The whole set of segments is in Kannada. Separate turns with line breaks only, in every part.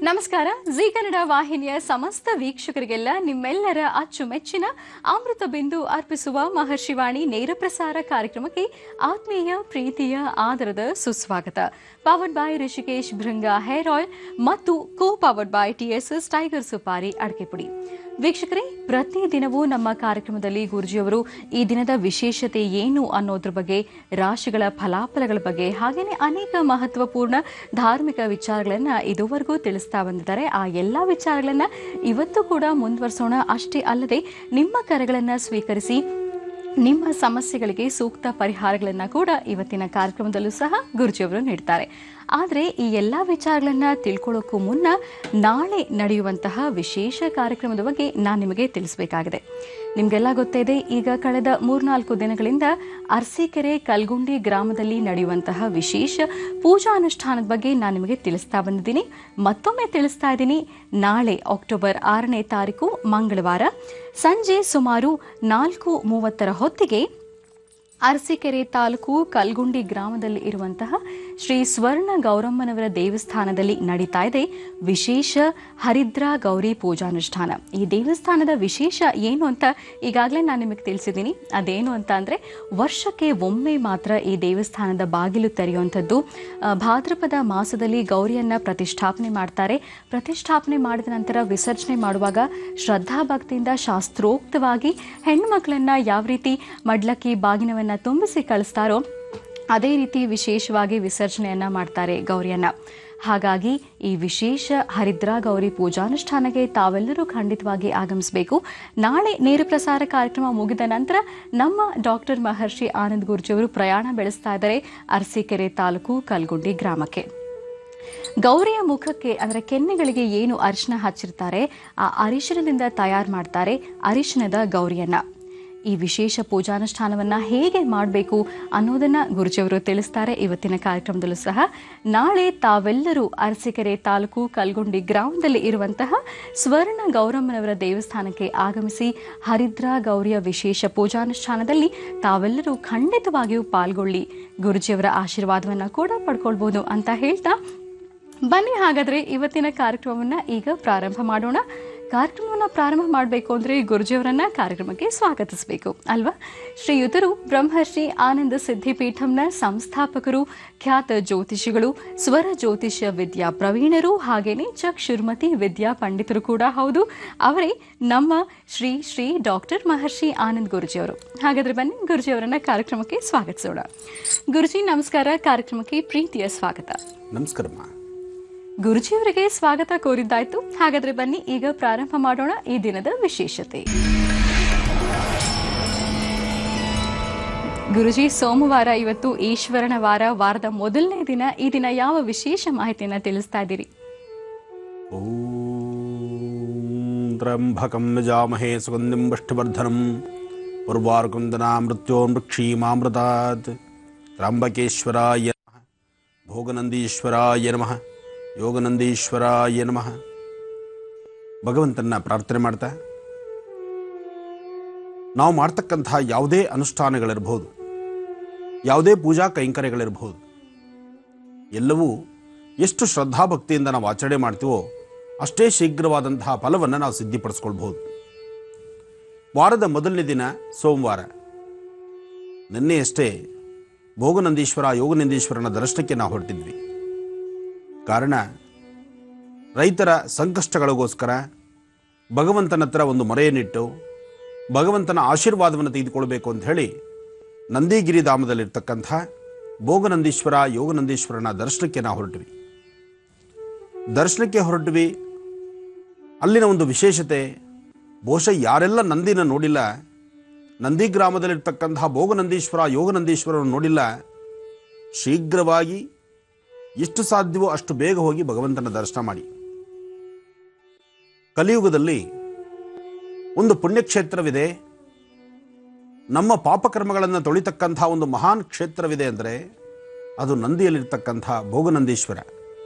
ನಮಸ್ಕಾರ ಜಿ ಕನ್ನಡ ವಾಹಿನಿಯ ಸಮಸ್ತ ವೀಕ್ಷಕರಿಗೆಲ್ಲ ನಿಮ್ಮೆಲ್ಲರ ಅಚ್ಚುಮೆಚ್ಚಿನ ಅಮೃತ ಬಿಂದು ಅರ್ಪಿಸುವ ಮಹರ್ಷಿವಾಣಿ ನೇರ ಪ್ರಸಾರ ಕಾರ್ಯಕ್ರಮಕ್ಕೆ ಆತ್ಮೀಯ ಪ್ರೀತಿಯ ಆದರದ ಸುಸ್ವಾಗತ powered by Rishikesh Bhringa hair oil ಮತ್ತು co powered by TSS tiger Supari ಅಡಕೆ ಪುಡಿ ವೀಕ್ಷಕರೇ ಪ್ರತಿ ದಿನವೂ ನಮ್ಮ ಕಾರ್ಯಕ್ರಮದಲ್ಲಿ ಗುರುಜಿಯವರು ಈ ದಿನದ ವಿಶೇಷತೆ ಏನು ಅನ್ನೋದ್ರ ಬಗ್ಗೆ ರಾಶಿಗಳ ಫಲಾಫಲಗಳ ಬಗ್ಗೆ ಹಾಗೆಯೇ ಅನೇಕ ಮಹತ್ವಪೂರ್ಣ ಧಾರ್ಮಿಕ ವಿಚಾರಗಳನ್ನ ಇದುವರೆಗೂ ತಿಳಿಸ್ತಾ ಬಂದಿದ್ದಾರೆ ಆ ಎಲ್ಲಾ ವಿಚಾರಗಳನ್ನ ಇವತ್ತು ಕೂಡ ಮುಂದುವರಿಸೋಣ ಅಷ್ಟೇ ಅಲ್ಲದೆ ನಿಮ್ಮ ಕರೆಗಳನ್ನ ಸ್ವೀಕರಿಸಿ ನಿಮ್ಮ ಸಮಸ್ಯೆಗಳಿಗೆ ಸೂಕ್ತ ಪರಿಹಾರಗಳನ್ನ ಕೂಡ ಇವತ್ತಿನ ಕಾರ್ಯಕ್ರಮದಲ್ಲೂ ಸಹ ಗುರುಜಿಯವರು ನೀಡ್ತಾರೆ ಆದರೆ ಈ ಎಲ್ಲ ವಿಚಾರಗಳನ್ನ ತಿಳ್ಕೊಳ್ಳೋಕ್ಕೂ ಮುನ್ನ ನಾಳೆ ನಡೆಯುವಂತಹ ವಿಶೇಷ ಕಾರ್ಯಕ್ರಮದ ಬಗ್ಗೆ ನಾನು ನಿಮಗೆ ತಿಳಿಸಬೇಕಾಗಿದೆ ನಿಮಗೆಲ್ಲ ಗೊತ್ತೇ ಇದೆ ಈಗ ಕಳೆದ ಮೂರ್ನಾಲ್ಕು ದಿನಗಳಿಂದ ಅರಸೀಕೆರೆ ಕಲ್ಗುಂಡಿ ಗ್ರಾಮದಲ್ಲಿ ನಡೆಯುವಂತಹ ವಿಶೇಷ ಪೂಜಾ ಅನುಷ್ಠಾನದ ಬಗ್ಗೆ ನಾನು ನಿಮಗೆ ತಿಳಿಸ್ತಾ ಬಂದಿದ್ದೀನಿ ಮತ್ತೊಮ್ಮೆ ತಿಳಿಸ್ತಾ ಇದ್ದೀನಿ ನಾಳೆ ಅಕ್ಟೋಬರ್ ಆರನೇ ತಾರೀಕು ಮಂಗಳವಾರ ಸಂಜೆ ಸುಮಾರು ನಾಲ್ಕು ಮೂವತ್ತರ ಹೊತ್ತಿಗೆ ಅರಸೀಕೆರೆ ತಾಲೂಕು ಕಲ್ಗುಂಡಿ ಗ್ರಾಮದಲ್ಲಿ ಇರುವಂತಹ ಶ್ರೀ ಸ್ವರ್ಣ ಗೌರಮ್ಮನವರ ದೇವಸ್ಥಾನದಲ್ಲಿ ನಡೀತಾ ಇದೆ ವಿಶೇಷ ಹರಿದ್ರ ಗೌರಿ ಪೂಜಾನುಷ್ಠಾನ ಈ ದೇವಸ್ಥಾನದ ವಿಶೇಷ ಏನು ಅಂತ ಈಗಾಗಲೇ ನಾನು ನಿಮಗೆ ತಿಳಿಸಿದ್ದೀನಿ ಅದೇನು ಅಂತ ಅಂದರೆ ವರ್ಷಕ್ಕೆ ಒಮ್ಮೆ ಮಾತ್ರ ಈ ದೇವಸ್ಥಾನದ ಬಾಗಿಲು ತೆರೆಯುವಂಥದ್ದು ಆ, ಭಾದ್ರಪದ ಮಾಸದಲ್ಲಿ ಗೌರಿಯನ್ನ ಪ್ರತಿಷ್ಠಾಪನೆ ಮಾಡ್ತಾರೆ ಪ್ರತಿಷ್ಠಾಪನೆ ಮಾಡಿದ ನಂತರ ವಿಸರ್ಜನೆ ಮಾಡುವಾಗ ಶ್ರದ್ಧಾಭಕ್ತಿಯಿಂದ ಶಾಸ್ತ್ರೋಕ್ತವಾಗಿ ಹೆಣ್ಮಕ್ಳನ್ನ ಯಾವ ರೀತಿ ಮಡ್ಲಕ್ಕಿ ಬಾಗಿನವನ್ನ ತುಂಬಿಸಿ ಕಳಿಸ್ತಾರೋ ಅದೇ ರೀತಿ ವಿಶೇಷವಾಗಿ ವಿಸರ್ಜನೆಯನ್ನ ಮಾಡ್ತಾರೆ ಗೌರಿಯನ್ನ ಹಾಗಾಗಿ ಈ ವಿಶೇಷ ಹರಿದ್ರಾ ಗೌರಿ ಪೂಜಾನುಷ್ಠಾನಕ್ಕೆ ತಾವೆಲ್ಲರೂ ಖಂಡಿತವಾಗಿ ಆಗಮಿಸಬೇಕು ನಾಳೆ ನೇರ ಪ್ರಸಾರ ಕಾರ್ಯಕ್ರಮ ಮುಗಿದ ನಂತರ ನಮ್ಮ ಡಾಕ್ಟರ್ ಮಹರ್ಷಿ ಆನಂದ್ ಗುರ್ಜಿಯವರು ಪ್ರಯಾಣ ಬೆಳೆಸ್ತಾ ಇದ್ದಾರೆ ಅರಸೀಕೆರೆ ತಾಲೂಕು ಕಲ್ಗುಂಡಿ ಗ್ರಾಮಕ್ಕೆ ಗೌರಿಯ ಮುಖಕ್ಕೆ ಅಂದರೆ ಕೆನ್ನೆಗಳಿಗೆ ಏನು ಅರಿಶಿನ ಹಚ್ಚಿರ್ತಾರೆ ಆ ಅರಿಶಿನದಿಂದ ತಯಾರು ಮಾಡ್ತಾರೆ ಅರಿಶಿನದ ಗೌರಿಯನ್ನ ಈ ವಿಶೇಷ ಪೂಜಾನುಷ್ಠಾನವನ್ನ ಹೇಗೆ ಮಾಡಬೇಕು ಅನ್ನೋದನ್ನ ಗುರುಜಿಯವರು ತಿಳಿಸ್ತಾರೆ ಇವತ್ತಿನ ಕಾರ್ಯಕ್ರಮದಲ್ಲೂ ಸಹ ನಾಳೆ ತಾವೆಲ್ಲರೂ ಅರಸೀಕೆರೆ ತಾಲೂಕು ಕಲ್ಗುಂಡಿ ಗ್ರಾಮದಲ್ಲಿ ಇರುವಂತಹ ಸ್ವರ್ಣ ಗೌರಮ್ಮನವರ ದೇವಸ್ಥಾನಕ್ಕೆ ಆಗಮಿಸಿ ಹರಿದ್ರಾ ಗೌರಿಯ ವಿಶೇಷ ಪೂಜಾನುಷ್ಠಾನದಲ್ಲಿ ತಾವೆಲ್ಲರೂ ಖಂಡಿತವಾಗಿಯೂ ಪಾಲ್ಗೊಳ್ಳಿ ಗುರುಜಿಯವರ ಆಶೀರ್ವಾದವನ್ನ ಕೂಡ ಪಡ್ಕೊಳ್ಬೋದು ಅಂತ ಹೇಳ್ತಾ ಬನ್ನಿ ಹಾಗಾದ್ರೆ ಇವತ್ತಿನ ಕಾರ್ಯಕ್ರಮವನ್ನ ಈಗ ಪ್ರಾರಂಭ ಮಾಡೋಣ ಕಾರ್ಯಕ್ರಮವನ್ನ ಪ್ರಾರಂಭ ಮಾಡಬೇಕು ಅಂದ್ರೆ ಗುರುಜಿಯವರನ್ನ ಕಾರ್ಯಕ್ರಮಕ್ಕೆ ಸ್ವಾಗತಿಸಬೇಕು ಅಲ್ವಾ ಶ್ರೀಯುತರು ಬ್ರಹ್ಮರ್ಷಿ ಆನಂದ ಸಿದ್ಧಿಪೀಠಂನ ಸಂಸ್ಥಾಪಕರು ಖ್ಯಾತ ಜ್ಯೋತಿಷಿಗಳು ಸ್ವರ ಜ್ಯೋತಿಷ್ಯ ವಿದ್ಯಾ ಪ್ರವೀಣರು ಹಾಗೇನೆ ಚಕ್ಷುರ್ಮತಿ ವಿದ್ಯಾ ಪಂಡಿತರು ಕೂಡ ಹೌದು ಅವರೇ ನಮ್ಮ ಶ್ರೀ ಶ್ರೀ ಡಾಕ್ಟರ್ ಮಹರ್ಷಿ ಆನಂದ್ ಗುರುಜಿಯವರು ಹಾಗಾದ್ರೆ ಬನ್ನಿ ಗುರುಜಿಯವರನ್ನ ಕಾರ್ಯಕ್ರಮಕ್ಕೆ ಸ್ವಾಗತಿಸೋಣ ಗುರುಜಿ ನಮಸ್ಕಾರ ಕಾರ್ಯಕ್ರಮಕ್ಕೆ ಪ್ರೀತಿಯ ಸ್ವಾಗತ
ನಮಸ್ಕಾರಮ್ಮ
ಗುರುಜಿಯವರಿಗೆ ಸ್ವಾಗತ ಕೋರಿದ್ದಾಯ್ತು ಹಾಗಾದ್ರೆ ಬನ್ನಿ ಈಗ ಪ್ರಾರಂಭ ಮಾಡೋಣ ಈ ದಿನದ ವಿಶೇಷತೆ ಗುರುಜಿ ಸೋಮವಾರ ಇವತ್ತು ಈಶ್ವರನ ವಾರ ವಾರದ ಮೊದಲನೇ ದಿನ ಈ ದಿನ ಯಾವ ವಿಶೇಷ ಮಾಹಿತಿಯನ್ನ ತಿಳಿಸ್ತಾ ಇದ್ದೀರಿ
ಓಂ ತ್ರ್ಯಂಬಕಂ ಯಜಾಮಹೇ ಸುಗಂಧಿಂ ಪುಷ್ಟಿವರ್ಧನಂ ಉರ್ವಾರ್ಕುಂದನಾ ಮೃತ್ಯೋ ಮೃಕ್ಷೀಮಾಮೃತಾತ್ ತ್ರ್ಯಂಬಕೇಶ್ವರಾಯ ನಮಃ ಭೋಗನಂದೀಶ್ವರಾಯ ನಮಃ ಯೋಗನಂದೀಶ್ವರಾಯ ನಮಃ ಭಗವಂತನ ಪ್ರಾರ್ಥನೆ ಮಾಡ್ತಾ ನಾವು ಮಾಡ್ತಕ್ಕಂತಹ ಯಾವುದೇ ಅನುಷ್ಠಾನಗಳಿರ್ಬೋದು ಯಾವುದೇ ಪೂಜಾ ಕೈಂಕರ್ಯಗಳಿರ್ಬೋದು ಎಲ್ಲವೂ ಎಷ್ಟು ಶ್ರದ್ಧಾಭಕ್ತಿಯಿಂದ ನಾವು ಆಚರಣೆ ಮಾಡ್ತೀವೋ ಅಷ್ಟೇ ಶೀಘ್ರವಾದಂತಹ ಫಲವನ್ನು ನಾವು ಸಿದ್ಧಿಪಡಿಸ್ಕೊಳ್ಬಹುದು ವಾರದ ಮೊದಲನೇ ದಿನ ಸೋಮವಾರ ನಿನ್ನೆಯಷ್ಟೇ ಭೋಗನಂದೀಶ್ವರ ಯೋಗನಂದೀಶ್ವರನ ದರ್ಶನಕ್ಕೆ ನಾವು ಹೊರಟಿದ್ವಿ ಕಾರಣ ರೈತರ ಸಂಕಷ್ಟಗಳಿಗೋಸ್ಕರ ಭಗವಂತನ ಹತ್ರ ಒಂದು ಮೊರೆಯನ್ನಿಟ್ಟು ಭಗವಂತನ ಆಶೀರ್ವಾದವನ್ನು ತೆಗೆದುಕೊಳ್ಬೇಕು ಅಂತ ಹೇಳಿ ನಂದಿಗಿರಿ ಧಾಮದಲ್ಲಿರ್ತಕ್ಕಂಥ ಭೋಗನಂದೀಶ್ವರ ಯೋಗನಂದೀಶ್ವರನ ದರ್ಶನಕ್ಕೆ ನಾವು ಹೊರಟ್ವಿ ದರ್ಶನಕ್ಕೆ ಹೊರಟ್ವಿ ಅಲ್ಲಿನ ಒಂದು ವಿಶೇಷತೆ ಬಹುಶಃ ಯಾರೆಲ್ಲ ನಂದಿನ ನೋಡಿಲ್ಲ ನಂದಿ ಗ್ರಾಮದಲ್ಲಿರ್ತಕ್ಕಂತಹ ಭೋಗನಂದೀಶ್ವರ ಯೋಗನಂದೀಶ್ವರನ್ನು ನೋಡಿಲ್ಲ ಶೀಘ್ರವಾಗಿ ಎಷ್ಟು ಸಾಧ್ಯವೋ ಅಷ್ಟು ಬೇಗ ಹೋಗಿ ಭಗವಂತನ ದರ್ಶನ ಮಾಡಿ ಕಲಿಯುಗದಲ್ಲಿ ಒಂದು ಪುಣ್ಯಕ್ಷೇತ್ರವಿದೆ ನಮ್ಮ ಪಾಪಕರ್ಮಗಳನ್ನು ತೊಳಿತಕ್ಕಂಥ ಒಂದು ಮಹಾನ್ ಕ್ಷೇತ್ರವಿದೆ ಅಂದರೆ ಅದು ನಂದಿಯಲ್ಲಿರ್ತಕ್ಕಂಥ ಭೋಗನಂದೀಶ್ವರ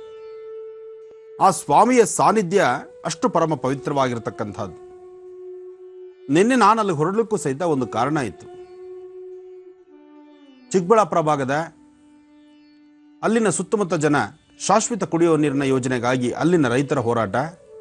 ಆ ಸ್ವಾಮಿಯ ಸಾನ್ನಿಧ್ಯ ಅಷ್ಟು ಪರಮ ಪವಿತ್ರವಾಗಿರ್ತಕ್ಕಂಥದ್ದು ನಿನ್ನೆ ನಾನು ಅಲ್ಲಿ ಹೊರಡಲಿಕ್ಕೂ ಸಹಿತ ಒಂದು ಕಾರಣ ಇತ್ತು ಚಿಕ್ಕಬಳ್ಳಾಪುರ ಭಾಗದ ಅಲ್ಲಿನ ಸುತ್ತಮುತ್ತ ಜನ ಶಾಶ್ವತ ಕುಡಿಯುವ ನೀರಿನ ಯೋಜನೆಗಾಗಿ ಅಲ್ಲಿನ ರೈತರ ಹೋರಾಟ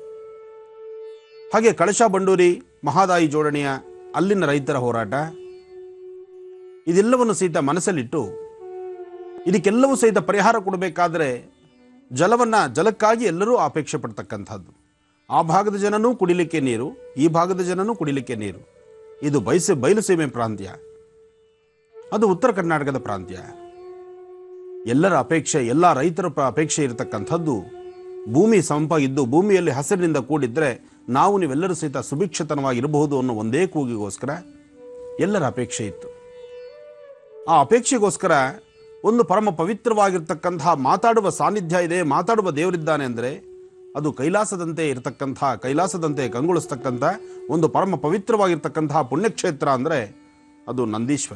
ಹಾಗೆ ಕಳಶ ಬಂಡೂರಿ ಮಹಾದಾಯಿ ಜೋಡಣೆಯ ಅಲ್ಲಿನ ರೈತರ ಹೋರಾಟ ಇದೆಲ್ಲವನ್ನು ಸಹಿತ ಮನಸ್ಸಲ್ಲಿಟ್ಟು ಇದಕ್ಕೆಲ್ಲವೂ ಸಹಿತ ಪರಿಹಾರ ಕೊಡಬೇಕಾದ್ರೆ ಜಲವನ್ನ ಜಲಕ್ಕಾಗಿ ಎಲ್ಲರೂ ಅಪೇಕ್ಷೆ ಪಡ್ತಕ್ಕಂಥದ್ದು ಆ ಭಾಗದ ಜನನೂ ಕುಡಿಲಿಕ್ಕೆ ನೀರು ಈ ಭಾಗದ ಜನನೂ ಕುಡಿಲಿಕ್ಕೆ ನೀರು ಇದು ಬಯಸೆ ಬಯಲುಸೀಮೆ ಪ್ರಾಂತ್ಯ ಅದು ಉತ್ತರ ಕರ್ನಾಟಕದ ಪ್ರಾಂತ್ಯ ಎಲ್ಲರ ಅಪೇಕ್ಷೆ ಎಲ್ಲ ರೈತರ ಪ- ಅಪೇಕ್ಷೆ ಇರತಕ್ಕಂಥದ್ದು ಭೂಮಿ ಸಂಪಾಗಿದ್ದು ಭೂಮಿಯಲ್ಲಿ ಹಸಿರಿನಿಂದ ಕೂಡಿದ್ರೆ ನಾವು ನೀವೆಲ್ಲರೂ ಸಹಿತ ಸುಭಿಕ್ಷತನವಾಗಿರಬಹುದು ಅನ್ನೋ ಒಂದೇ ಕೂಗಿಗೋಸ್ಕರ ಎಲ್ಲರ ಅಪೇಕ್ಷೆ ಇತ್ತು ಆ ಅಪೇಕ್ಷೆಗೋಸ್ಕರ ಒಂದು ಪರಮ ಪವಿತ್ರವಾಗಿರ್ತಕ್ಕಂತಹ ಮಾತಾಡುವ ಸಾನ್ನಿಧ್ಯ ಇದೆ ಮಾತಾಡುವ ದೇವರಿದ್ದಾನೆ ಅಂದರೆ ಅದು ಕೈಲಾಸದಂತೆ ಇರತಕ್ಕಂತಹ ಕೈಲಾಸದಂತೆ ಕಂಗೊಳಿಸ್ತಕ್ಕಂಥ ಒಂದು ಪರಮ ಪವಿತ್ರವಾಗಿರ್ತಕ್ಕಂತಹ ಪುಣ್ಯಕ್ಷೇತ್ರ ಅಂದರೆ ಅದು ನಂದೀಶ್ವರ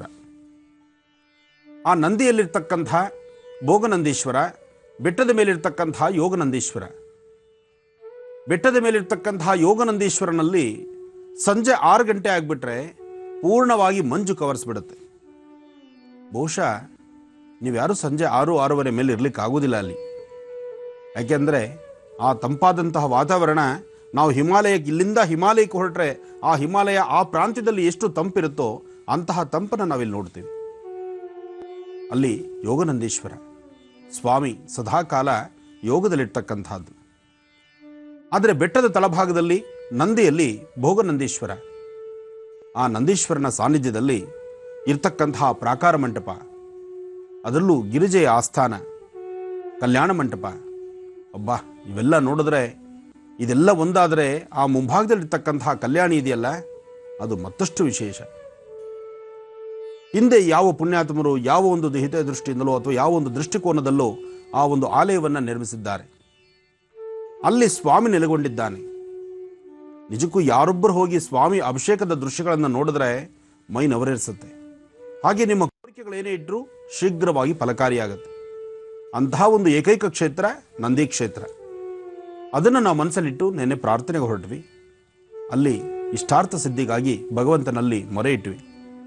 ಆ ನಂದಿಯಲ್ಲಿರ್ತಕ್ಕಂಥ ಭೋಗನಂದೀಶ್ವರ ಬೆಟ್ಟದ ಮೇಲಿರ್ತಕ್ಕಂತಹ ಯೋಗನಂದೀಶ್ವರ ಬೆಟ್ಟದ ಮೇಲಿರ್ತಕ್ಕಂತಹ ಯೋಗನಂದೀಶ್ವರನಲ್ಲಿ ಸಂಜೆ ಆರು ಗಂಟೆ ಆಗಿಬಿಟ್ರೆ ಪೂರ್ಣವಾಗಿ ಮಂಜು ಕವರಿಸ್ಬಿಡುತ್ತೆ ಬಹುಶಃ ನೀವ್ಯಾರು ಸಂಜೆ ಆರು ಆರೂವರೆ ಮೇಲೆ ಇರ್ಲಿಕ್ಕೆ ಆಗೋದಿಲ್ಲ ಅಲ್ಲಿ ಯಾಕೆಂದರೆ ಆ ತಂಪಾದಂತಹ ವಾತಾವರಣ ನಾವು ಹಿಮಾಲಯಕ್ಕೆ ಇಲ್ಲಿಂದ ಹಿಮಾಲಯಕ್ಕೆ ಹೊರಟ್ರೆ ಆ ಹಿಮಾಲಯ ಆ ಪ್ರಾಂತ್ಯದಲ್ಲಿ ಎಷ್ಟು ತಂಪಿರುತ್ತೋ ಅಂತಹ ತಂಪನ್ನು ನಾವಿಲ್ಲಿ ನೋಡ್ತೀವಿ ಅಲ್ಲಿ ಯೋಗನಂದೀಶ್ವರ ಸ್ವಾಮಿ ಸದಾಕಾಲ ಯೋಗದಲ್ಲಿರ್ತಕ್ಕಂಥದ್ದು ಆದರೆ ಬೆಟ್ಟದ ತಳಭಾಗದಲ್ಲಿ ನಂದಿಯಲ್ಲಿ ಭೋಗನಂದೀಶ್ವರ ಆ ನಂದೀಶ್ವರನ ಸಾನ್ನಿಧ್ಯದಲ್ಲಿ ಇರ್ತಕ್ಕಂತಹ ಪ್ರಾಕಾರ ಮಂಟಪ ಅದರಲ್ಲೂ ಗಿರಿಜೆಯ ಆಸ್ಥಾನ ಕಲ್ಯಾಣ ಮಂಟಪ ಅಬ್ಬಾ ಇವೆಲ್ಲ ನೋಡಿದ್ರೆ ಇದೆಲ್ಲ ಒಂದಾದರೆ ಆ ಮುಂಭಾಗದಲ್ಲಿರ್ತಕ್ಕಂತಹ ಕಲ್ಯಾಣಿ ಇದೆಯಲ್ಲ ಅದು ಮತ್ತಷ್ಟು ವಿಶೇಷ ಹಿಂದೆ ಯಾವ ಪುಣ್ಯಾತ್ಮರು ಯಾವ ಒಂದು ಹಿತ ದೃಷ್ಟಿಯಿಂದಲೋ ಅಥವಾ ಯಾವ ಒಂದು ದೃಷ್ಟಿಕೋನದಲ್ಲೋ ಆ ಒಂದು ಆಲಯವನ್ನು ನಿರ್ಮಿಸಿದ್ದಾರೆ ಅಲ್ಲಿ ಸ್ವಾಮಿ ನೆಲೆಗೊಂಡಿದ್ದಾನೆ ನಿಜಕ್ಕೂ ಯಾರೊಬ್ಬರು ಹೋಗಿ ಸ್ವಾಮಿ ಅಭಿಷೇಕದ ದೃಶ್ಯಗಳನ್ನು ನೋಡಿದ್ರೆ ಮೈ ನವರೇರಿಸುತ್ತೆ ಹಾಗೆ ನಿಮ್ಮ ಕೋರಿಕೆಗಳೇನೇ ಇಟ್ಟರೂ ಶೀಘ್ರವಾಗಿ ಫಲಕಾರಿಯಾಗುತ್ತೆ ಅಂತಹ ಒಂದು ಏಕೈಕ ಕ್ಷೇತ್ರ ನಂದಿ ಕ್ಷೇತ್ರ ಅದನ್ನು ನಾವು ಮನಸ್ಸಲ್ಲಿಟ್ಟು ನೆನ್ನೆ ಪ್ರಾರ್ಥನೆಗೆ ಹೊರಟ್ವಿ ಅಲ್ಲಿ ಇಷ್ಟಾರ್ಥ ಸಿದ್ಧಿಗಾಗಿ ಭಗವಂತನಲ್ಲಿ ಮೊರೆ ಇಟ್ವಿ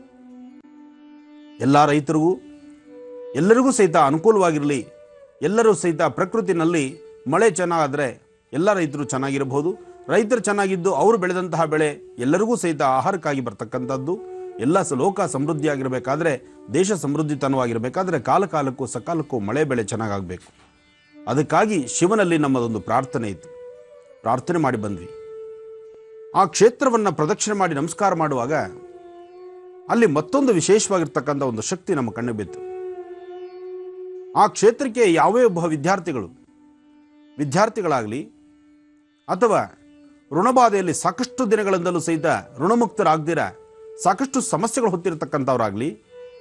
ಎಲ್ಲ ರೈತರಿಗೂ ಎಲ್ಲರಿಗೂ ಸಹಿತ ಅನುಕೂಲವಾಗಿರಲಿ ಎಲ್ಲರೂ ಸಹಿತ ಪ್ರಕೃತಿನಲ್ಲಿ ಮಳೆ ಚೆನ್ನಾಗಾದರೆ ಎಲ್ಲ ರೈತರು ಚೆನ್ನಾಗಿರಬಹುದು ರೈತರು ಚೆನ್ನಾಗಿದ್ದು ಅವರು ಬೆಳೆದಂತಹ ಬೆಳೆ ಎಲ್ಲರಿಗೂ ಸಹಿತ ಆಹಾರಕ್ಕಾಗಿ ಬರ್ತಕ್ಕಂಥದ್ದು ಎಲ್ಲ ಸ ಲೋಕ ಸಮೃದ್ಧಿಯಾಗಿರಬೇಕಾದ್ರೆ ದೇಶ ಸಮೃದ್ಧಿತನವಾಗಿರಬೇಕಾದ್ರೆ ಕಾಲ ಕಾಲಕ್ಕೂ ಸಕಾಲಕ್ಕೂ ಮಳೆ ಬೆಳೆ ಚೆನ್ನಾಗಾಗಬೇಕು ಅದಕ್ಕಾಗಿ ಶಿವನಲ್ಲಿ ನಮ್ಮದೊಂದು ಪ್ರಾರ್ಥನೆ ಇತ್ತು ಪ್ರಾರ್ಥನೆ ಮಾಡಿ ಬಂದ್ವಿ ಆ ಕ್ಷೇತ್ರವನ್ನು ಪ್ರದಕ್ಷಿಣೆ ಮಾಡಿ ನಮಸ್ಕಾರ ಮಾಡುವಾಗ ಅಲ್ಲಿ ಮತ್ತೊಂದು ವಿಶೇಷವಾಗಿರ್ತಕ್ಕಂಥ ಒಂದು ಶಕ್ತಿ ನಮ್ಮ ಕಣ್ಣು ಬಿತ್ತು ಆ ಕ್ಷೇತ್ರಕ್ಕೆ ಯಾವೇ ಒಬ್ಬ ವಿದ್ಯಾರ್ಥಿಗಳು ವಿದ್ಯಾರ್ಥಿಗಳಾಗಲಿ ಅಥವಾ ಋಣಬಾಧೆಯಲ್ಲಿ ಸಾಕಷ್ಟು ದಿನಗಳಿಂದಲೂ ಸಹಿತ ಋಣಮುಕ್ತರಾಗ್ದಿರ ಸಾಕಷ್ಟು ಸಮಸ್ಯೆಗಳು ಹೊತ್ತಿರತಕ್ಕಂಥವ್ರಾಗಲಿ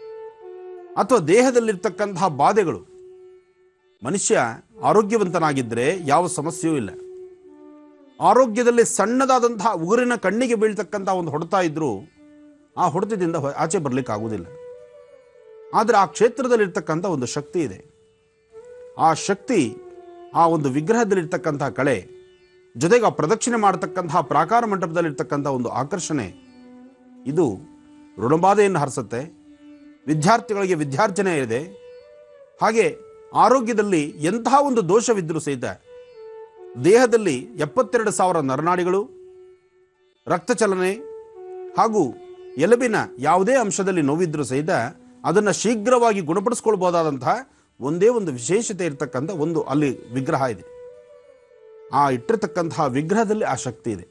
ಅಥವಾ ದೇಹದಲ್ಲಿರ್ತಕ್ಕಂತಹ ಬಾಧೆಗಳು ಮನುಷ್ಯ ಆರೋಗ್ಯವಂತನಾಗಿದ್ದರೆ ಯಾವ ಸಮಸ್ಯೆಯೂ ಇಲ್ಲ ಆರೋಗ್ಯದಲ್ಲಿ ಸಣ್ಣದಾದಂತಹ ಉಗುರಿನ ಕಣ್ಣಿಗೆ ಬೀಳ್ತಕ್ಕಂಥ ಒಂದು ಹೊಡೆತ ಇದ್ರೂ ಆ ಹೊಡೆತದಿಂದ ಹೊ- ಆಚೆ ಬರಲಿಕ್ಕೆ ಆಗುವುದಿಲ್ಲ ಆದರೆ ಆ ಕ್ಷೇತ್ರದಲ್ಲಿರ್ತಕ್ಕಂಥ ಒಂದು ಶಕ್ತಿ ಇದೆ ಆ ಶಕ್ತಿ ಆ ಒಂದು ವಿಗ್ರಹದಲ್ಲಿರ್ತಕ್ಕಂತಹ ಕಳೆ ಜೊತೆಗೆ ಆ ಪ್ರದಕ್ಷಿಣೆ ಮಾಡತಕ್ಕಂತಹ ಪ್ರಾಕಾರ ಮಂಟಪದಲ್ಲಿರ್ತಕ್ಕಂಥ ಒಂದು ಆಕರ್ಷಣೆ ಇದು ಋಣಬಾಧೆಯನ್ನು ಹರಿಸುತ್ತೆ ವಿದ್ಯಾರ್ಥಿಗಳಿಗೆ ವಿದ್ಯಾರ್ಜನೆ ಇದೆ ಹಾಗೆ ಆರೋಗ್ಯದಲ್ಲಿ ಎಂತಹ ಒಂದು ದೋಷವಿದ್ದರೂ ಸಹಿತ ದೇಹದಲ್ಲಿ ಎಪ್ಪತ್ತೆರಡು ಸಾವಿರ ನರನಾಡಿಗಳು ರಕ್ತಚಲನೆ ಹಾಗೂ ಎಲುಬಿನ ಯಾವುದೇ ಅಂಶದಲ್ಲಿ ನೋವಿದ್ರೂ ಸಹಿತ ಅದನ್ನು ಶೀಘ್ರವಾಗಿ ಗುಣಪಡಿಸ್ಕೊಳ್ಬೋದಾದಂತಹ ಒಂದೇ ಒಂದು ವಿಶೇಷತೆ ಇರತಕ್ಕಂಥ ಒಂದು ಅಲ್ಲಿ ವಿಗ್ರಹ ಇದೆ ಆ ಇಟ್ಟಿರ್ತಕ್ಕಂತಹ ವಿಗ್ರಹದಲ್ಲಿ ಆ ಶಕ್ತಿ ಇದೆ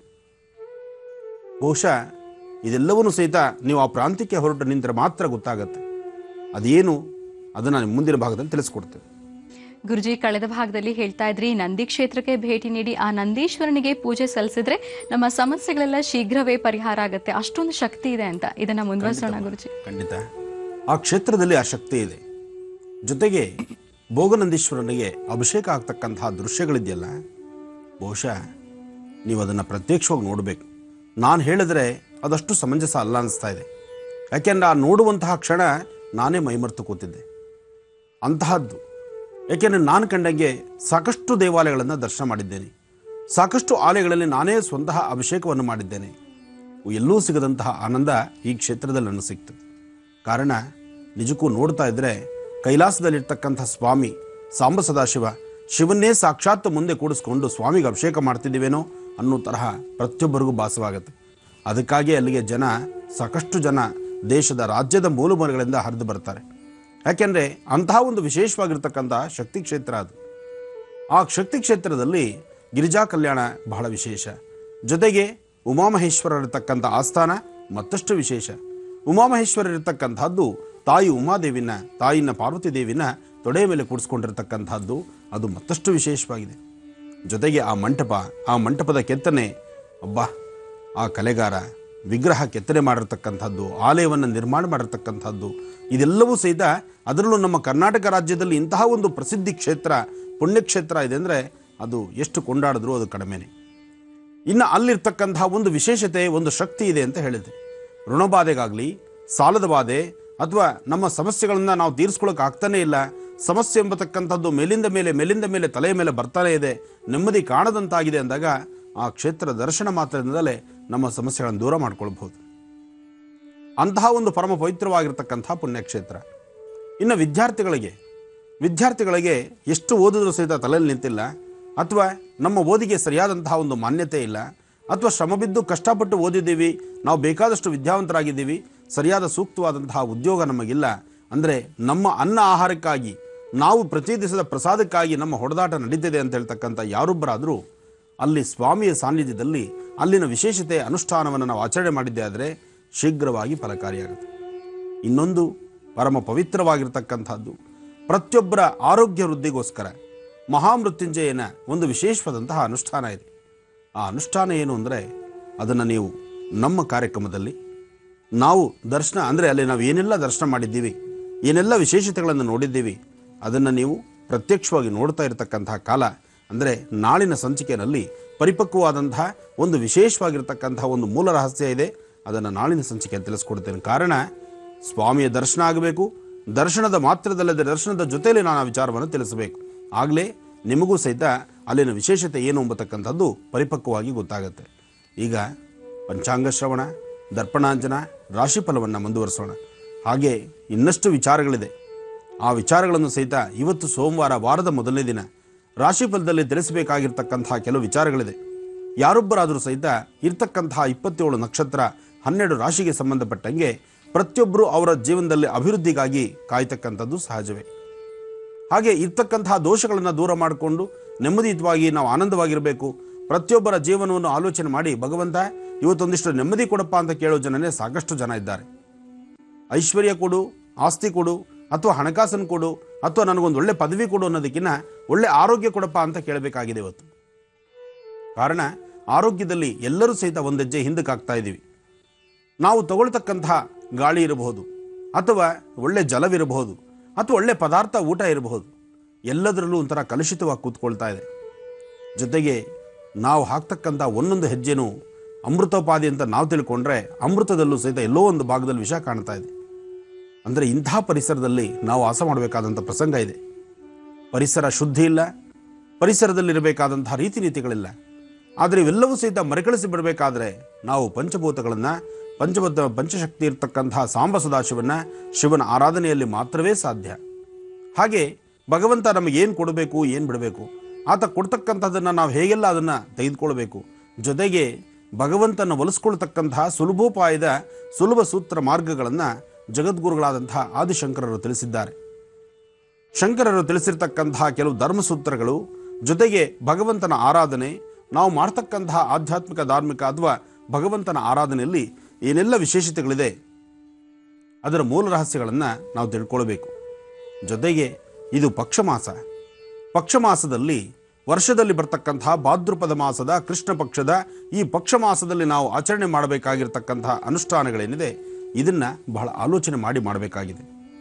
ಬಹುಶಃ ಇದೆಲ್ಲವನ್ನೂ ಸಹಿತ ನೀವು ಆ ಪ್ರಾಂತ್ಯಕ್ಕೆ ಹೊರಟು ನಿಂತರೆ ಮಾತ್ರ ಗೊತ್ತಾಗತ್ತೆ ಅದೇನು ಅದನ್ನು ನಾನು ಮುಂದಿನ ಭಾಗದಲ್ಲಿ ತಿಳಿಸ್ಕೊಡ್ತೇನೆ
ಗುರುಜಿ ಕಳೆದ ಭಾಗದಲ್ಲಿ ಹೇಳ್ತಾ ಇದ್ರಿ ನಂದಿ ಕ್ಷೇತ್ರಕ್ಕೆ ಭೇಟಿ ನೀಡಿ ಆ ನಂದೀಶ್ವರನಿಗೆ ಪೂಜೆ ಸಲ್ಲಿಸಿದ್ರೆ ನಮ್ಮ ಸಮಸ್ಯೆಗಳೆಲ್ಲ ಶೀಘ್ರವೇ ಪರಿಹಾರ ಆಗುತ್ತೆ ಅಷ್ಟೊಂದು ಶಕ್ತಿ ಇದೆ ಅಂತ ಇದನ್ನ ಮುಂದುವರಿಸೋಣ ಗುರುಜಿ
ಖಂಡಿತ ಆ ಕ್ಷೇತ್ರದಲ್ಲಿ ಆ ಶಕ್ತಿ ಇದೆ ಜೊತೆಗೆ ಭೋಗನಂದೀಶ್ವರನಿಗೆ ಅಭಿಷೇಕ ಆಗ್ತಕ್ಕಂತಹ ದೃಶ್ಯಗಳಿದೆಯಲ್ಲ ಬಹುಶಃ ನೀವು ಅದನ್ನು ಪ್ರತ್ಯಕ್ಷವಾಗಿ ನೋಡಬೇಕು ನಾನು ಹೇಳಿದ್ರೆ ಅದಷ್ಟು ಸಮಂಜಸ ಅಲ್ಲ ಅನಿಸ್ತಾ ಇದೆ ಯಾಕೆಂದ್ರೆ ಆ ನೋಡುವಂತಹ ಕ್ಷಣ ನಾನೇ ಮೈಮರೆತು ಕೂತಿದ್ದೆ ಅಂತಹದ್ದು ಯಾಕೆಂದರೆ ನಾನು ಕಂಡಂಗೆ ಸಾಕಷ್ಟು ದೇವಾಲಯಗಳನ್ನು ದರ್ಶನ ಮಾಡಿದ್ದೇನೆ ಸಾಕಷ್ಟು ಆಲಯಗಳಲ್ಲಿ ನಾನೇ ಸ್ವತಃ ಅಭಿಷೇಕವನ್ನು ಮಾಡಿದ್ದೇನೆ ಎಲ್ಲೂ ಸಿಗದಂತಹ ಆನಂದ ಈ ಕ್ಷೇತ್ರದಲ್ಲಿ ನನಗೆ ಸಿಕ್ತು ಕಾರಣ ನಿಜಕ್ಕೂ ನೋಡ್ತಾ ಇದ್ದರೆ ಕೈಲಾಸದಲ್ಲಿರ್ತಕ್ಕಂಥ ಸ್ವಾಮಿ ಸಾಂಬ ಸದಾಶಿವ ಶಿವನ್ನೇ ಸಾಕ್ಷಾತ್ ಮುಂದೆ ಕೂಡಿಸ್ಕೊಂಡು ಸ್ವಾಮಿಗೆ ಅಭಿಷೇಕ ಮಾಡ್ತಿದ್ದೀವೇನೋ ಅನ್ನೋ ತರಹ ಪ್ರತಿಯೊಬ್ಬರಿಗೂ ಭಾಸವಾಗುತ್ತೆ ಅದಕ್ಕಾಗಿ ಅಲ್ಲಿಗೆ ಜನ ಸಾಕಷ್ಟು ಜನ ದೇಶದ ರಾಜ್ಯದ ಮೂಲಮೂಲೆಗಳಿಂದ ಹರಿದು ಬರ್ತಾರೆ ಯಾಕೆಂದರೆ ಅಂತಹ ಒಂದು ವಿಶೇಷವಾಗಿರ್ತಕ್ಕಂಥ ಶಕ್ತಿ ಕ್ಷೇತ್ರ ಅದು ಆ ಶಕ್ತಿ ಕ್ಷೇತ್ರದಲ್ಲಿ ಗಿರಿಜಾ ಕಲ್ಯಾಣ ಬಹಳ ವಿಶೇಷ ಜೊತೆಗೆ ಉಮಾಮಹೇಶ್ವರರಿರ್ತಕ್ಕಂಥ ಆಸ್ಥಾನ ಮತ್ತಷ್ಟು ವಿಶೇಷ ಉಮಾಮಹೇಶ್ವರರಿರ್ತಕ್ಕಂಥದ್ದು ತಾಯಿ ಉಮಾದೇವಿನ ತಾಯಿನ ಪಾರ್ವತಿ ದೇವಿನ ತೊಡೆಯ ಮೇಲೆ ಕೂಡಿಸ್ಕೊಂಡಿರ್ತಕ್ಕಂಥದ್ದು ಅದು ಮತ್ತಷ್ಟು ವಿಶೇಷವಾಗಿದೆ ಜೊತೆಗೆ ಆ ಮಂಟಪ ಆ ಮಂಟಪದ ಕೆತ್ತನೆ ಅಬ್ಬಾ ಆ ಕಲೆಗಾರ ವಿಗ್ರಹ ಕೆತ್ತನೆ ಮಾಡಿರ್ತಕ್ಕಂಥದ್ದು ಆಲಯವನ್ನು ನಿರ್ಮಾಣ ಮಾಡಿರ್ತಕ್ಕಂಥದ್ದು ಇದೆಲ್ಲವೂ ಸಹಿತ ಅದರಲ್ಲೂ ನಮ್ಮ ಕರ್ನಾಟಕ ರಾಜ್ಯದಲ್ಲಿ ಇಂತಹ ಒಂದು ಪ್ರಸಿದ್ಧಿ ಕ್ಷೇತ್ರ ಪುಣ್ಯಕ್ಷೇತ್ರ ಇದೆ ಅಂದರೆ ಅದು ಎಷ್ಟು ಕೊಂಡಾಡಿದ್ರೂ ಅದು ಕಡಿಮೆನೆ ಇನ್ನು ಅಲ್ಲಿರ್ತಕ್ಕಂತಹ ಒಂದು ವಿಶೇಷತೆ ಒಂದು ಶಕ್ತಿ ಇದೆ ಅಂತ ಹೇಳಿದೆ ಋಣಬಾಧೆಗಾಗಲಿ ಸಾಲದ ಬಾಧೆ ಅಥವಾ ನಮ್ಮ ಸಮಸ್ಯೆಗಳನ್ನು ನಾವು ತೀರಿಸ್ಕೊಳ್ಳೋಕೆ ಆಗ್ತಾನೇ ಇಲ್ಲ ಸಮಸ್ಯೆ ಎಂಬತಕ್ಕಂಥದ್ದು ಮೇಲಿಂದ ಮೇಲೆ ಮೇಲಿಂದ ಮೇಲೆ ತಲೆಯ ಮೇಲೆ ಬರ್ತಾನೇ ಇದೆ ನೆಮ್ಮದಿ ಕಾಣದಂತಾಗಿದೆ ಅಂದಾಗ ಆ ಕ್ಷೇತ್ರ ದರ್ಶನ ಮಾತ್ರದಿಂದಲೇ ನಮ್ಮ ಸಮಸ್ಯೆಗಳನ್ನು ದೂರ ಮಾಡ್ಕೊಳ್ಬಹುದು ಅಂತಹ ಒಂದು ಪರಮ ಪವಿತ್ರವಾಗಿರ್ತಕ್ಕಂಥ ಪುಣ್ಯಕ್ಷೇತ್ರ ಇನ್ನು ವಿದ್ಯಾರ್ಥಿಗಳಿಗೆ ವಿದ್ಯಾರ್ಥಿಗಳಿಗೆ ಎಷ್ಟು ಓದಿದ್ರೂ ಸಹಿತ ತಲೆಯಲ್ಲಿ ನಿಂತಿಲ್ಲ ಅಥವಾ ನಮ್ಮ ಓದಿಗೆ ಸರಿಯಾದಂತಹ ಒಂದು ಮಾನ್ಯತೆ ಇಲ್ಲ ಅಥವಾ ಶ್ರಮಬಿದ್ದು ಕಷ್ಟಪಟ್ಟು ಓದಿದ್ದೀವಿ ನಾವು ಬೇಕಾದಷ್ಟು ವಿದ್ಯಾವಂತರಾಗಿದ್ದೀವಿ ಸರಿಯಾದ ಸೂಕ್ತವಾದಂತಹ ಉದ್ಯೋಗ ನಮಗಿಲ್ಲ ಅಂದರೆ ನಮ್ಮ ಅನ್ನ ಆಹಾರಕ್ಕಾಗಿ ನಾವು ಪ್ರತಿ ದಿವಸದ ಪ್ರಸಾದಕ್ಕಾಗಿ ನಮ್ಮ ಹೊಡೆದಾಟ ನಡೀತಿದೆ ಅಂತ ಹೇಳ್ತಕ್ಕಂಥ ಯಾರೊಬ್ಬರಾದರೂ ಅಲ್ಲಿ ಸ್ವಾಮಿಯ ಸಾನ್ನಿಧ್ಯದಲ್ಲಿ ಅಲ್ಲಿನ ವಿಶೇಷತೆ ಅನುಷ್ಠಾನವನ್ನು ನಾವು ಆಚರಣೆ ಮಾಡಿದ್ದೇ ಆದರೆ ಶೀಘ್ರವಾಗಿ ಫಲಕಾರಿಯಾಗುತ್ತೆ ಇನ್ನೊಂದು ಪರಮ ಪವಿತ್ರವಾಗಿರ್ತಕ್ಕಂಥದ್ದು ಪ್ರತಿಯೊಬ್ಬರ ಆರೋಗ್ಯ ವೃದ್ಧಿಗೋಸ್ಕರ ಮಹಾಮೃತ್ಯುಂಜಯನ ಒಂದು ವಿಶೇಷವಾದಂತಹ ಅನುಷ್ಠಾನ ಇದೆ ಆ ಅನುಷ್ಠಾನ ಏನು ಅಂದರೆ ಅದನ್ನು ನೀವು ನಮ್ಮ ಕಾರ್ಯಕ್ರಮದಲ್ಲಿ ನಾವು ದರ್ಶನ ಅಂದರೆ ಅಲ್ಲಿ ನಾವು ಏನೆಲ್ಲ ದರ್ಶನ ಮಾಡಿದ್ದೀವಿ ಏನೆಲ್ಲ ವಿಶೇಷತೆಗಳನ್ನು ನೋಡಿದ್ದೀವಿ ಅದನ್ನು ನೀವು ಪ್ರತ್ಯಕ್ಷವಾಗಿ ನೋಡ್ತಾ ಇರತಕ್ಕಂತಹ ಕಾಲ ಅಂದರೆ ನಾಳಿನ ಸಂಚಿಕೆಯಲ್ಲಿ ಪರಿಪಕ್ವವಾದಂತಹ ಒಂದು ವಿಶೇಷವಾಗಿರ್ತಕ್ಕಂತಹ ಒಂದು ಮೂಲ ರಹಸ್ಯ ಇದೆ ಅದನ್ನು ನಾಳಿನ ಸಂಚಿಕೆ ತಿಳಿಸ್ಕೊಡ್ತೇನೆ ಕಾರಣ ಸ್ವಾಮಿಯ ದರ್ಶನ ಆಗಬೇಕು ದರ್ಶನದ ಮಾತ್ರದಲ್ಲದೆ ದರ್ಶನದ ಜೊತೆಯಲ್ಲಿ ನಾನು ಆ ವಿಚಾರವನ್ನು ತಿಳಿಸಬೇಕು ಆಗಲೇ ನಿಮಗೂ ಸಹಿತ ಅಲ್ಲಿನ ವಿಶೇಷತೆ ಏನು ಎಂಬತಕ್ಕಂಥದ್ದು ಪರಿಪಕ್ವವಾಗಿ ಗೊತ್ತಾಗುತ್ತೆ ಈಗ ಪಂಚಾಂಗ ಶ್ರವಣ ದರ್ಪಣಾಂಜನ ರಾಶಿಫಲವನ್ನು ಮುಂದುವರಿಸೋಣ ಹಾಗೆ ಇನ್ನಷ್ಟು ವಿಚಾರಗಳಿದೆ ಆ ವಿಚಾರಗಳನ್ನು ಸಹಿತ ಇವತ್ತು ಸೋಮವಾರ ವಾರದ ಮೊದಲನೇ ದಿನ ರಾಶಿಫಲದಲ್ಲಿ ತಿಳಿಸಬೇಕಾಗಿರ್ತಕ್ಕಂತಹ ಕೆಲವು ವಿಚಾರಗಳಿದೆ ಯಾರೊಬ್ಬರಾದರೂ ಸಹಿತ ಇರ್ತಕ್ಕಂತಹ ಇಪ್ಪತ್ತೇಳು ನಕ್ಷತ್ರ ಹನ್ನೆರಡು ರಾಶಿಗೆ ಸಂಬಂಧಪಟ್ಟಂಗೆ ಪ್ರತಿಯೊಬ್ಬರು ಅವರ ಜೀವನದಲ್ಲಿ ಅಭಿವೃದ್ಧಿಗಾಗಿ ಕಾಯ್ತಕ್ಕಂಥದ್ದು ಸಹಜವೇ ಹಾಗೆ ಇರ್ತಕ್ಕಂತಹ ದೋಷಗಳನ್ನು ದೂರ ಮಾಡಿಕೊಂಡು ನೆಮ್ಮದಿಯುತವಾಗಿ ನಾವು ಆನಂದವಾಗಿರಬೇಕು ಪ್ರತಿಯೊಬ್ಬರ ಜೀವನವನ್ನು ಆಲೋಚನೆ ಮಾಡಿ ಭಗವಂತ ಇವತ್ತೊಂದಿಷ್ಟು ನೆಮ್ಮದಿ ಕೊಡಪ್ಪ ಅಂತ ಕೇಳೋ ಜನನೇ ಸಾಕಷ್ಟು ಜನ ಇದ್ದಾರೆ ಐಶ್ವರ್ಯ ಕೊಡು ಆಸ್ತಿ ಕೊಡು ಅಥವಾ ಹಣಕಾಸನ್ನು ಕೊಡು ಅಥವಾ ನನಗೊಂದು ಒಳ್ಳೆ ಪದವಿ ಕೊಡು ಅನ್ನೋದಕ್ಕಿಂತ ಒಳ್ಳೆ ಆರೋಗ್ಯ ಕೊಡಪ್ಪ ಅಂತ ಕೇಳಬೇಕಾಗಿದೆ ಇವತ್ತು ಕಾರಣ ಆರೋಗ್ಯದಲ್ಲಿ ಎಲ್ಲರೂ ಸಹಿತ ಒಂದು ಹೆಜ್ಜೆ ಹಿಂದಕ್ಕೆ ಆಗ್ತಾ ಇದ್ದೀವಿ ನಾವು ತಗೊಳ್ತಕ್ಕಂತಹ ಗಾಳಿ ಇರಬಹುದು ಅಥವಾ ಒಳ್ಳೆ ಜಲವಿರಬಹುದು ಅಥವಾ ಒಳ್ಳೆ ಪದಾರ್ಥ ಊಟ ಇರಬಹುದು ಎಲ್ಲದರಲ್ಲೂ ಒಂಥರ ಕಲುಷಿತವಾಗಿ ಕೂತ್ಕೊಳ್ತಾ ಇದೆ ಜೊತೆಗೆ ನಾವು ಹಾಕ್ತಕ್ಕಂಥ ಒಂದೊಂದು ಹೆಜ್ಜೆನೂ ಅಮೃತೋಪಾದಿ ಅಂತ ನಾವು ತಿಳ್ಕೊಂಡ್ರೆ ಅಮೃತದಲ್ಲೂ ಸಹಿತ ಎಲ್ಲೋ ಒಂದು ಭಾಗದಲ್ಲಿ ವಿಷ ಕಾಣ್ತಾ ಇದೆ ಅಂದರೆ ಇಂತಹ ಪರಿಸರದಲ್ಲಿ ನಾವು ವಾಸ ಮಾಡಬೇಕಾದಂಥ ಪ್ರಸಂಗ ಇದೆ ಪರಿಸರ ಶುದ್ಧಿ ಇಲ್ಲ ಪರಿಸರದಲ್ಲಿರಬೇಕಾದಂತಹ ರೀತಿ ನೀತಿಗಳಿಲ್ಲ ಆದರೆ ಇವೆಲ್ಲವೂ ಸಹಿತ ಮರೆಕಳಿಸಿ ಬಿಡಬೇಕಾದ್ರೆ ನಾವು ಪಂಚಭೂತಗಳನ್ನು ಪಂಚಬದ್ಧ ಪಂಚಶಕ್ತಿ ಇರ್ತಕ್ಕಂತಹ ಸಾಂಬ ಸದಾಶಿವನ ಶಿವನ ಆರಾಧನೆಯಲ್ಲಿ ಮಾತ್ರವೇ ಸಾಧ್ಯ ಹಾಗೆ ಭಗವಂತ ನಮಗೆ ಏನು ಕೊಡಬೇಕು ಏನು ಬಿಡಬೇಕು ಆತ ಕೊಡ್ತಕ್ಕಂಥದ್ದನ್ನು ನಾವು ಹೇಗೆಲ್ಲ ಅದನ್ನು ತೆಗೆದುಕೊಳ್ಬೇಕು ಜೊತೆಗೆ ಭಗವಂತನ ಒಲಿಸ್ಕೊಳ್ತಕ್ಕಂತಹ ಸುಲಭೋಪಾಯದ ಸುಲಭ ಸೂತ್ರ ಮಾರ್ಗಗಳನ್ನು ಜಗದ್ಗುರುಗಳಾದಂತಹ ಆದಿಶಂಕರರು ತಿಳಿಸಿದ್ದಾರೆ ಶಂಕರರು ತಿಳಿಸಿರ್ತಕ್ಕಂತಹ ಕೆಲವು ಧರ್ಮಸೂತ್ರಗಳು ಜೊತೆಗೆ ಭಗವಂತನ ಆರಾಧನೆ ನಾವು ಮಾಡ್ತಕ್ಕಂತಹ ಆಧ್ಯಾತ್ಮಿಕ ಧಾರ್ಮಿಕ ಅಥವಾ ಭಗವಂತನ ಆರಾಧನೆಯಲ್ಲಿ ಏನೆಲ್ಲ ವಿಶೇಷತೆಗಳಿದೆ ಅದರ ಮೂಲ ರಹಸ್ಯಗಳನ್ನು ನಾವು ತಿಳ್ಕೊಳ್ಬೇಕು ಜೊತೆಗೆ ಇದು ಪಕ್ಷಮಾಸ ಪಕ್ಷಮಾಸದಲ್ಲಿ ವರ್ಷದಲ್ಲಿ ಬರ್ತಕ್ಕಂತಹ ಭಾದ್ರಪದ ಮಾಸದ ಕೃಷ್ಣ ಪಕ್ಷದ ಈ ಪಕ್ಷ ಮಾಸದಲ್ಲಿ ನಾವು ಆಚರಣೆ ಮಾಡಬೇಕಾಗಿರ್ತಕ್ಕಂತಹ ಅನುಷ್ಠಾನಗಳೇನಿದೆ ಇದನ್ನು ಬಹಳ ಆಲೋಚನೆ ಮಾಡಿ ಮಾಡಬೇಕಾಗಿದೆ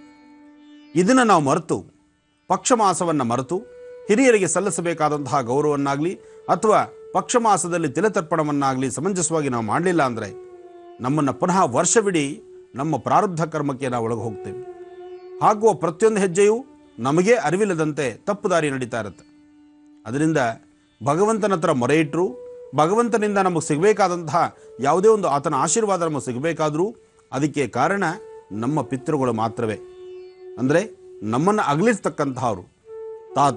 ಇದನ್ನು ನಾವು ಮರೆತು ಪಕ್ಷ ಮಾಸವನ್ನು ಮರೆತು ಹಿರಿಯರಿಗೆ ಸಲ್ಲಿಸಬೇಕಾದಂತಹ ಗೌರವವನ್ನಾಗಲಿ ಅಥವಾ ಪಕ್ಷ ಮಾಸದಲ್ಲಿ ತಿಲತರ್ಪಣವನ್ನಾಗಲಿ ಸಮಂಜಸವಾಗಿ ನಾವು ಮಾಡಲಿಲ್ಲ ಅಂದರೆ ನಮ್ಮನ್ನು ಪುನಃ ವರ್ಷವಿಡೀ ನಮ್ಮ ಪ್ರಾರಬ್ಧ ಕರ್ಮಕ್ಕೆ ನಾವು ಒಳಗೆ ಹೋಗ್ತೇವೆ ಹಾಕುವ ಪ್ರತಿಯೊಂದು ಹೆಜ್ಜೆಯೂ ನಮಗೇ ಅರಿವಿಲ್ಲದಂತೆ ತಪ್ಪು ದಾರಿ ನಡೀತಾ ಇರುತ್ತೆ ಅದರಿಂದ ಭಗವಂತನ ಹತ್ರ ಮೊರೆ ಇಟ್ಟರು ಭಗವಂತನಿಂದ ನಮಗೆ ಸಿಗಬೇಕಾದಂತಹ ಯಾವುದೇ ಒಂದು ಆತನ ಆಶೀರ್ವಾದ ನಮಗೆ ಸಿಗಬೇಕಾದರೂ ಅದಕ್ಕೆ ಕಾರಣ ನಮ್ಮ ಪಿತೃಗಳು ಮಾತ್ರವೇ ಅಂದರೆ ನಮ್ಮನ್ನು ಅಗಲಿರ್ತಕ್ಕಂತಹವರು ತಾತ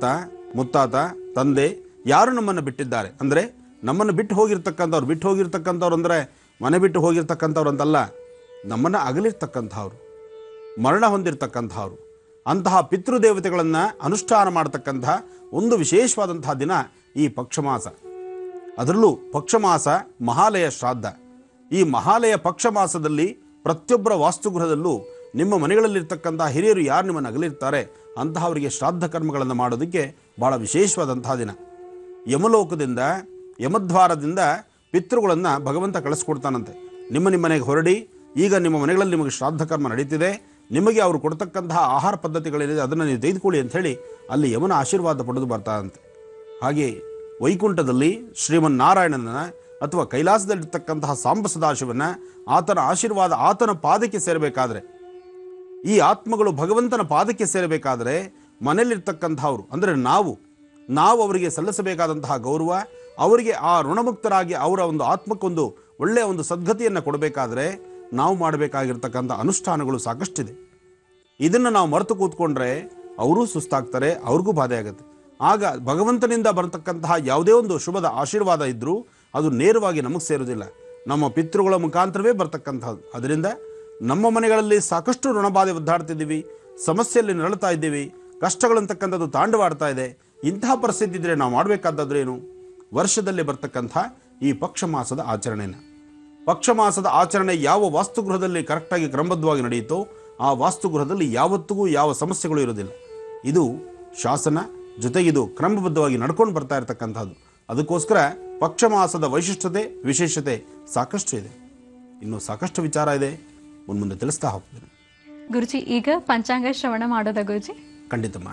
ಮುತ್ತಾತ ತಂದೆ ಯಾರು ನಮ್ಮನ್ನು ಬಿಟ್ಟಿದ್ದಾರೆ ಅಂದರೆ ನಮ್ಮನ್ನು ಬಿಟ್ಟು ಹೋಗಿರ್ತಕ್ಕಂಥವ್ರು ಬಿಟ್ಟು ಹೋಗಿರ್ತಕ್ಕಂಥವ್ರು ಅಂದರೆ ಮನೆ ಬಿಟ್ಟು ಹೋಗಿರ್ತಕ್ಕಂಥವ್ರು ಅಂತಲ್ಲ ನಮ್ಮನ್ನು ಅಗಲಿರ್ತಕ್ಕಂಥವ್ರು ಮರಣ ಹೊಂದಿರತಕ್ಕಂಥವ್ರು ಅಂತಹ ಪಿತೃದೇವತೆಗಳನ್ನು ಅನುಷ್ಠಾನ ಮಾಡತಕ್ಕಂತಹ ಒಂದು ವಿಶೇಷವಾದಂತಹ ದಿನ ಈ ಪಕ್ಷಮಾಸ ಅದರಲ್ಲೂ ಪಕ್ಷಮಾಸ ಮಹಾಲಯ ಶ್ರಾದ್ದ ಈ ಮಹಾಲಯ ಪಕ್ಷಮಾಸದಲ್ಲಿ ಪ್ರತಿಯೊಬ್ಬರ ವಾಸ್ತುಗೃಹದಲ್ಲೂ ನಿಮ್ಮ ಮನೆಗಳಲ್ಲಿರ್ತಕ್ಕಂಥ ಹಿರಿಯರು ಯಾರು ನಿಮ್ಮನ್ನು ಅಗಲಿರ್ತಾರೆ ಅಂತಹವರಿಗೆ ಶ್ರಾದ್ದ ಕರ್ಮಗಳನ್ನು ಮಾಡೋದಕ್ಕೆ ಭಾಳ ವಿಶೇಷವಾದಂತಹ ದಿನ ಯಮಲೋಕದಿಂದ ಯಮದ್ವಾರದಿಂದ ಪಿತೃಗಳನ್ನು ಭಗವಂತ ಕಳಿಸ್ಕೊಡ್ತಾನಂತೆ ನಿಮ್ಮ ನಿಮ್ಮ ಮನೆಗೆ ಹೊರಡಿ ಈಗ ನಿಮ್ಮ ಮನೆಗಳಲ್ಲಿ ನಿಮಗೆ ಶ್ರಾದ್ದ ಕರ್ಮ ನಡೀತಿದೆ ನಿಮಗೆ ಅವರು ಕೊಡ್ತಕ್ಕಂತಹ ಆಹಾರ ಪದ್ಧತಿಗಳೇನಿದೆ ಅದನ್ನು ನೀವು ತೆಗೆದುಕೊಳ್ಳಿ ಅಂಥೇಳಿ ಅಲ್ಲಿ ಯಮನ ಆಶೀರ್ವಾದ ಪಡೆದು ಬರ್ತಾರಂತೆ ಹಾಗೆ ವೈಕುಂಠದಲ್ಲಿ ಶ್ರೀಮನ್ನಾರಾಯಣನ ಅಥವಾ ಕೈಲಾಸದಲ್ಲಿರ್ತಕ್ಕಂತಹ ಸಾಂಬ ಸದಾಶಿವನ ಆತನ ಆಶೀರ್ವಾದ ಆತನ ಪಾದಕ್ಕೆ ಸೇರಬೇಕಾದ್ರೆ ಈ ಆತ್ಮಗಳು ಭಗವಂತನ ಪಾದಕ್ಕೆ ಸೇರಬೇಕಾದರೆ ಮನೆಯಲ್ಲಿರ್ತಕ್ಕಂಥವ್ರು ಅಂದರೆ ನಾವು ನಾವು ಅವರಿಗೆ ಸಲ್ಲಿಸಬೇಕಾದಂತಹ ಗೌರವ ಅವರಿಗೆ ಆ ಋಣಮುಕ್ತರಾಗಿ ಅವರ ಒಂದು ಆತ್ಮಕ್ಕೊಂದು ಒಳ್ಳೆಯ ಒಂದು ಸದ್ಗತಿಯನ್ನು ಕೊಡಬೇಕಾದ್ರೆ ನಾವು ಮಾಡಬೇಕಾಗಿರ್ತಕ್ಕಂಥ ಅನುಷ್ಠಾನಗಳು ಸಾಕಷ್ಟಿದೆ ಇದನ್ನು ನಾವು ಮರೆತು ಕೂತ್ಕೊಂಡ್ರೆ ಅವರೂ ಸುಸ್ತಾಗ್ತಾರೆ ಅವ್ರಿಗೂ ಬಾಧೆ ಆಗುತ್ತೆ ಆಗ ಭಗವಂತನಿಂದ ಬರತಕ್ಕಂತಹ ಯಾವುದೇ ಒಂದು ಶುಭದ ಆಶೀರ್ವಾದ ಇದ್ದರೂ ಅದು ನೇರವಾಗಿ ನಮಗೆ ಸೇರೋದಿಲ್ಲ ನಮ್ಮ ಪಿತೃಗಳ ಮುಖಾಂತರವೇ ಬರ್ತಕ್ಕಂಥದ್ದು ಅದರಿಂದ ನಮ್ಮ ಮನೆಗಳಲ್ಲಿ ಸಾಕಷ್ಟು ಋಣಬಾಧೆ ಒದ್ದಾಡ್ತಿದ್ದೀವಿ ಸಮಸ್ಯೆಯಲ್ಲಿ ನರಳುತ್ತಾ ಇದ್ದೀವಿ ಕಷ್ಟಗಳಂತಕ್ಕಂಥದ್ದು ತಾಂಡವಾಡ್ತಾ ಇದೆ ಇಂತಹ ಪರಿಸ್ಥಿತಿ ಇದ್ದರೆ ನಾವು ಮಾಡಬೇಕಾದದ್ರೇನು ವರ್ಷದಲ್ಲಿ ಬರ್ತಕ್ಕಂಥ ಈ ಪಕ್ಷ ಮಾಸದ ಆಚರಣೆನ ಪಕ್ಷ ಮಾಸದ ಆಚರಣೆ ಯಾವ ವಾಸ್ತುಗೃಹದಲ್ಲಿ ಕರೆಕ್ಟಾಗಿ ಕ್ರಮಬದ್ಧವಾಗಿ ನಡೆಯುತ್ತೋ ಆ ವಾಸ್ತುಗೃಹದಲ್ಲಿ ಯಾವತ್ತಿಗೂ ಯಾವ ಸಮಸ್ಯೆಗಳು ಇರೋದಿಲ್ಲ ಇದು ಶಾಸನ ಜೊತೆಗಿದು ಕ್ರಮಬದ್ಧವಾಗಿ ನಡ್ಕೊಂಡು ಬರ್ತಾ ಇರತಕ್ಕಂಥದ್ದು ಅದಕ್ಕೋಸ್ಕರ ಪಕ್ಷ ಮಾಸದ ವೈಶಿಷ್ಟ್ಯತೆ ವಿಶೇಷತೆ ಸಾಕಷ್ಟು ಇದೆ ಇನ್ನು ಸಾಕಷ್ಟು ವಿಚಾರ ಇದೆ ಮುನ್ಮುಂದೆ ತಿಳಿಸ್ತಾ ಹೋಗ್ತೀನಿ
ಗುರುಜಿ ಈಗ ಪಂಚಾಂಗ ಶ್ರವಣ ಮಾಡೋದ ಗುರುಜಿ
ಖಂಡಿತಮ್ಮ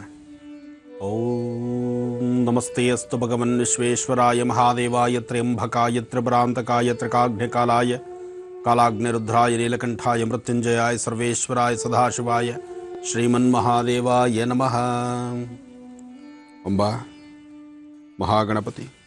ಓಂ ನಮಸ್ತೆ ಅಸ್ತು ಭಗವನ್ ವಿಶ್ವೇಶ್ವರಾಯ ಮಹಾದೇವಾಯ ತ್ರ್ಯಂಬಕಾಯ ತ್ರಿಪುರಾಂತಕಾಯ ತ್ರಿಕಾಗ್ನಿಕಾಲಾಯ ಕಾಲಾಗ್ನಿರುದ್ರಾಯ ನೀಲಕಂಠಾಯ ಮೃತ್ಯುಂಜಯಾಯ ಸರ್ವೇಶ್ವರಾಯ ಸದಾಶಿವಾಯ ಶ್ರೀಮನ್ಮಹಾದೇವಾಯ ನಮಃ ಅಂಬ ಮಹಾಗಣಪತಿ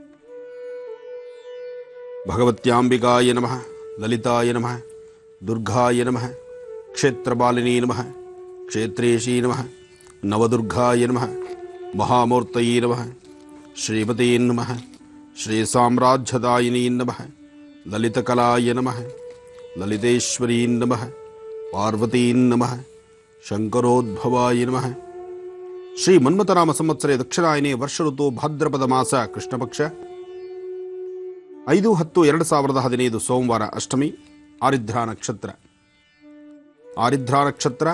ಭಗವತ್ಯಾಂಬಿಕಾಯ ನಮಃ ಲಲಿತಾಯ ನಮಃ ದುರ್ಗಾಯ ನಮಃ ಕ್ಷೇತ್ರಪಾಲಿನಿ ನಮಃ ಕ್ಷೇತ್ರೇಶೀ ನಮಃ ನವದುರ್ಗಾಯ ನಮಃ ಮಹಾಮೂರ್ತಯೇ ನಮಃ ಶ್ರೀಮತೀ ನಮಃ ಶ್ರೀ ಸಾಮ್ರಾಜ್ಯದಾಯಿನೀ ನಮಃ ಲಲಿತಕಲಾಯ ನಮಃ ಲಲಿತೇಶ್ವರೀ ನಮಃ ಪಾರ್ವತೀ ನಮಃ ಶಂಕರೋದ್ಭವಾಯ ನಮಃ ಶ್ರೀ ಮನ್ಮಥನಾಮ ಸಂವತ್ಸರೆ ದಕ್ಷಿಣಾಯನೇ ವರ್ಷ ಋತು ಭಾದ್ರಪದ ಮಾಸ ಕೃಷ್ಣಪಕ್ಷ ಐದು ಹತ್ತು ಎರಡು ಸಾವಿರದ ಹದಿನೈದು ಸೋಮವಾರ ಅಷ್ಟಮಿ ಆರಿದ್ರಾ ನಕ್ಷತ್ರ ಆರಿದ್ರಾ ನಕ್ಷತ್ರ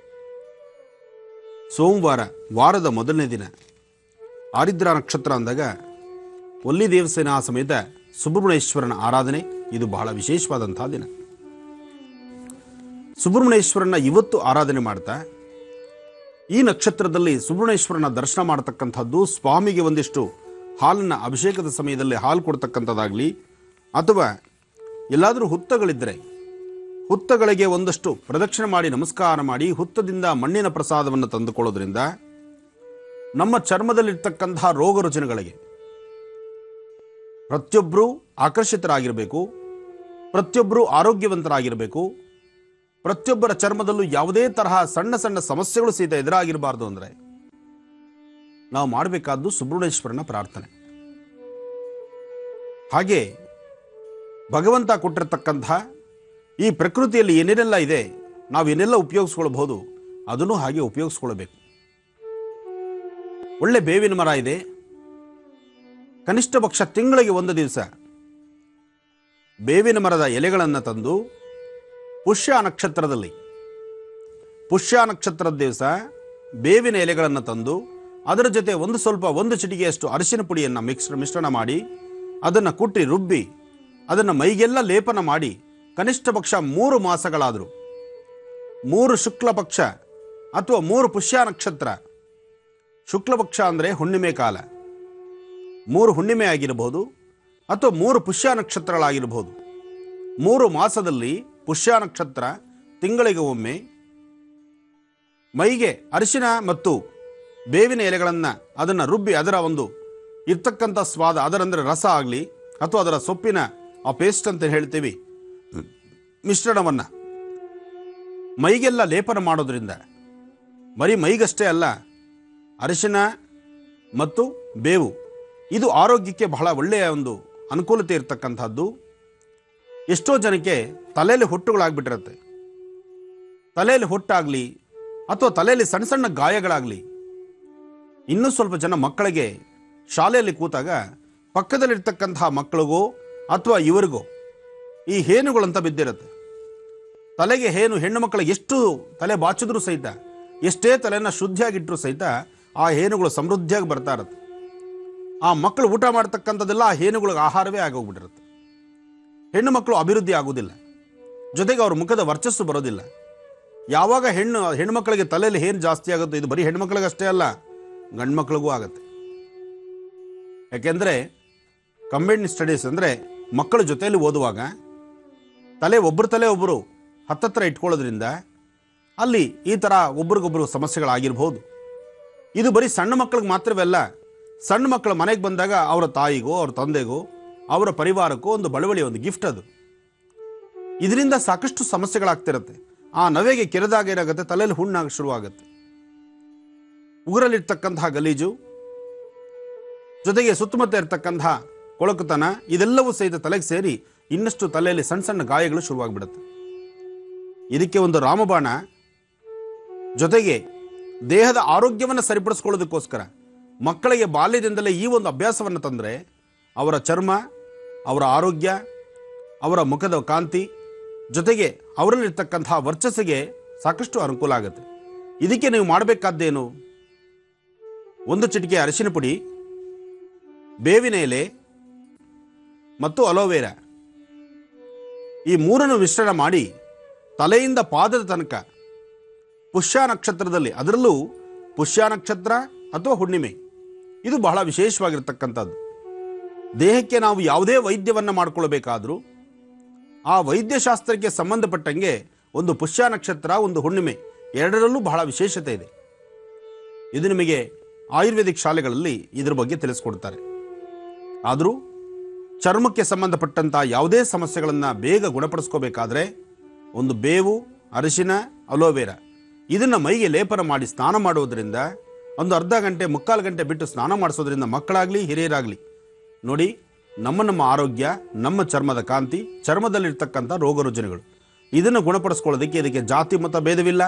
ಸೋಮವಾರ ವಾರದ ಮೊದಲನೇ ದಿನ ಆರಿದ್ರಾ ನಕ್ಷತ್ರ ಅಂದಾಗ ಒಲ್ಲಿ ದೇವಸೇನಾ ಸಮೇತ ಸುಬ್ರಹ್ಮಣ್ಯೇಶ್ವರನ ಆರಾಧನೆ ಇದು ಬಹಳ ವಿಶೇಷವಾದಂತಹ ದಿನ ಸುಬ್ರಹ್ಮಣ್ಯೇಶ್ವರನ ಇವತ್ತು ಆರಾಧನೆ ಮಾಡ್ತಾ ಈ ನಕ್ಷತ್ರದಲ್ಲಿ ಸುಬ್ರಹ್ಮಣ್ಯೇಶ್ವರನ ದರ್ಶನ ಮಾಡತಕ್ಕಂಥದ್ದು ಸ್ವಾಮಿಗೆ ಒಂದಿಷ್ಟು ಹಾಲನ್ನು ಅಭಿಷೇಕದ ಸಮಯದಲ್ಲಿ ಹಾಲು ಕೊಡ್ತಕ್ಕಂಥದ್ದಾಗಲಿ ಅಥವಾ ಎಲ್ಲಾದರೂ ಹುತ್ತಗಳಿದ್ದರೆ ಹುತ್ತಗಳಿಗೆ ಒಂದಷ್ಟು ಪ್ರದಕ್ಷಿಣೆ ಮಾಡಿ ನಮಸ್ಕಾರ ಮಾಡಿ ಹುತ್ತದಿಂದ ಮಣ್ಣಿನ ಪ್ರಸಾದವನ್ನು ತಂದುಕೊಳ್ಳೋದ್ರಿಂದ ನಮ್ಮ ಚರ್ಮದಲ್ಲಿರ್ತಕ್ಕಂತಹ ರೋಗ ರುಜಿನಗಳಿಗೆ ಪ್ರತಿಯೊಬ್ಬರೂ ಆಕರ್ಷಿತರಾಗಿರಬೇಕು ಪ್ರತಿಯೊಬ್ಬರೂ ಆರೋಗ್ಯವಂತರಾಗಿರಬೇಕು ಪ್ರತಿಯೊಬ್ಬರ ಚರ್ಮದಲ್ಲೂ ಯಾವುದೇ ತರಹ ಸಣ್ಣ ಸಣ್ಣ ಸಮಸ್ಯೆಗಳು ಸಹಿತ ಎದುರಾಗಿರಬಾರ್ದು ಅಂದರೆ ನಾವು ಮಾಡಬೇಕಾದ್ದು ಸುಬ್ರಹ್ಮಣ್ಯೇಶ್ವರನ ಪ್ರಾರ್ಥನೆ ಹಾಗೆ ಭಗವಂತ ಕೊಟ್ಟಿರ್ತಕ್ಕಂಥ ಈ ಪ್ರಕೃತಿಯಲ್ಲಿ ಏನೇನೆಲ್ಲ ಇದೆ ನಾವು ಏನೆಲ್ಲ ಉಪಯೋಗಿಸ್ಕೊಳ್ಬಹುದು ಅದನ್ನು ಹಾಗೆ ಉಪಯೋಗಿಸ್ಕೊಳ್ಬೇಕು ಒಳ್ಳೆ ಬೇವಿನ ಮರ ಇದೆ ಕನಿಷ್ಠ ಪಕ್ಷ ತಿಂಗಳಿಗೆ ಒಂದು ದಿವಸ ಬೇವಿನ ಮರದ ಎಲೆಗಳನ್ನು ತಂದು ಪುಷ್ಯ ನಕ್ಷತ್ರದಲ್ಲಿ ಪುಷ್ಯ ನಕ್ಷತ್ರದ ದಿವಸ ಬೇವಿನ ಎಲೆಗಳನ್ನು ತಂದು ಅದರ ಜೊತೆ ಒಂದು ಸ್ವಲ್ಪ ಒಂದು ಚಿಟಿಗೆಯಷ್ಟು ಅರಿಶಿನ ಪುಡಿಯನ್ನು ಮಿಕ್ಸ್ ಮಿಶ್ರಣ ಮಾಡಿ ಅದನ್ನು ಕುಟ್ಟಿ ರುಬ್ಬಿ ಅದನ್ನು ಮೈಗೆಲ್ಲ ಲೇಪನ ಮಾಡಿ ಕನಿಷ್ಠ ಪಕ್ಷ ಮೂರು ಮಾಸಗಳಾದರೂ ಮೂರು ಶುಕ್ಲ ಪಕ್ಷ ಅಥವಾ ಮೂರು ಪುಷ್ಯ ನಕ್ಷತ್ರ ಶುಕ್ಲ ಪಕ್ಷ ಅಂದರೆ ಹುಣ್ಣಿಮೆ ಕಾಲ ಮೂರು ಹುಣ್ಣಿಮೆ ಆಗಿರಬಹುದು ಅಥವಾ ಮೂರು ಪುಷ್ಯ ನಕ್ಷತ್ರಗಳಾಗಿರಬಹುದು ಮೂರು ಮಾಸದಲ್ಲಿ ಪುಷ್ಯ ನಕ್ಷತ್ರ ತಿಂಗಳಿಗೆ ಒಮ್ಮೆ ಮೈಗೆ ಅರಿಶಿನ ಮತ್ತು ಬೇವಿನ ಎಲೆಗಳನ್ನು ಅದನ್ನು ರುಬ್ಬಿ ಅದರ ಒಂದು ಇರ್ತಕ್ಕಂಥ ಸ್ವಾದ ಅದರಂದರೆ ರಸ ಆಗಲಿ ಅಥವಾ ಅದರ ಸೊಪ್ಪಿನ ಆ ಪೇಸ್ಟ್ ಅಂತ ಹೇಳ್ತೀವಿ ಮಿಶ್ರಣವನ್ನು ಮೈಗೆಲ್ಲ ಲೇಪನ ಮಾಡೋದ್ರಿಂದ ಬರೀ ಮೈಗಷ್ಟೇ ಅಲ್ಲ ಅರಿಶಿನ ಮತ್ತು ಬೇವು ಇದು ಆರೋಗ್ಯಕ್ಕೆ ಬಹಳ ಒಳ್ಳೆಯ ಒಂದು ಅನುಕೂಲತೆ ಇರತಕ್ಕಂಥದ್ದು ಎಷ್ಟೋ ಜನಕ್ಕೆ ತಲೆಯಲ್ಲಿ ಹೊಟ್ಟುಗಳಾಗ್ಬಿಟ್ಟಿರುತ್ತೆ ತಲೆಯಲ್ಲಿ ಹೊಟ್ಟಾಗಲಿ ಅಥವಾ ತಲೆಯಲ್ಲಿ ಸಣ್ಣ ಸಣ್ಣ ಗಾಯಗಳಾಗಲಿ ಇನ್ನೂ ಸ್ವಲ್ಪ ಜನ ಮಕ್ಕಳಿಗೆ ಶಾಲೆಯಲ್ಲಿ ಕೂತಾಗ ಪಕ್ಕದಲ್ಲಿರ್ತಕ್ಕಂತಹ ಮಕ್ಕಳಿಗೋ ಅಥವಾ ಇವರಿಗೋ ಈ ಹೇನುಗಳಂತ ಬಿದ್ದಿರುತ್ತೆ ತಲೆಗೆ ಹೇನು ಹೆಣ್ಣು ಮಕ್ಕಳಿಗೆ ಎಷ್ಟು ತಲೆ ಬಾಚಿದ್ರೂ ಸಹಿತ ಎಷ್ಟೇ ತಲೆನ ಶುದ್ಧಿಯಾಗಿಟ್ಟರೂ ಸಹಿತ ಆ ಹೇನುಗಳು ಸಮೃದ್ಧಿಯಾಗಿ ಬರ್ತಾ ಇರುತ್ತೆ ಆ ಮಕ್ಕಳು ಊಟ ಮಾಡ್ತಕ್ಕಂಥದ್ದೆಲ್ಲ ಆ ಹೇನುಗಳಿಗೆ ಆಹಾರವೇ ಆಗೋಗ್ಬಿಟ್ಟಿರುತ್ತೆ ಹೆಣ್ಣು ಮಕ್ಕಳು ಅಭಿವೃದ್ಧಿ ಆಗೋದಿಲ್ಲ ಜೊತೆಗೆ ಅವ್ರ ಮುಖದ ವರ್ಚಸ್ಸು ಬರೋದಿಲ್ಲ ಯಾವಾಗ ಹೆಣ್ಣು ಹೆಣ್ಣು ಮಕ್ಕಳಿಗೆ ತಲೆಯಲ್ಲಿ ಏನು ಜಾಸ್ತಿ ಆಗುತ್ತೆ ಇದು ಬರೀ ಹೆಣ್ಣು ಮಕ್ಕಳಿಗೆ ಅಷ್ಟೇ ಅಲ್ಲ ಗಂಡು ಮಕ್ಕಳಿಗೂ ಆಗುತ್ತೆ ಯಾಕೆಂದರೆ ಕಂಬೈನ್ಡ್ ಸ್ಟಡೀಸ್ ಅಂದರೆ ಮಕ್ಕಳ ಜೊತೆಯಲ್ಲಿ ಓದುವಾಗ ತಲೆ ಒಬ್ಬರ ತಲೆ ಒಬ್ಬರು ಹತ್ತತ್ರ ಇಟ್ಕೊಳ್ಳೋದ್ರಿಂದ ಅಲ್ಲಿ ಈ ಥರ ಒಬ್ರಿಗೊಬ್ರು ಸಮಸ್ಯೆಗಳಾಗಿರ್ಬೋದು ಇದು ಬರೀ ಸಣ್ಣ ಮಕ್ಕಳಿಗೆ ಮಾತ್ರವಲ್ಲ ಸಣ್ಣ ಮಕ್ಕಳು ಮನೆಗೆ ಬಂದಾಗ ಅವರ ತಾಯಿಗೋ ಅವ್ರ ತಂದೆಗೋ ಅವರ ಪರಿವಾರಕ್ಕೋ ಒಂದು ಬಳುವಳಿ ಒಂದು ಗಿಫ್ಟ್ ಅದು ಇದರಿಂದ ಸಾಕಷ್ಟು ಸಮಸ್ಯೆಗಳಾಗ್ತಿರುತ್ತೆ ಆ ನವೆಗೆ ಕೆರೆದಾಗ ಏನಾಗುತ್ತೆ ತಲೆಯಲ್ಲಿ ಹುಣ್ಣಾಗ ಶುರುವಾಗುತ್ತೆ ಉಗುರಲ್ಲಿರ್ತಕ್ಕಂತಹ ಗಲೀಜು ಜೊತೆಗೆ ಸುತ್ತಮುತ್ತ ಇರತಕ್ಕಂತಹ ಕೊಳಕುತನ ಇದೆಲ್ಲವೂ ಸಹಿತ ತಲೆಗೆ ಸೇರಿ ಇನ್ನಷ್ಟು ತಲೆಯಲ್ಲಿ ಸಣ್ಣ ಸಣ್ಣ ಗಾಯಗಳು ಶುರುವಾಗ್ಬಿಡುತ್ತೆ ಇದಕ್ಕೆ ಒಂದು ರಾಮಬಾಣ ಜೊತೆಗೆ ದೇಹದ ಆರೋಗ್ಯವನ್ನು ಸರಿಪಡಿಸ್ಕೊಳ್ಳೋದಕ್ಕೋಸ್ಕರ ಮಕ್ಕಳಿಗೆ ಬಾಲ್ಯದಿಂದಲೇ ಈ ಒಂದು ಅಭ್ಯಾಸವನ್ನು ತಂದರೆ ಅವರ ಚರ್ಮ ಅವರ ಆರೋಗ್ಯ ಅವರ ಮುಖದ ಕಾಂತಿ ಜೊತೆಗೆ ಅವರಲ್ಲಿರ್ತಕ್ಕಂತಹ ವರ್ಚಸ್ಸಿಗೆ ಸಾಕಷ್ಟು ಅನುಕೂಲ ಆಗುತ್ತೆ ಇದಕ್ಕೆ ನೀವು ಮಾಡಬೇಕಾದ್ದೇನು ಒಂದು ಚಿಟಿಕೆ ಅರಿಶಿನ ಪುಡಿ ಬೇವಿನ ಎಲೆ ಮತ್ತು ಅಲೋವೆರಾ ಈ ಮೂರನ್ನು ಮಿಶ್ರಣ ಮಾಡಿ ತಲೆಯಿಂದ ಪಾದದ ತನಕ ಪುಷ್ಯ ನಕ್ಷತ್ರದಲ್ಲಿ ಅದರಲ್ಲೂ ಪುಷ್ಯ ನಕ್ಷತ್ರ ಅಥವಾ ಹುಣ್ಣಿಮೆ ಇದು ಬಹಳ ವಿಶೇಷವಾಗಿರ್ತಕ್ಕಂಥದ್ದು ದೇಹಕ್ಕೆ ನಾವು ಯಾವುದೇ ವೈದ್ಯವನ್ನು ಮಾಡಿಕೊಳ್ಬೇಕಾದ್ರೂ ಆ ವೈದ್ಯಶಾಸ್ತ್ರಕ್ಕೆ ಸಂಬಂಧಪಟ್ಟಂಗೆ ಒಂದು ಪುಷ್ಯ ನಕ್ಷತ್ರ ಒಂದು ಹುಣ್ಣಿಮೆ ಎರಡರಲ್ಲೂ ಬಹಳ ವಿಶೇಷತೆ ಇದೆ ಇದು ನಿಮಗೆ ಆಯುರ್ವೇದಿಕ್ ಶಾಲೆಗಳಲ್ಲಿ ಇದ್ರ ಬಗ್ಗೆ ತಿಳಿಸ್ಕೊಡ್ತಾರೆ ಆದರೂ ಚರ್ಮಕ್ಕೆ ಸಂಬಂಧಪಟ್ಟಂಥ ಯಾವುದೇ ಸಮಸ್ಯೆಗಳನ್ನು ಬೇಗ ಗುಣಪಡಿಸ್ಕೋಬೇಕಾದ್ರೆ ಒಂದು ಬೇವು ಅರಿಶಿನ ಅಲೋವೆರಾ ಇದನ್ನು ಮೈಗೆ ಲೇಪನ ಮಾಡಿ ಸ್ನಾನ ಮಾಡುವುದರಿಂದ ಒಂದು ಅರ್ಧ ಗಂಟೆ ಮುಕ್ಕಾಲು ಗಂಟೆ ಬಿಟ್ಟು ಸ್ನಾನ ಮಾಡಿಸೋದ್ರಿಂದ ಮಕ್ಕಳಾಗಲಿ ಹಿರಿಯರಾಗಲಿ ನೋಡಿ ನಮ್ಮ ನಮ್ಮ ಆರೋಗ್ಯ ನಮ್ಮ ಚರ್ಮದ ಕಾಂತಿ ಚರ್ಮದಲ್ಲಿರ್ತಕ್ಕಂಥ ರೋಗ ರುಜಿನಗಳು ಇದನ್ನು ಗುಣಪಡಿಸ್ಕೊಳ್ಳೋದಕ್ಕೆ ಇದಕ್ಕೆ ಜಾತಿ ಮತ ಭೇದವಿಲ್ಲ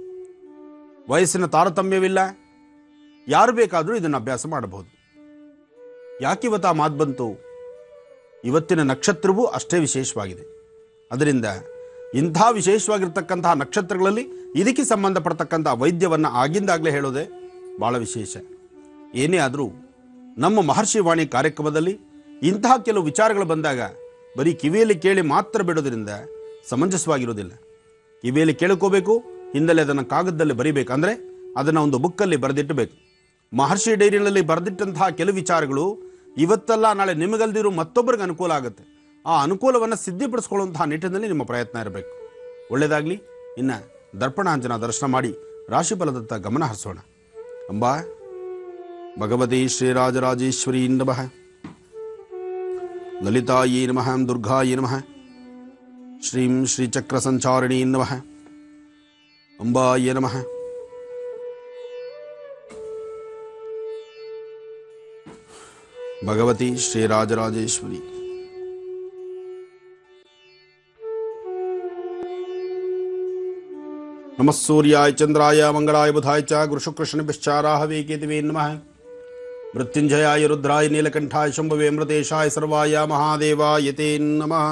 ವಯಸ್ಸಿನ ತಾರತಮ್ಯವಿಲ್ಲ ಯಾರು ಬೇಕಾದರೂ ಇದನ್ನು ಅಭ್ಯಾಸ ಮಾಡಬಹುದು ಯಾಕಿವತ್ತು ಆ ಮಾತು ಬಂತು ಇವತ್ತಿನ ನಕ್ಷತ್ರವೂ ಅಷ್ಟೇ ವಿಶೇಷವಾಗಿದೆ ಅದರಿಂದ ಇಂಥ ವಿಶೇಷವಾಗಿರ್ತಕ್ಕಂತಹ ನಕ್ಷತ್ರಗಳಲ್ಲಿ ಇದಕ್ಕೆ ಸಂಬಂಧಪಡ್ತಕ್ಕಂಥ ವೈದ್ಯವನ್ನು ಆಗಿಂದಾಗಲೇ ಹೇಳೋದೇ ಭಾಳ ವಿಶೇಷ ಏನೇ ಆದರೂ ನಮ್ಮ ಮಹರ್ಷಿ ವಾಣಿ ಕಾರ್ಯಕ್ರಮದಲ್ಲಿ ಇಂತಹ ಕೆಲವು ವಿಚಾರಗಳು ಬಂದಾಗ ಬರೀ ಕಿವಿಯಲ್ಲಿ ಕೇಳಿ ಮಾತ್ರ ಬಿಡೋದ್ರಿಂದ ಸಮಂಜಸವಾಗಿರೋದಿಲ್ಲ ಕಿವಿಯಲ್ಲಿ ಕೇಳ್ಕೋಬೇಕು ಹಿಂದಲೆ ಅದನ್ನು ಕಾಗದದಲ್ಲಿ ಬರಿಬೇಕು ಅಂದರೆ ಅದನ್ನು ಒಂದು ಬುಕ್ಕಲ್ಲಿ ಬರೆದಿಟ್ಟಬೇಕು ಮಹರ್ಷಿ ಡೈರಿನಲ್ಲಿ ಬರೆದಿಟ್ಟಂತಹ ಕೆಲವು ವಿಚಾರಗಳು ಇವತ್ತಲ್ಲ ನಾಳೆ ನಿಮಗಲ್ದಿರೋ ಮತ್ತೊಬ್ಬರಿಗೆ ಅನುಕೂಲ ಆಗುತ್ತೆ ಆ ಅನುಕೂಲವನ್ನು ಸಿದ್ಧಿಪಡಿಸ್ಕೊಳ್ಳುವಂತಹ ನಿಟ್ಟಿನಲ್ಲಿ ನಿಮ್ಮ ಪ್ರಯತ್ನ ಇರಬೇಕು ಒಳ್ಳೆಯದಾಗಲಿ ಇನ್ನು ದರ್ಪಣಾಂಜನ ದರ್ಶನ ಮಾಡಿ ರಾಶಿಫಲದತ್ತ ಗಮನ ಹರಿಸೋಣ ಅಂಬಾ ಭಗವತಿ ಶ್ರೀರಾಜರಾಜೇಶ್ವರಿ ನಮಃ ಲಲಿತಾಯೇ ನಮಃ ದುರ್ಗಾಯೇ ನಮಃ ಶ್ರೀಂ ಶ್ರೀಚಕ್ರ ಸಂಚಾರಿಣೀ ನಮಃ ಅಂಬಾಯ ನಮಃ ಭಗವತಿ ಶ್ರೀರಾಜರಾಜೇಶ್ವರಿ ನಮಃ ಸೂರ್ಯಾಯ ಚಂದ್ರಾಯ ಮಂಗಳಾಯ ಬುಧಾಯ ಚ ಗುರುಶುಕೃಷ್ಣಭಿಶ್ಚಾರಾಹವೇ ಕೇತವೇ ನಮಃ ಮೃತ್ಯುಂಜಯಾಯ ರುದ್ರಾಯ ನೀಲಕಂಠಾಯ ಶಂಭವೇ ಮೃತೇಶಾಯ ಸರ್ವಾಯ ಮಹಾದೇವಾಯ ತೇ ನಮಃ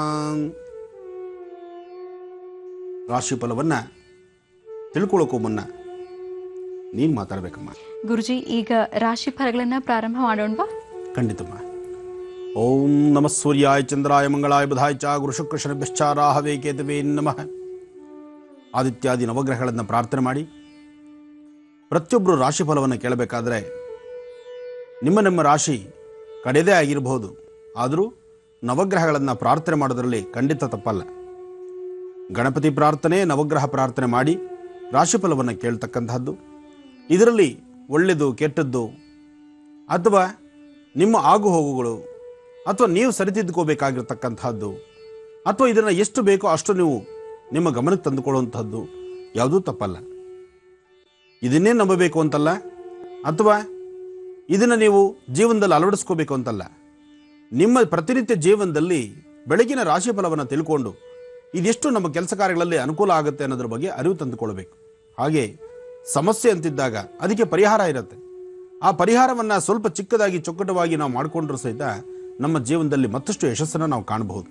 ರಾಶಿಫಲವನ್ನು ತಿಳ್ಕೊಳ್ಳೋಕ್ಕೂ ಮುನ್ನ ನೀನು ಮಾತಾಡಬೇಕಮ್ಮ
ಗುರುಜಿ ಈಗ ರಾಶಿ ಫಲಗಳನ್ನ ಪ್ರಾರಂಭ ಮಾಡೋಣವಾ
ಖಂಡಿತಮ್ಮ ಓಂ ನಮಃ ಸೂರ್ಯಾಯ ಚಂದ್ರಾಯ ಮಂಗಳಾಯ ಬುಧಾಯ ಚ ಗುರುಶುಕೃಷ್ಣಭಿಶ್ಚಾರಾಹವೇ ಕೇತವೇ ನಮಃ ಆದಿತ್ಯಾದಿ ನವಗ್ರಹಗಳನ್ನು ಪ್ರಾರ್ಥನೆ ಮಾಡಿ ಪ್ರತಿಯೊಬ್ಬರು ರಾಶಿಫಲವನ್ನು ಕೇಳಬೇಕಾದ್ರೆ ನಿಮ್ಮ ನಿಮ್ಮ ರಾಶಿ ಕಡೆದೇ ಆಗಿರಬಹುದು ಆದರೂ ನವಗ್ರಹಗಳನ್ನು ಪ್ರಾರ್ಥನೆ ಮಾಡೋದರಲ್ಲಿ ಖಂಡಿತ ತಪ್ಪಲ್ಲ ಗಣಪತಿ ಪ್ರಾರ್ಥನೆ ನವಗ್ರಹ ಪ್ರಾರ್ಥನೆ ಮಾಡಿ ರಾಶಿಫಲವನ್ನು ಕೇಳ್ತಕ್ಕಂತಹದ್ದು ಇದರಲ್ಲಿ ಒಳ್ಳೆಯದು ಕೆಟ್ಟದ್ದು ಅಥವಾ ನಿಮ್ಮ ಆಗು ಹೋಗುಗಳು ಅಥವಾ ನೀವು ಸರಿತಿದ್ದುಕೋಬೇಕಾಗಿರ್ತಕ್ಕಂತಹದ್ದು ಅಥವಾ ಇದನ್ನು ಎಷ್ಟು ಬೇಕೋ ಅಷ್ಟು ನೀವು ನಿಮ್ಮ ಗಮನಕ್ಕೆ ತಂದುಕೊಳ್ಳುವಂಥದ್ದು ಯಾವುದೂ ತಪ್ಪಲ್ಲ ಇದನ್ನೇ ನಂಬಬೇಕು ಅಂತಲ್ಲ ಅಥವಾ ಇದನ್ನು ನೀವು ಜೀವನದಲ್ಲಿ ಅಳವಡಿಸ್ಕೋಬೇಕು ಅಂತಲ್ಲ ನಿಮ್ಮ ಪ್ರತಿನಿತ್ಯ ಜೀವನದಲ್ಲಿ ಬೆಳಗಿನ ರಾಶಿ ಫಲವನ್ನು ತಿಳ್ಕೊಂಡು ಇದೆಷ್ಟು ನಮ್ಮ ಕೆಲಸ ಕಾರ್ಯಗಳಲ್ಲಿ ಅನುಕೂಲ ಆಗುತ್ತೆ ಅನ್ನೋದ್ರ ಬಗ್ಗೆ ಅರಿವು ತಂದುಕೊಳ್ಬೇಕು ಹಾಗೆ ಸಮಸ್ಯೆ ಅಂತಿದ್ದಾಗ ಅದಕ್ಕೆ ಪರಿಹಾರ ಇರುತ್ತೆ ಆ ಪರಿಹಾರವನ್ನು ಸ್ವಲ್ಪ ಚಿಕ್ಕದಾಗಿ ಚೊಕ್ಕಟವಾಗಿ ನಾವು ಮಾಡಿಕೊಂಡ್ರೂ ಸಹಿತ ನಮ್ಮ ಜೀವನದಲ್ಲಿ ಮತ್ತಷ್ಟು ಯಶಸ್ಸನ್ನು ನಾವು ಕಾಣಬಹುದು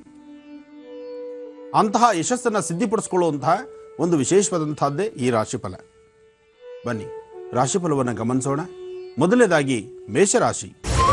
ಅಂತಹ ಯಶಸ್ಸನ್ನು ಸಿದ್ಧಿಪಡಿಸ್ಕೊಳ್ಳುವಂತಹ ಒಂದು ವಿಶೇಷವಾದಂತಹದ್ದೇ ಈ ರಾಶಿಫಲ ಬನ್ನಿ ರಾಶಿಫಲವನ್ನು ಗಮನಿಸೋಣ ಮೊದಲನೇದಾಗಿ ಮೇಷರಾಶಿ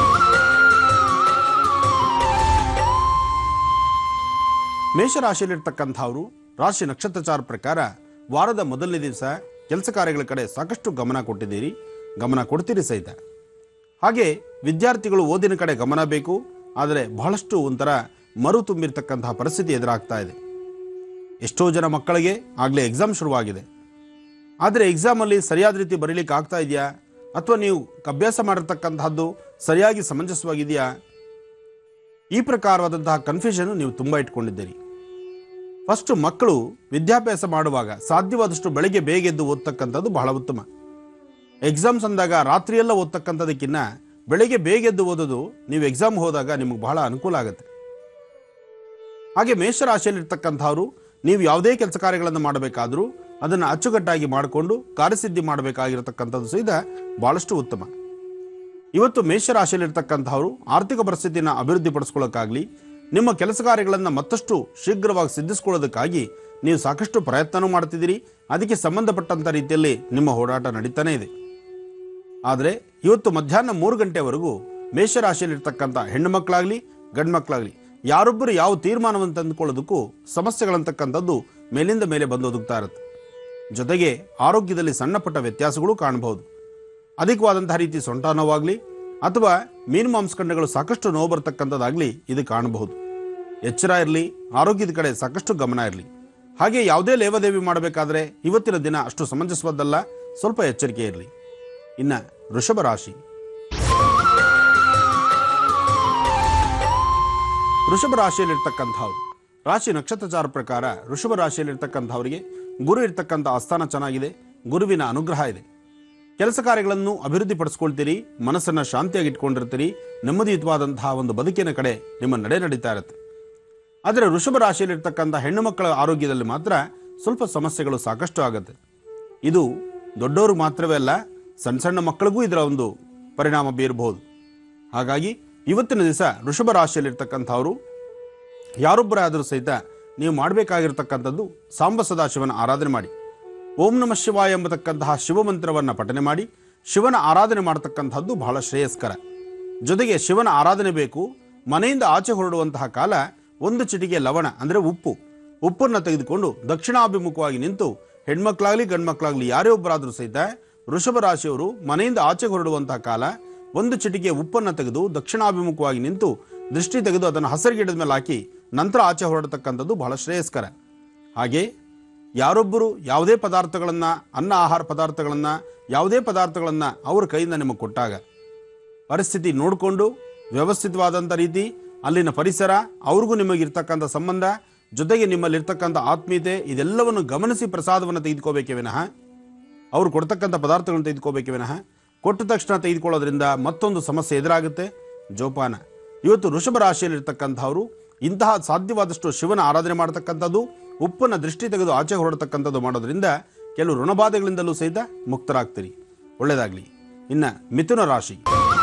ಮೇಷರಾಶಿಯಲ್ಲಿರ್ತಕ್ಕಂಥವರು ರಾಶಿ ನಕ್ಷತ್ರಚಾರ ಪ್ರಕಾರ ವಾರದ ಮೊದಲನೇ ದಿವಸ ಕೆಲಸ ಕಾರ್ಯಗಳ ಕಡೆ ಸಾಕಷ್ಟು ಗಮನ ಕೊಟ್ಟಿದ್ದೀರಿ ಗಮನ ಕೊಡ್ತೀರಿ ಸಹಿತ ಹಾಗೆ ವಿದ್ಯಾರ್ಥಿಗಳು ಓದಿನ ಕಡೆ ಗಮನ ಬೇಕು ಆದರೆ ಬಹಳಷ್ಟು ಒಂಥರ ಮರು ತುಂಬಿರ್ತಕ್ಕಂತಹ ಪರಿಸ್ಥಿತಿ ಎದುರಾಗ್ತಾ ಇದೆ ಎಷ್ಟೋ ಜನ ಮಕ್ಕಳಿಗೆ ಆಗಲೇ ಎಕ್ಸಾಮ್ ಶುರುವಾಗಿದೆ ಆದರೆ ಎಕ್ಸಾಮಲ್ಲಿ ಸರಿಯಾದ ರೀತಿ ಬರೀಲಿಕ್ಕೆ ಆಗ್ತಾ ಇದೆಯಾ ಅಥವಾ ನೀವು ಅಭ್ಯಾಸ ಮಾಡಿರ್ತಕ್ಕಂತಹದ್ದು ಸರಿಯಾಗಿ ಸಮಂಜಸವಾಗಿದೆಯಾ ಈ ಪ್ರಕಾರವಾದಂತಹ ಕನ್ಫ್ಯೂಷನ್ ನೀವು ತುಂಬ ಇಟ್ಕೊಂಡಿದ್ದೀರಿ ಫಸ್ಟ್ ಮಕ್ಕಳು ವಿದ್ಯಾಭ್ಯಾಸ ಮಾಡುವಾಗ ಸಾಧ್ಯವಾದಷ್ಟು ಬೆಳಗ್ಗೆ ಬೇಗ ಎದ್ದು ಓದ್ತಕ್ಕಂಥದ್ದು ಬಹಳ ಉತ್ತಮ ಎಕ್ಸಾಮ್ಸ್ ಅಂದಾಗ ರಾತ್ರಿಯೆಲ್ಲ ಓದ್ತಕ್ಕಂಥದಕ್ಕಿಂತ ಬೆಳಗ್ಗೆ ಬೇಗ ಎದ್ದು ಓದೋದು ನೀವು ಎಕ್ಸಾಮ್ ಹೋದಾಗ ನಿಮಗೆ ಬಹಳ ಅನುಕೂಲ ಆಗುತ್ತೆ ಹಾಗೆ ಮೇಷರಾಶಿಯಲ್ಲಿರ್ತಕ್ಕಂಥವ್ರು ನೀವು ಯಾವುದೇ ಕೆಲಸ ಕಾರ್ಯಗಳನ್ನು ಮಾಡಬೇಕಾದ್ರೂ ಅದನ್ನು ಅಚ್ಚುಕಟ್ಟಾಗಿ ಮಾಡಿಕೊಂಡು ಕಾರ್ಯಸಿದ್ಧಿ ಮಾಡಬೇಕಾಗಿರತಕ್ಕಂಥದ್ದು ಸಹಿತ ಬಹಳಷ್ಟು ಉತ್ತಮ ಇವತ್ತು ಮೇಷರಾಶಿಯಲ್ಲಿರ್ತಕ್ಕಂಥವ್ರು ಆರ್ಥಿಕ ಪರಿಸ್ಥಿತಿನ ಅಭಿವೃದ್ಧಿಪಡಿಸ್ಕೊಳ್ಳೋಕ್ಕಾಗಲಿ ನಿಮ್ಮ ಕೆಲಸ ಕಾರ್ಯಗಳನ್ನು ಮತ್ತಷ್ಟು ಶೀಘ್ರವಾಗಿ ಸಿದ್ಧಿಸ್ಕೊಳ್ಳೋದಕ್ಕಾಗಿ ನೀವು ಸಾಕಷ್ಟು ಪ್ರಯತ್ನನೂ ಮಾಡ್ತಿದ್ದೀರಿ ಅದಕ್ಕೆ ಸಂಬಂಧಪಟ್ಟಂಥ ರೀತಿಯಲ್ಲಿ ನಿಮ್ಮ ಹೋರಾಟ ನಡೀತಾನೇ ಇದೆ ಆದರೆ ಇವತ್ತು ಮಧ್ಯಾಹ್ನ ಮೂರು ಗಂಟೆವರೆಗೂ ಮೇಷರಾಶಿಯಲ್ಲಿರ್ತಕ್ಕಂಥ ಹೆಣ್ಣು ಮಕ್ಕಳಾಗಲಿ ಗಂಡು ಮಕ್ಕಳಾಗಲಿ ಯಾರೊಬ್ಬರು ಯಾವ ತೀರ್ಮಾನವನ್ನು ತಂದುಕೊಳ್ಳೋದಕ್ಕೂ ಸಮಸ್ಯೆಗಳಂತಕ್ಕಂಥದ್ದು ಮೇಲಿಂದ ಮೇಲೆ ಬಂದು ಒದಗ್ತಾ ಇರುತ್ತೆ ಜೊತೆಗೆ ಆರೋಗ್ಯದಲ್ಲಿ ಸಣ್ಣ ಪುಟ್ಟ ವ್ಯತ್ಯಾಸಗಳು ಕಾಣಬಹುದು ಅಧಿಕವಾದಂತಹ ರೀತಿ ಸೊಂಟ ನೋವಾಗಲಿ ಅಥವಾ ಮೀನು ಮಾಂಸಖಂಡಗಳು ಸಾಕಷ್ಟು ನೋವು ಬರ್ತಕ್ಕಂಥದ್ದಾಗಲಿ ಇದು ಕಾಣಬಹುದು ಎಚ್ಚರ ಇರಲಿ ಆರೋಗ್ಯದ ಕಡೆ ಸಾಕಷ್ಟು ಗಮನ ಇರಲಿ ಹಾಗೆ ಯಾವುದೇ ಲೇವಾದೇವಿ ಮಾಡಬೇಕಾದ್ರೆ ಇವತ್ತಿನ ದಿನ ಅಷ್ಟು ಸಮಂಜಸವಾದಲ್ಲ ಸ್ವಲ್ಪ ಎಚ್ಚರಿಕೆ ಇರಲಿ ಇನ್ನು ವೃಷಭ ರಾಶಿ ವೃಷಭ ರಾಶಿಯಲ್ಲಿರ್ತಕ್ಕಂಥವ್ರು ರಾಶಿ ನಕ್ಷತ್ರಚಾರ ಪ್ರಕಾರ ವೃಷಭ ರಾಶಿಯಲ್ಲಿರ್ತಕ್ಕಂಥವರಿಗೆ ಗುರು ಇರ್ತಕ್ಕಂಥ ಆಸ್ಥಾನ ಚೆನ್ನಾಗಿದೆ ಗುರುವಿನ ಅನುಗ್ರಹ ಇದೆ ಕೆಲಸ ಕಾರ್ಯಗಳನ್ನು ಅಭಿವೃದ್ಧಿಪಡಿಸ್ಕೊಳ್ತೀರಿ ಮನಸ್ಸನ್ನು ಶಾಂತಿಯಾಗಿ ಇಟ್ಕೊಂಡಿರ್ತೀರಿ ನೆಮ್ಮದಿಯುತವಾದಂತಹ ಒಂದು ಬದುಕಿನ ಕಡೆ ನಿಮ್ಮ ನಡೆ ನಡೀತಾ ಇರುತ್ತೆ ಆದರೆ ವೃಷಭ ರಾಶಿಯಲ್ಲಿರ್ತಕ್ಕಂಥ ಹೆಣ್ಣು ಮಕ್ಕಳ ಆರೋಗ್ಯದಲ್ಲಿ ಮಾತ್ರ ಸ್ವಲ್ಪ ಸಮಸ್ಯೆಗಳು ಸಾಕಷ್ಟು ಆಗುತ್ತೆ ಇದು ದೊಡ್ಡವರು ಮಾತ್ರವೇ ಅಲ್ಲ ಸಣ್ಣ ಸಣ್ಣ ಮಕ್ಕಳಿಗೂ ಇದರ ಒಂದು ಪರಿಣಾಮ ಬೀರಬಹುದು ಹಾಗಾಗಿ ಇವತ್ತಿನ ದಿವಸ ವೃಷಭ ರಾಶಿಯಲ್ಲಿರ್ತಕ್ಕಂಥವರು ಯಾರೊಬ್ಬರಾದರೂ ಸಹಿತ ನೀವು ಮಾಡಬೇಕಾಗಿರ್ತಕ್ಕಂಥದ್ದು ಸಾಂಬ ಸದಾಶಿವನ ಆರಾಧನೆ ಮಾಡಿ ಓಂ ನಮ ಶಿವಾಯ ಎಂಬತಕ್ಕಂತಹ ಶಿವಮಂತ್ರವನ್ನು ಪಠನೆ ಮಾಡಿ ಶಿವನ ಆರಾಧನೆ ಮಾಡತಕ್ಕಂಥದ್ದು ಬಹಳ ಶ್ರೇಯಸ್ಕರ ಜೊತೆಗೆ ಶಿವನ ಆರಾಧನೆ ಬೇಕು ಮನೆಯಿಂದ ಆಚೆ ಹೊರಡುವಂತಹ ಕಾಲ ಒಂದು ಚಿಟಿಕೆ ಲವಣ ಅಂದರೆ ಉಪ್ಪು ಉಪ್ಪನ್ನು ತೆಗೆದುಕೊಂಡು ದಕ್ಷಿಣಾಭಿಮುಖವಾಗಿ ನಿಂತು ಹೆಣ್ಮಕ್ಳಾಗ್ಲಿ ಗಂಡ್ಮಕ್ಳಾಗ್ಲಿ ಯಾರೇ ಒಬ್ಬರಾದರೂ ಸಹಿತ ವೃಷಭ ರಾಶಿಯವರು ಮನೆಯಿಂದ ಆಚೆ ಹೊರಡುವಂತಹ ಕಾಲ ಒಂದು ಚಿಟಿಕೆ ಉಪ್ಪನ್ನು ತೆಗೆದು ದಕ್ಷಿಣಾಭಿಮುಖವಾಗಿ ನಿಂತು ದೃಷ್ಟಿ ತೆಗೆದು ಅದನ್ನು ಹಸಿರು ಗಿಡದ ಮೇಲೆ ಹಾಕಿ ನಂತರ ಆಚೆ ಹೊರಡತಕ್ಕಂಥದ್ದು ಬಹಳ ಶ್ರೇಯಸ್ಕರ ಹಾಗೆ ಯಾರೊಬ್ಬರು ಯಾವುದೇ ಪದಾರ್ಥಗಳನ್ನು ಅನ್ನ ಆಹಾರ ಪದಾರ್ಥಗಳನ್ನು ಯಾವುದೇ ಪದಾರ್ಥಗಳನ್ನು ಅವ್ರ ಕೈಯಿಂದ ನಿಮಗೆ ಕೊಟ್ಟಾಗ ಪರಿಸ್ಥಿತಿ ನೋಡಿಕೊಂಡು ವ್ಯವಸ್ಥಿತವಾದಂಥ ರೀತಿ ಅಲ್ಲಿನ ಪರಿಸರ ಅವ್ರಿಗೂ ನಿಮಗಿರ್ತಕ್ಕಂಥ ಸಂಬಂಧ ಜೊತೆಗೆ ನಿಮ್ಮಲ್ಲಿರ್ತಕ್ಕಂಥ ಆತ್ಮೀಯತೆ ಇದೆಲ್ಲವನ್ನು ಗಮನಿಸಿ ಪ್ರಸಾದವನ್ನು ತೆಗೆದುಕೋಬೇಕೇ ವಿನಃ ಅವ್ರು ಕೊಡ್ತಕ್ಕಂಥ ಪದಾರ್ಥಗಳನ್ನು ತೆಗೆದುಕೋಬೇಕೇ ವಿನಃ ಕೊಟ್ಟ ತಕ್ಷಣ ತೆಗೆದುಕೊಳ್ಳೋದ್ರಿಂದ ಮತ್ತೊಂದು ಸಮಸ್ಯೆ ಎದುರಾಗುತ್ತೆ ಜೋಪಾನ ಇವತ್ತು ವೃಷಭ ರಾಶಿಯಲ್ಲಿರ್ತಕ್ಕಂಥವ್ರು ಇಂತಹ ಸಾಧ್ಯವಾದಷ್ಟು ಶಿವನ ಆರಾಧನೆ ಮಾಡತಕ್ಕಂಥದ್ದು ಉಪ್ಪನ್ನು ದೃಷ್ಟಿ ತೆಗೆದು ಆಚೆ ಹೊರಡತಕ್ಕಂಥದ್ದು ಮಾಡೋದ್ರಿಂದ ಕೆಲವು ಋಣಬಾಧೆಗಳಿಂದಲೂ ಸಹಿತ ಮುಕ್ತರಾಗ್ತೀರಿ ಒಳ್ಳೆಯದಾಗಲಿ ಇನ್ನು ಮಿಥುನ ರಾಶಿ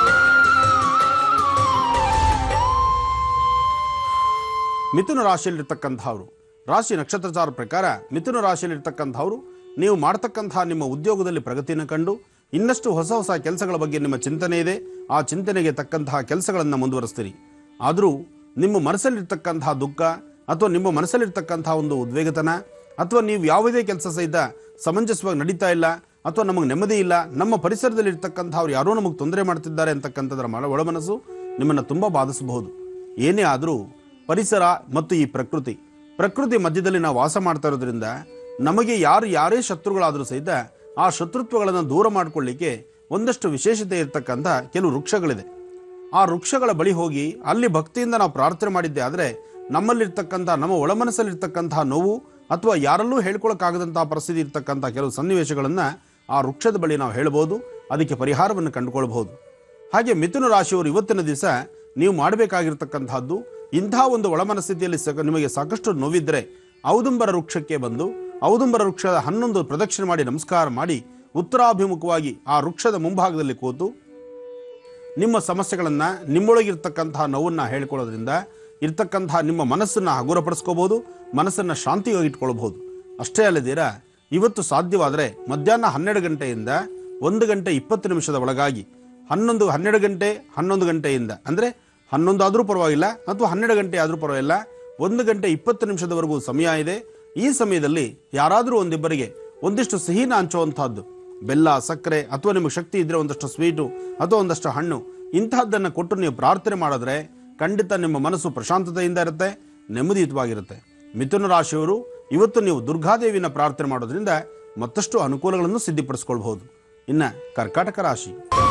ಮಿಥುನ ರಾಶಿಯಲ್ಲಿರ್ತಕ್ಕಂಥವ್ರು ರಾಶಿ ನಕ್ಷತ್ರಚಾರ ಪ್ರಕಾರ ಮಿಥುನ ರಾಶಿಯಲ್ಲಿರ್ತಕ್ಕಂಥವ್ರು ನೀವು ಮಾಡ್ತಕ್ಕಂತಹ ನಿಮ್ಮ ಉದ್ಯೋಗದಲ್ಲಿ ಪ್ರಗತಿಯನ್ನು ಕಂಡು ಇನ್ನಷ್ಟು ಹೊಸ ಹೊಸ ಕೆಲಸಗಳ ಬಗ್ಗೆ ನಿಮ್ಮ ಚಿಂತನೆ ಇದೆ ಆ ಚಿಂತನೆಗೆ ತಕ್ಕಂತಹ ಕೆಲಸಗಳನ್ನು ಮುಂದುವರಿಸ್ತೀರಿ ಆದರೂ ನಿಮ್ಮ ಮನಸ್ಸಲ್ಲಿರ್ತಕ್ಕಂತಹ ದುಃಖ ಅಥವಾ ನಿಮ್ಮ ಮನಸ್ಸಲ್ಲಿರ್ತಕ್ಕಂತಹ ಒಂದು ಉದ್ವೇಗತನ ಅಥವಾ ನೀವು ಯಾವುದೇ ಕೆಲಸ ಸಹಿತ ಸಮಂಜಸವಾಗಿ ನಡೀತಾ ಇಲ್ಲ ಅಥವಾ ನಮಗೆ ನೆಮ್ಮದಿ ಇಲ್ಲ ನಮ್ಮ ಪರಿಸರದಲ್ಲಿ ಇರ್ತಕ್ಕಂಥವ್ರು ಯಾರೋ ನಮಗೆ ತೊಂದರೆ ಮಾಡ್ತಿದ್ದಾರೆ ಅಂತಕ್ಕಂಥದ್ರ ಮನ ಒಳಮನಸ್ಸು ನಿಮ್ಮನ್ನು ತುಂಬ ಬಾಧಿಸಬಹುದು ಏನೇ ಆದರೂ ಪರಿಸರ ಮತ್ತು ಈ ಪ್ರಕೃತಿ ಪ್ರಕೃತಿ ಮಧ್ಯದಲ್ಲಿ ನಾವು ವಾಸ ಮಾಡ್ತಾ ಇರೋದ್ರಿಂದ ನಮಗೆ ಯಾರು ಯಾರೇ ಶತ್ರುಗಳಾದರೂ ಸಹಿತ ಆ ಶತ್ರುತ್ವಗಳನ್ನು ದೂರ ಮಾಡಿಕೊಳ್ಳಿಕ್ಕೆ ಒಂದಷ್ಟು ವಿಶೇಷತೆ ಇರತಕ್ಕಂಥ ಕೆಲವು ವೃಕ್ಷಗಳಿದೆ ಆ ವೃಕ್ಷಗಳ ಬಳಿ ಹೋಗಿ ಅಲ್ಲಿ ಭಕ್ತಿಯಿಂದ ನಾವು ಪ್ರಾರ್ಥನೆ ಮಾಡಿದ್ದೆ ಆದರೆ ನಮ್ಮಲ್ಲಿರ್ತಕ್ಕಂಥ ನಮ್ಮ ಒಳಮನಸ್ಸಲ್ಲಿರ್ತಕ್ಕಂತಹ ನೋವು ಅಥವಾ ಯಾರಲ್ಲೂ ಹೇಳ್ಕೊಳಕ್ಕಾಗದಂತಹ ಪರಿಸ್ಥಿತಿ ಇರ್ತಕ್ಕಂಥ ಕೆಲವು ಸನ್ನಿವೇಶಗಳನ್ನು ಆ ವೃಕ್ಷದ ಬಳಿ ನಾವು ಹೇಳ್ಬೋದು ಅದಕ್ಕೆ ಪರಿಹಾರವನ್ನು ಕಂಡುಕೊಳ್ಬಹುದು ಹಾಗೆ ಮಿಥುನ ರಾಶಿಯವರು ಇವತ್ತಿನ ದಿವಸ ನೀವು ಮಾಡಬೇಕಾಗಿರ್ತಕ್ಕಂಥದ್ದು ಇಂಥ ಒಂದು ಒಳಮನಸ್ಥಿತಿಯಲ್ಲಿ ಸಕ ನಿಮಗೆ ಸಾಕಷ್ಟು ನೋವಿದ್ದರೆ ಔದುಂಬರ ವೃಕ್ಷಕ್ಕೆ ಬಂದು ಔದುಂಬರ ವೃಕ್ಷದ ಹನ್ನೊಂದು ಪ್ರದಕ್ಷಿಣೆ ಮಾಡಿ ನಮಸ್ಕಾರ ಮಾಡಿ ಉತ್ತರಾಭಿಮುಖವಾಗಿ ಆ ವೃಕ್ಷದ ಮುಂಭಾಗದಲ್ಲಿ ಕೂತು ನಿಮ್ಮ ಸಮಸ್ಯೆಗಳನ್ನು ನಿಮ್ಮೊಳಗಿರ್ತಕ್ಕಂತಹ ನೋವನ್ನು ಹೇಳ್ಕೊಳ್ಳೋದ್ರಿಂದ ಇರ್ತಕ್ಕಂತಹ ನಿಮ್ಮ ಮನಸ್ಸನ್ನು ಹಗುರಪಡಿಸ್ಕೋಬಹುದು ಮನಸ್ಸನ್ನು ಶಾಂತಿಯಾಗಿ ಇಟ್ಕೊಳ್ಬಹುದು ಅಷ್ಟೇ ಅಲ್ಲದಿರ ಇವತ್ತು ಸಾಧ್ಯವಾದರೆ ಮಧ್ಯಾಹ್ನ ಹನ್ನೆರಡು ಗಂಟೆಯಿಂದ ಒಂದು ಗಂಟೆ ಇಪ್ಪತ್ತು ನಿಮಿಷದ ಒಳಗಾಗಿ ಹನ್ನೊಂದು ಹನ್ನೆರಡು ಗಂಟೆ ಹನ್ನೊಂದು ಗಂಟೆಯಿಂದ ಅಂದರೆ ಹನ್ನೊಂದು ಆದರೂ ಪರವಾಗಿಲ್ಲ ಅಥವಾ ಹನ್ನೆರಡು ಗಂಟೆ ಆದರೂ ಪರವಾಗಿಲ್ಲ ಒಂದು ಗಂಟೆ ಇಪ್ಪತ್ತು ನಿಮಿಷದವರೆಗೂ ಸಮಯ ಇದೆ ಈ ಸಮಯದಲ್ಲಿ ಯಾರಾದರೂ ಒಂದಿಬ್ಬರಿಗೆ ಒಂದಿಷ್ಟು ಸಿಹಿನ ಹಂಚುವಂತಹದ್ದು ಬೆಲ್ಲ ಸಕ್ಕರೆ ಅಥವಾ ನಿಮಗೆ ಶಕ್ತಿ ಇದ್ರೆ ಒಂದಷ್ಟು ಸ್ವೀಟು ಅಥವಾ ಒಂದಷ್ಟು ಹಣ್ಣು ಇಂತಹದ್ದನ್ನು ಕೊಟ್ಟು ನೀವು ಪ್ರಾರ್ಥನೆ ಮಾಡಿದ್ರೆ ಖಂಡಿತ ನಿಮ್ಮ ಮನಸ್ಸು ಪ್ರಶಾಂತತೆಯಿಂದ ಇರುತ್ತೆ ನೆಮ್ಮದಿಯುತವಾಗಿರುತ್ತೆ ಮಿಥುನ ರಾಶಿಯವರು ಇವತ್ತು ನೀವು ದುರ್ಗಾದೇವಿನ ಪ್ರಾರ್ಥನೆ ಮಾಡೋದ್ರಿಂದ ಮತ್ತಷ್ಟು ಅನುಕೂಲಗಳನ್ನು ಸಿದ್ಧಿಪಡಿಸ್ಕೊಳ್ಬಹುದು ಇನ್ನ ಕರ್ಕಾಟಕ ರಾಶಿ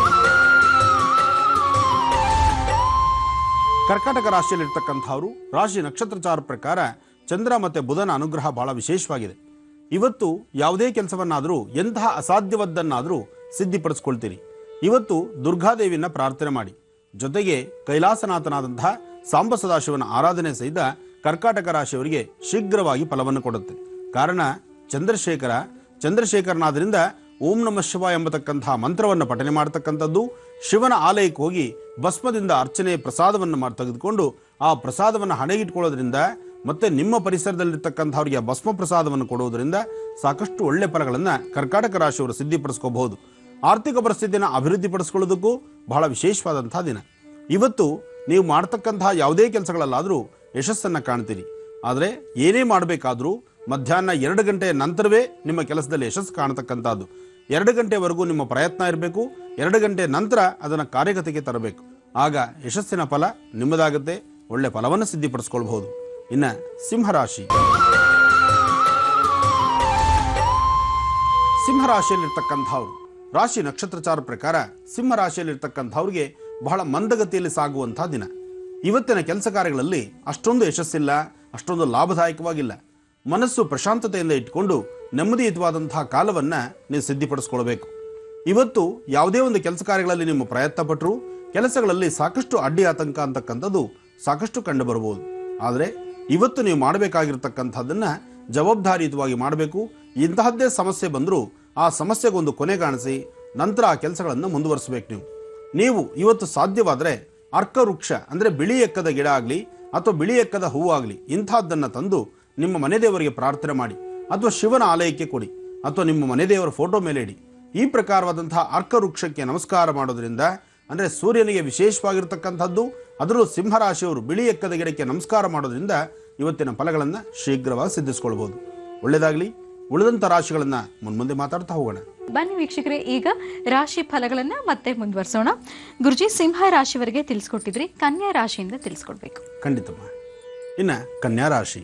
ಕರ್ಕಾಟಕ ರಾಶಿಯಲ್ಲಿರ್ತಕ್ಕಂಥವ್ರು ರಾಶಿ ನಕ್ಷತ್ರಚಾರ ಪ್ರಕಾರ ಚಂದ್ರ ಮತ್ತೆ ಬುಧನ ಅನುಗ್ರಹ ಬಹಳ ವಿಶೇಷವಾಗಿದೆ ಇವತ್ತು ಯಾವುದೇ ಕೆಲಸವನ್ನಾದರೂ ಎಂತಹ ಅಸಾಧ್ಯವದ್ದನ್ನಾದರೂ ಸಿದ್ಧಿಪಡಿಸ್ಕೊಳ್ತೀರಿ ಇವತ್ತು ದುರ್ಗಾದೇವಿಯನ್ನ ಪ್ರಾರ್ಥನೆ ಮಾಡಿ ಜೊತೆಗೆ ಕೈಲಾಸನಾಥನಾದಂತಹ ಸಾಂಬ ಸದಾಶಿವನ ಆರಾಧನೆ ಸಹಿತ ಕರ್ಕಾಟಕ ರಾಶಿಯವರಿಗೆ ಶೀಘ್ರವಾಗಿ ಫಲವನ್ನು ಕೊಡುತ್ತೆ ಕಾರಣ ಚಂದ್ರಶೇಖರ ಚಂದ್ರಶೇಖರನಾದ್ರಿಂದ ಓಂ ನಮ ಶಿವ ಎಂಬತಕ್ಕಂತಹ ಮಂತ್ರವನ್ನು ಪಠನೆ ಮಾಡತಕ್ಕಂಥದ್ದು ಶಿವನ ಆಲಯಕ್ಕೆ ಹೋಗಿ ಭಸ್ಮದಿಂದ ಅರ್ಚನೆ ಪ್ರಸಾದವನ್ನು ಮಾಡಿ ತೆಗೆದುಕೊಂಡು ಆ ಪ್ರಸಾದವನ್ನು ಹಣೆಗಿಟ್ಕೊಳ್ಳೋದ್ರಿಂದ ಮತ್ತೆ ನಿಮ್ಮ ಪರಿಸರದಲ್ಲಿರ್ತಕ್ಕಂಥವ್ರಿಗೆ ಆ ಭಸ್ಮ ಪ್ರಸಾದವನ್ನು ಕೊಡುವುದರಿಂದ ಸಾಕಷ್ಟು ಒಳ್ಳೆ ಫಲಗಳನ್ನು ಕರ್ಕಾಟಕ ರಾಶಿಯವರು ಸಿದ್ಧಿಪಡಿಸ್ಕೋಬಹುದು ಆರ್ಥಿಕ ಪರಿಸ್ಥಿತಿಯನ್ನು ಅಭಿವೃದ್ಧಿಪಡಿಸ್ಕೊಳ್ಳೋದಕ್ಕೂ ಬಹಳ ವಿಶೇಷವಾದಂತಹ ದಿನ ಇವತ್ತು ನೀವು ಮಾಡ್ತಕ್ಕಂತಹ ಯಾವುದೇ ಕೆಲಸಗಳಲ್ಲಾದರೂ ಯಶಸ್ಸನ್ನು ಕಾಣ್ತೀರಿ ಆದರೆ ಏನೇ ಮಾಡಬೇಕಾದ್ರೂ ಮಧ್ಯಾಹ್ನ ಎರಡು ಗಂಟೆಯ ನಂತರವೇ ನಿಮ್ಮ ಕೆಲಸದಲ್ಲಿ ಯಶಸ್ಸು ಕಾಣತಕ್ಕಂಥದ್ದು ಎರಡು ಗಂಟೆವರೆಗೂ ನಿಮ್ಮ ಪ್ರಯತ್ನ ಇರಬೇಕು ಎರಡು ಗಂಟೆ ನಂತರ ಅದನ್ನು ಕಾರ್ಯಗತಿಗೆ ತರಬೇಕು ಆಗ ಯಶಸ್ಸಿನ ಫಲ ನಿಮ್ಮದಾಗುತ್ತೆ ಒಳ್ಳೆ ಫಲವನ್ನು ಸಿದ್ಧಿಪಡಿಸ್ಕೊಳ್ಬಹುದು ಇನ್ನು ಸಿಂಹರಾಶಿ ಸಿಂಹರಾಶಿಯಲ್ಲಿರ್ತಕ್ಕಂಥವ್ರು ರಾಶಿ ನಕ್ಷತ್ರಚಾರ ಪ್ರಕಾರ ಸಿಂಹರಾಶಿಯಲ್ಲಿರ್ತಕ್ಕಂಥವ್ರಿಗೆ ಬಹಳ ಮಂದಗತಿಯಲ್ಲಿ ಸಾಗುವಂತಹ ದಿನ ಇವತ್ತಿನ ಕೆಲಸ ಕಾರ್ಯಗಳಲ್ಲಿ ಅಷ್ಟೊಂದು ಯಶಸ್ಸಿಲ್ಲ ಅಷ್ಟೊಂದು ಲಾಭದಾಯಕವಾಗಿಲ್ಲ ಮನಸ್ಸು ಪ್ರಶಾಂತತೆಯಿಂದ ಇಟ್ಕೊಂಡು ನೆಮ್ಮದಿಯುತವಾದಂತಹ ಕಾಲವನ್ನು ನೀವು ಸಿದ್ಧಿಪಡಿಸ್ಕೊಳ್ಬೇಕು ಇವತ್ತು ಯಾವುದೇ ಒಂದು ಕೆಲಸ ಕಾರ್ಯಗಳಲ್ಲಿ ನಿಮ್ಮ ಪ್ರಯತ್ನ ಪಟ್ಟರು ಕೆಲಸಗಳಲ್ಲಿ ಸಾಕಷ್ಟು ಅಡ್ಡಿ ಆತಂಕ ಅಂತಕ್ಕಂಥದ್ದು ಸಾಕಷ್ಟು ಕಂಡು ಬರಬಹುದು ಆದರೆ ಇವತ್ತು ನೀವು ಮಾಡಬೇಕಾಗಿರ್ತಕ್ಕಂಥದ್ದನ್ನ ಜವಾಬ್ದಾರಿಯುತವಾಗಿ ಮಾಡಬೇಕು ಇಂತಹದ್ದೇ ಸಮಸ್ಯೆ ಬಂದರೂ ಆ ಸಮಸ್ಯೆಗೊಂದು ಕೊನೆ ಕಾಣಿಸಿ ನಂತರ ಆ ಕೆಲಸಗಳನ್ನು ಮುಂದುವರಿಸಬೇಕು ನೀವು ನೀವು ಇವತ್ತು ಸಾಧ್ಯವಾದರೆ ಅರ್ಕ ವೃಕ್ಷ ಅಂದರೆ ಬಿಳಿ ಎಕ್ಕದ ಗಿಡ ಆಗಲಿ ಅಥವಾ ಬಿಳಿ ಎಕ್ಕದ ಹೂವು ಆಗಲಿ ಇಂಥದ್ದನ್ನು ತಂದು ನಿಮ್ಮ ಮನೆ ದೇವರಿಗೆ ಪ್ರಾರ್ಥನೆ ಮಾಡಿ ಅಥವಾ ಶಿವನ ಆಲಯಕ್ಕೆ ಕೊಡಿ ಅಥವಾ ನಿಮ್ಮ ಮನೆ ದೇವರ ಫೋಟೋ ಮೇಲೆ ಇಡಿ ಈ ಪ್ರಕಾರವಾದಂತಹ ಅರ್ಕ ವೃಕ್ಷಕ್ಕೆ ನಮಸ್ಕಾರ ಮಾಡೋದ್ರಿಂದ ಅಂದರೆ ಸೂರ್ಯನಿಗೆ ವಿಶೇಷವಾಗಿರ್ತಕ್ಕಂಥದ್ದು ಅದರಲ್ಲೂ ಸಿಂಹರಾಶಿಯವರು ಬಿಳಿ ಎಕ್ಕದ ಗಿಡಕ್ಕೆ ನಮಸ್ಕಾರ ಮಾಡೋದ್ರಿಂದ ಇವತ್ತಿನ ಫಲಗಳನ್ನು ಶೀಘ್ರವಾಗಿ ಸಿದ್ಧಿಸ್ಕೊಳ್ಬಹುದು ಒಳ್ಳೆಯದಾಗಲಿ ಉಳಿದಂಥ ರಾಶಿಗಳನ್ನು ಮುನ್ಮುಂದೆ ಮಾತಾಡ್ತಾ ಹೋಗೋಣ
ಬನ್ನಿ ವೀಕ್ಷಕರೇ ಈಗ ರಾಶಿ ಫಲಗಳನ್ನ ಮತ್ತೆ ಮುಂದುವರಿಸೋಣ ಗುರುಜಿ ಸಿಂಹ ರಾಶಿವರೆಗೆ ತಿಳಿಸ್ಕೊಟ್ಟಿದ್ರಿ ಕನ್ಯಾ ರಾಶಿಯಿಂದ ತಿಳಿಸ್ಕೊಡ್ಬೇಕು
ಖಂಡಿತಮ್ಮ ಇನ್ನು ಕನ್ಯಾ ರಾಶಿ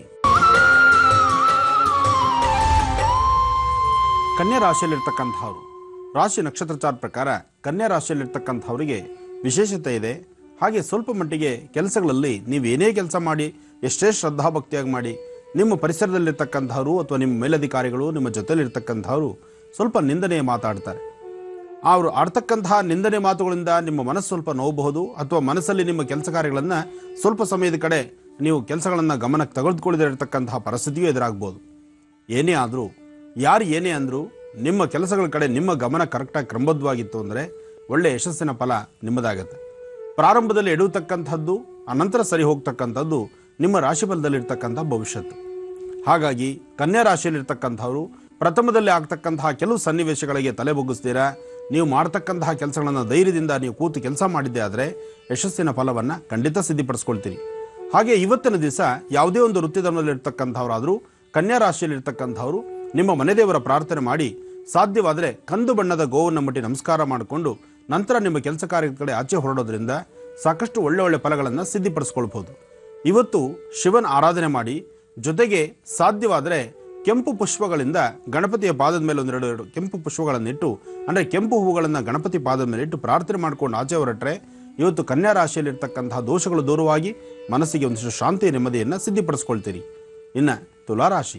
ಕನ್ಯಾ ರಾಶಿಯಲ್ಲಿರ್ತಕ್ಕಂಥವ್ರು ರಾಶಿ ನಕ್ಷತ್ರಚಾರ ಪ್ರಕಾರ ಕನ್ಯಾ ರಾಶಿಯಲ್ಲಿರ್ತಕ್ಕಂಥವರಿಗೆ ವಿಶೇಷತೆ ಇದೆ ಹಾಗೆ ಸ್ವಲ್ಪ ಮಟ್ಟಿಗೆ ಕೆಲಸಗಳಲ್ಲಿ ನೀವು ಏನೇ ಕೆಲಸ ಮಾಡಿ ಎಷ್ಟೇ ಶ್ರದ್ಧಾಭಕ್ತಿಯಾಗಿ ಮಾಡಿ ನಿಮ್ಮ ಪರಿಸರದಲ್ಲಿರ್ತಕ್ಕಂಥವ್ರು ಅಥವಾ ನಿಮ್ಮ ಮೇಲಧಿಕಾರಿಗಳು ನಿಮ್ಮ ಜೊತೆಲಿರ್ತಕ್ಕಂಥವ್ರು ಸ್ವಲ್ಪ ನಿಂದನೆಯ ಮಾತಾಡ್ತಾರೆ ಅವರು ಆಡ್ತಕ್ಕಂತಹ ನಿಂದನೆ ಮಾತುಗಳಿಂದ ನಿಮ್ಮ ಮನಸ್ಸು ಸ್ವಲ್ಪ ನೋವಬಹುದು ಅಥವಾ ಮನಸ್ಸಲ್ಲಿ ನಿಮ್ಮ ಕೆಲಸ ಕಾರ್ಯಗಳನ್ನು ಸ್ವಲ್ಪ ಸಮಯದ ಕಡೆ ನೀವು ಕೆಲಸಗಳನ್ನು ಗಮನಕ್ಕೆ ತೆಗೆದುಕೊಳ್ಳದಿರತಕ್ಕಂತಹ ಪರಿಸ್ಥಿತಿಯೂ ಎದುರಾಗ್ಬೋದು ಏನೇ ಆದರೂ ಯಾರು ಏನೇ ಅಂದರೂ ನಿಮ್ಮ ಕೆಲಸಗಳ ಕಡೆ ನಿಮ್ಮ ಗಮನ ಕರೆಕ್ಟಾಗಿ ಕ್ರಮಬದ್ಧವಾಗಿತ್ತು ಅಂದರೆ ಒಳ್ಳೆಯ ಯಶಸ್ಸಿನ ಫಲ ನಿಮ್ಮದಾಗತ್ತೆ ಪ್ರಾರಂಭದಲ್ಲಿ ಎಡುವತಕ್ಕಂಥದ್ದು ಅನಂತರ ಸರಿ ಹೋಗ್ತಕ್ಕಂಥದ್ದು ನಿಮ್ಮ ರಾಶಿಫಲದಲ್ಲಿರ್ತಕ್ಕಂಥ ಭವಿಷ್ಯತ್ತು ಹಾಗಾಗಿ ಕನ್ಯಾ ರಾಶಿಯಲ್ಲಿರ್ತಕ್ಕಂಥವ್ರು ಪ್ರಥಮದಲ್ಲಿ ಆಗ್ತಕ್ಕಂತಹ ಕೆಲವು ಸನ್ನಿವೇಶಗಳಿಗೆ ತಲೆ ಬೊಗ್ಗಿಸ್ತೀರಾ ನೀವು ಮಾಡ್ತಕ್ಕಂತಹ ಕೆಲಸಗಳನ್ನು ಧೈರ್ಯದಿಂದ ನೀವು ಕೂತು ಕೆಲಸ ಮಾಡಿದ್ದೆ ಆದರೆ ಯಶಸ್ಸಿನ ಫಲವನ್ನು ಖಂಡಿತ ಸಿದ್ಧಿಪಡಿಸ್ಕೊಳ್ತೀರಿ ಹಾಗೆ ಇವತ್ತಿನ ದಿವಸ ಯಾವುದೇ ಒಂದು ವೃತ್ತಿಧರ್ಮದಲ್ಲಿರ್ತಕ್ಕಂಥವ್ರಾದರೂ ಕನ್ಯಾ ರಾಶಿಯಲ್ಲಿರ್ತಕ್ಕಂಥವ್ರು ನಿಮ್ಮ ಮನೆದೇವರ ಪ್ರಾರ್ಥನೆ ಮಾಡಿ ಸಾಧ್ಯವಾದರೆ ಕಂದು ಬಣ್ಣದ ಗೋವನ್ನು ಮುಟ್ಟಿ ನಮಸ್ಕಾರ ಮಾಡಿಕೊಂಡು ನಂತರ ನಿಮ್ಮ ಕೆಲಸ ಕಾರ್ಯದ ಕಡೆ ಆಚೆ ಹೊರಡೋದ್ರಿಂದ ಸಾಕಷ್ಟು ಒಳ್ಳೆ ಒಳ್ಳೆ ಫಲಗಳನ್ನು ಸಿದ್ಧಿಪಡಿಸ್ಕೊಳ್ಬಹುದು ಇವತ್ತು ಶಿವನ ಆರಾಧನೆ ಮಾಡಿ ಜೊತೆಗೆ ಸಾಧ್ಯವಾದರೆ ಕೆಂಪು ಪುಷ್ಪಗಳಿಂದ ಗಣಪತಿಯ ಪಾದದ ಮೇಲೆ ಒಂದೆರಡು ಎರಡು ಕೆಂಪು ಪುಷ್ಪಗಳನ್ನಿಟ್ಟು ಅಂದರೆ ಕೆಂಪು ಹೂವುಗಳನ್ನು ಗಣಪತಿ ಪಾದದ ಮೇಲೆ ಇಟ್ಟು ಪ್ರಾರ್ಥನೆ ಮಾಡ್ಕೊಂಡು ಆಚೆ ಹೊರಟ್ರೆ ಇವತ್ತು ಕನ್ಯಾ ರಾಶಿಯಲ್ಲಿರ್ತಕ್ಕಂತಹ ದೋಷಗಳು ದೂರವಾಗಿ ಮನಸ್ಸಿಗೆ ಒಂದಿಷ್ಟು ಶಾಂತಿ ನೆಮ್ಮದಿಯನ್ನು ಸಿದ್ಧಿಪಡಿಸ್ಕೊಳ್ತೀರಿ ಇನ್ನು ತುಲಾರಾಶಿ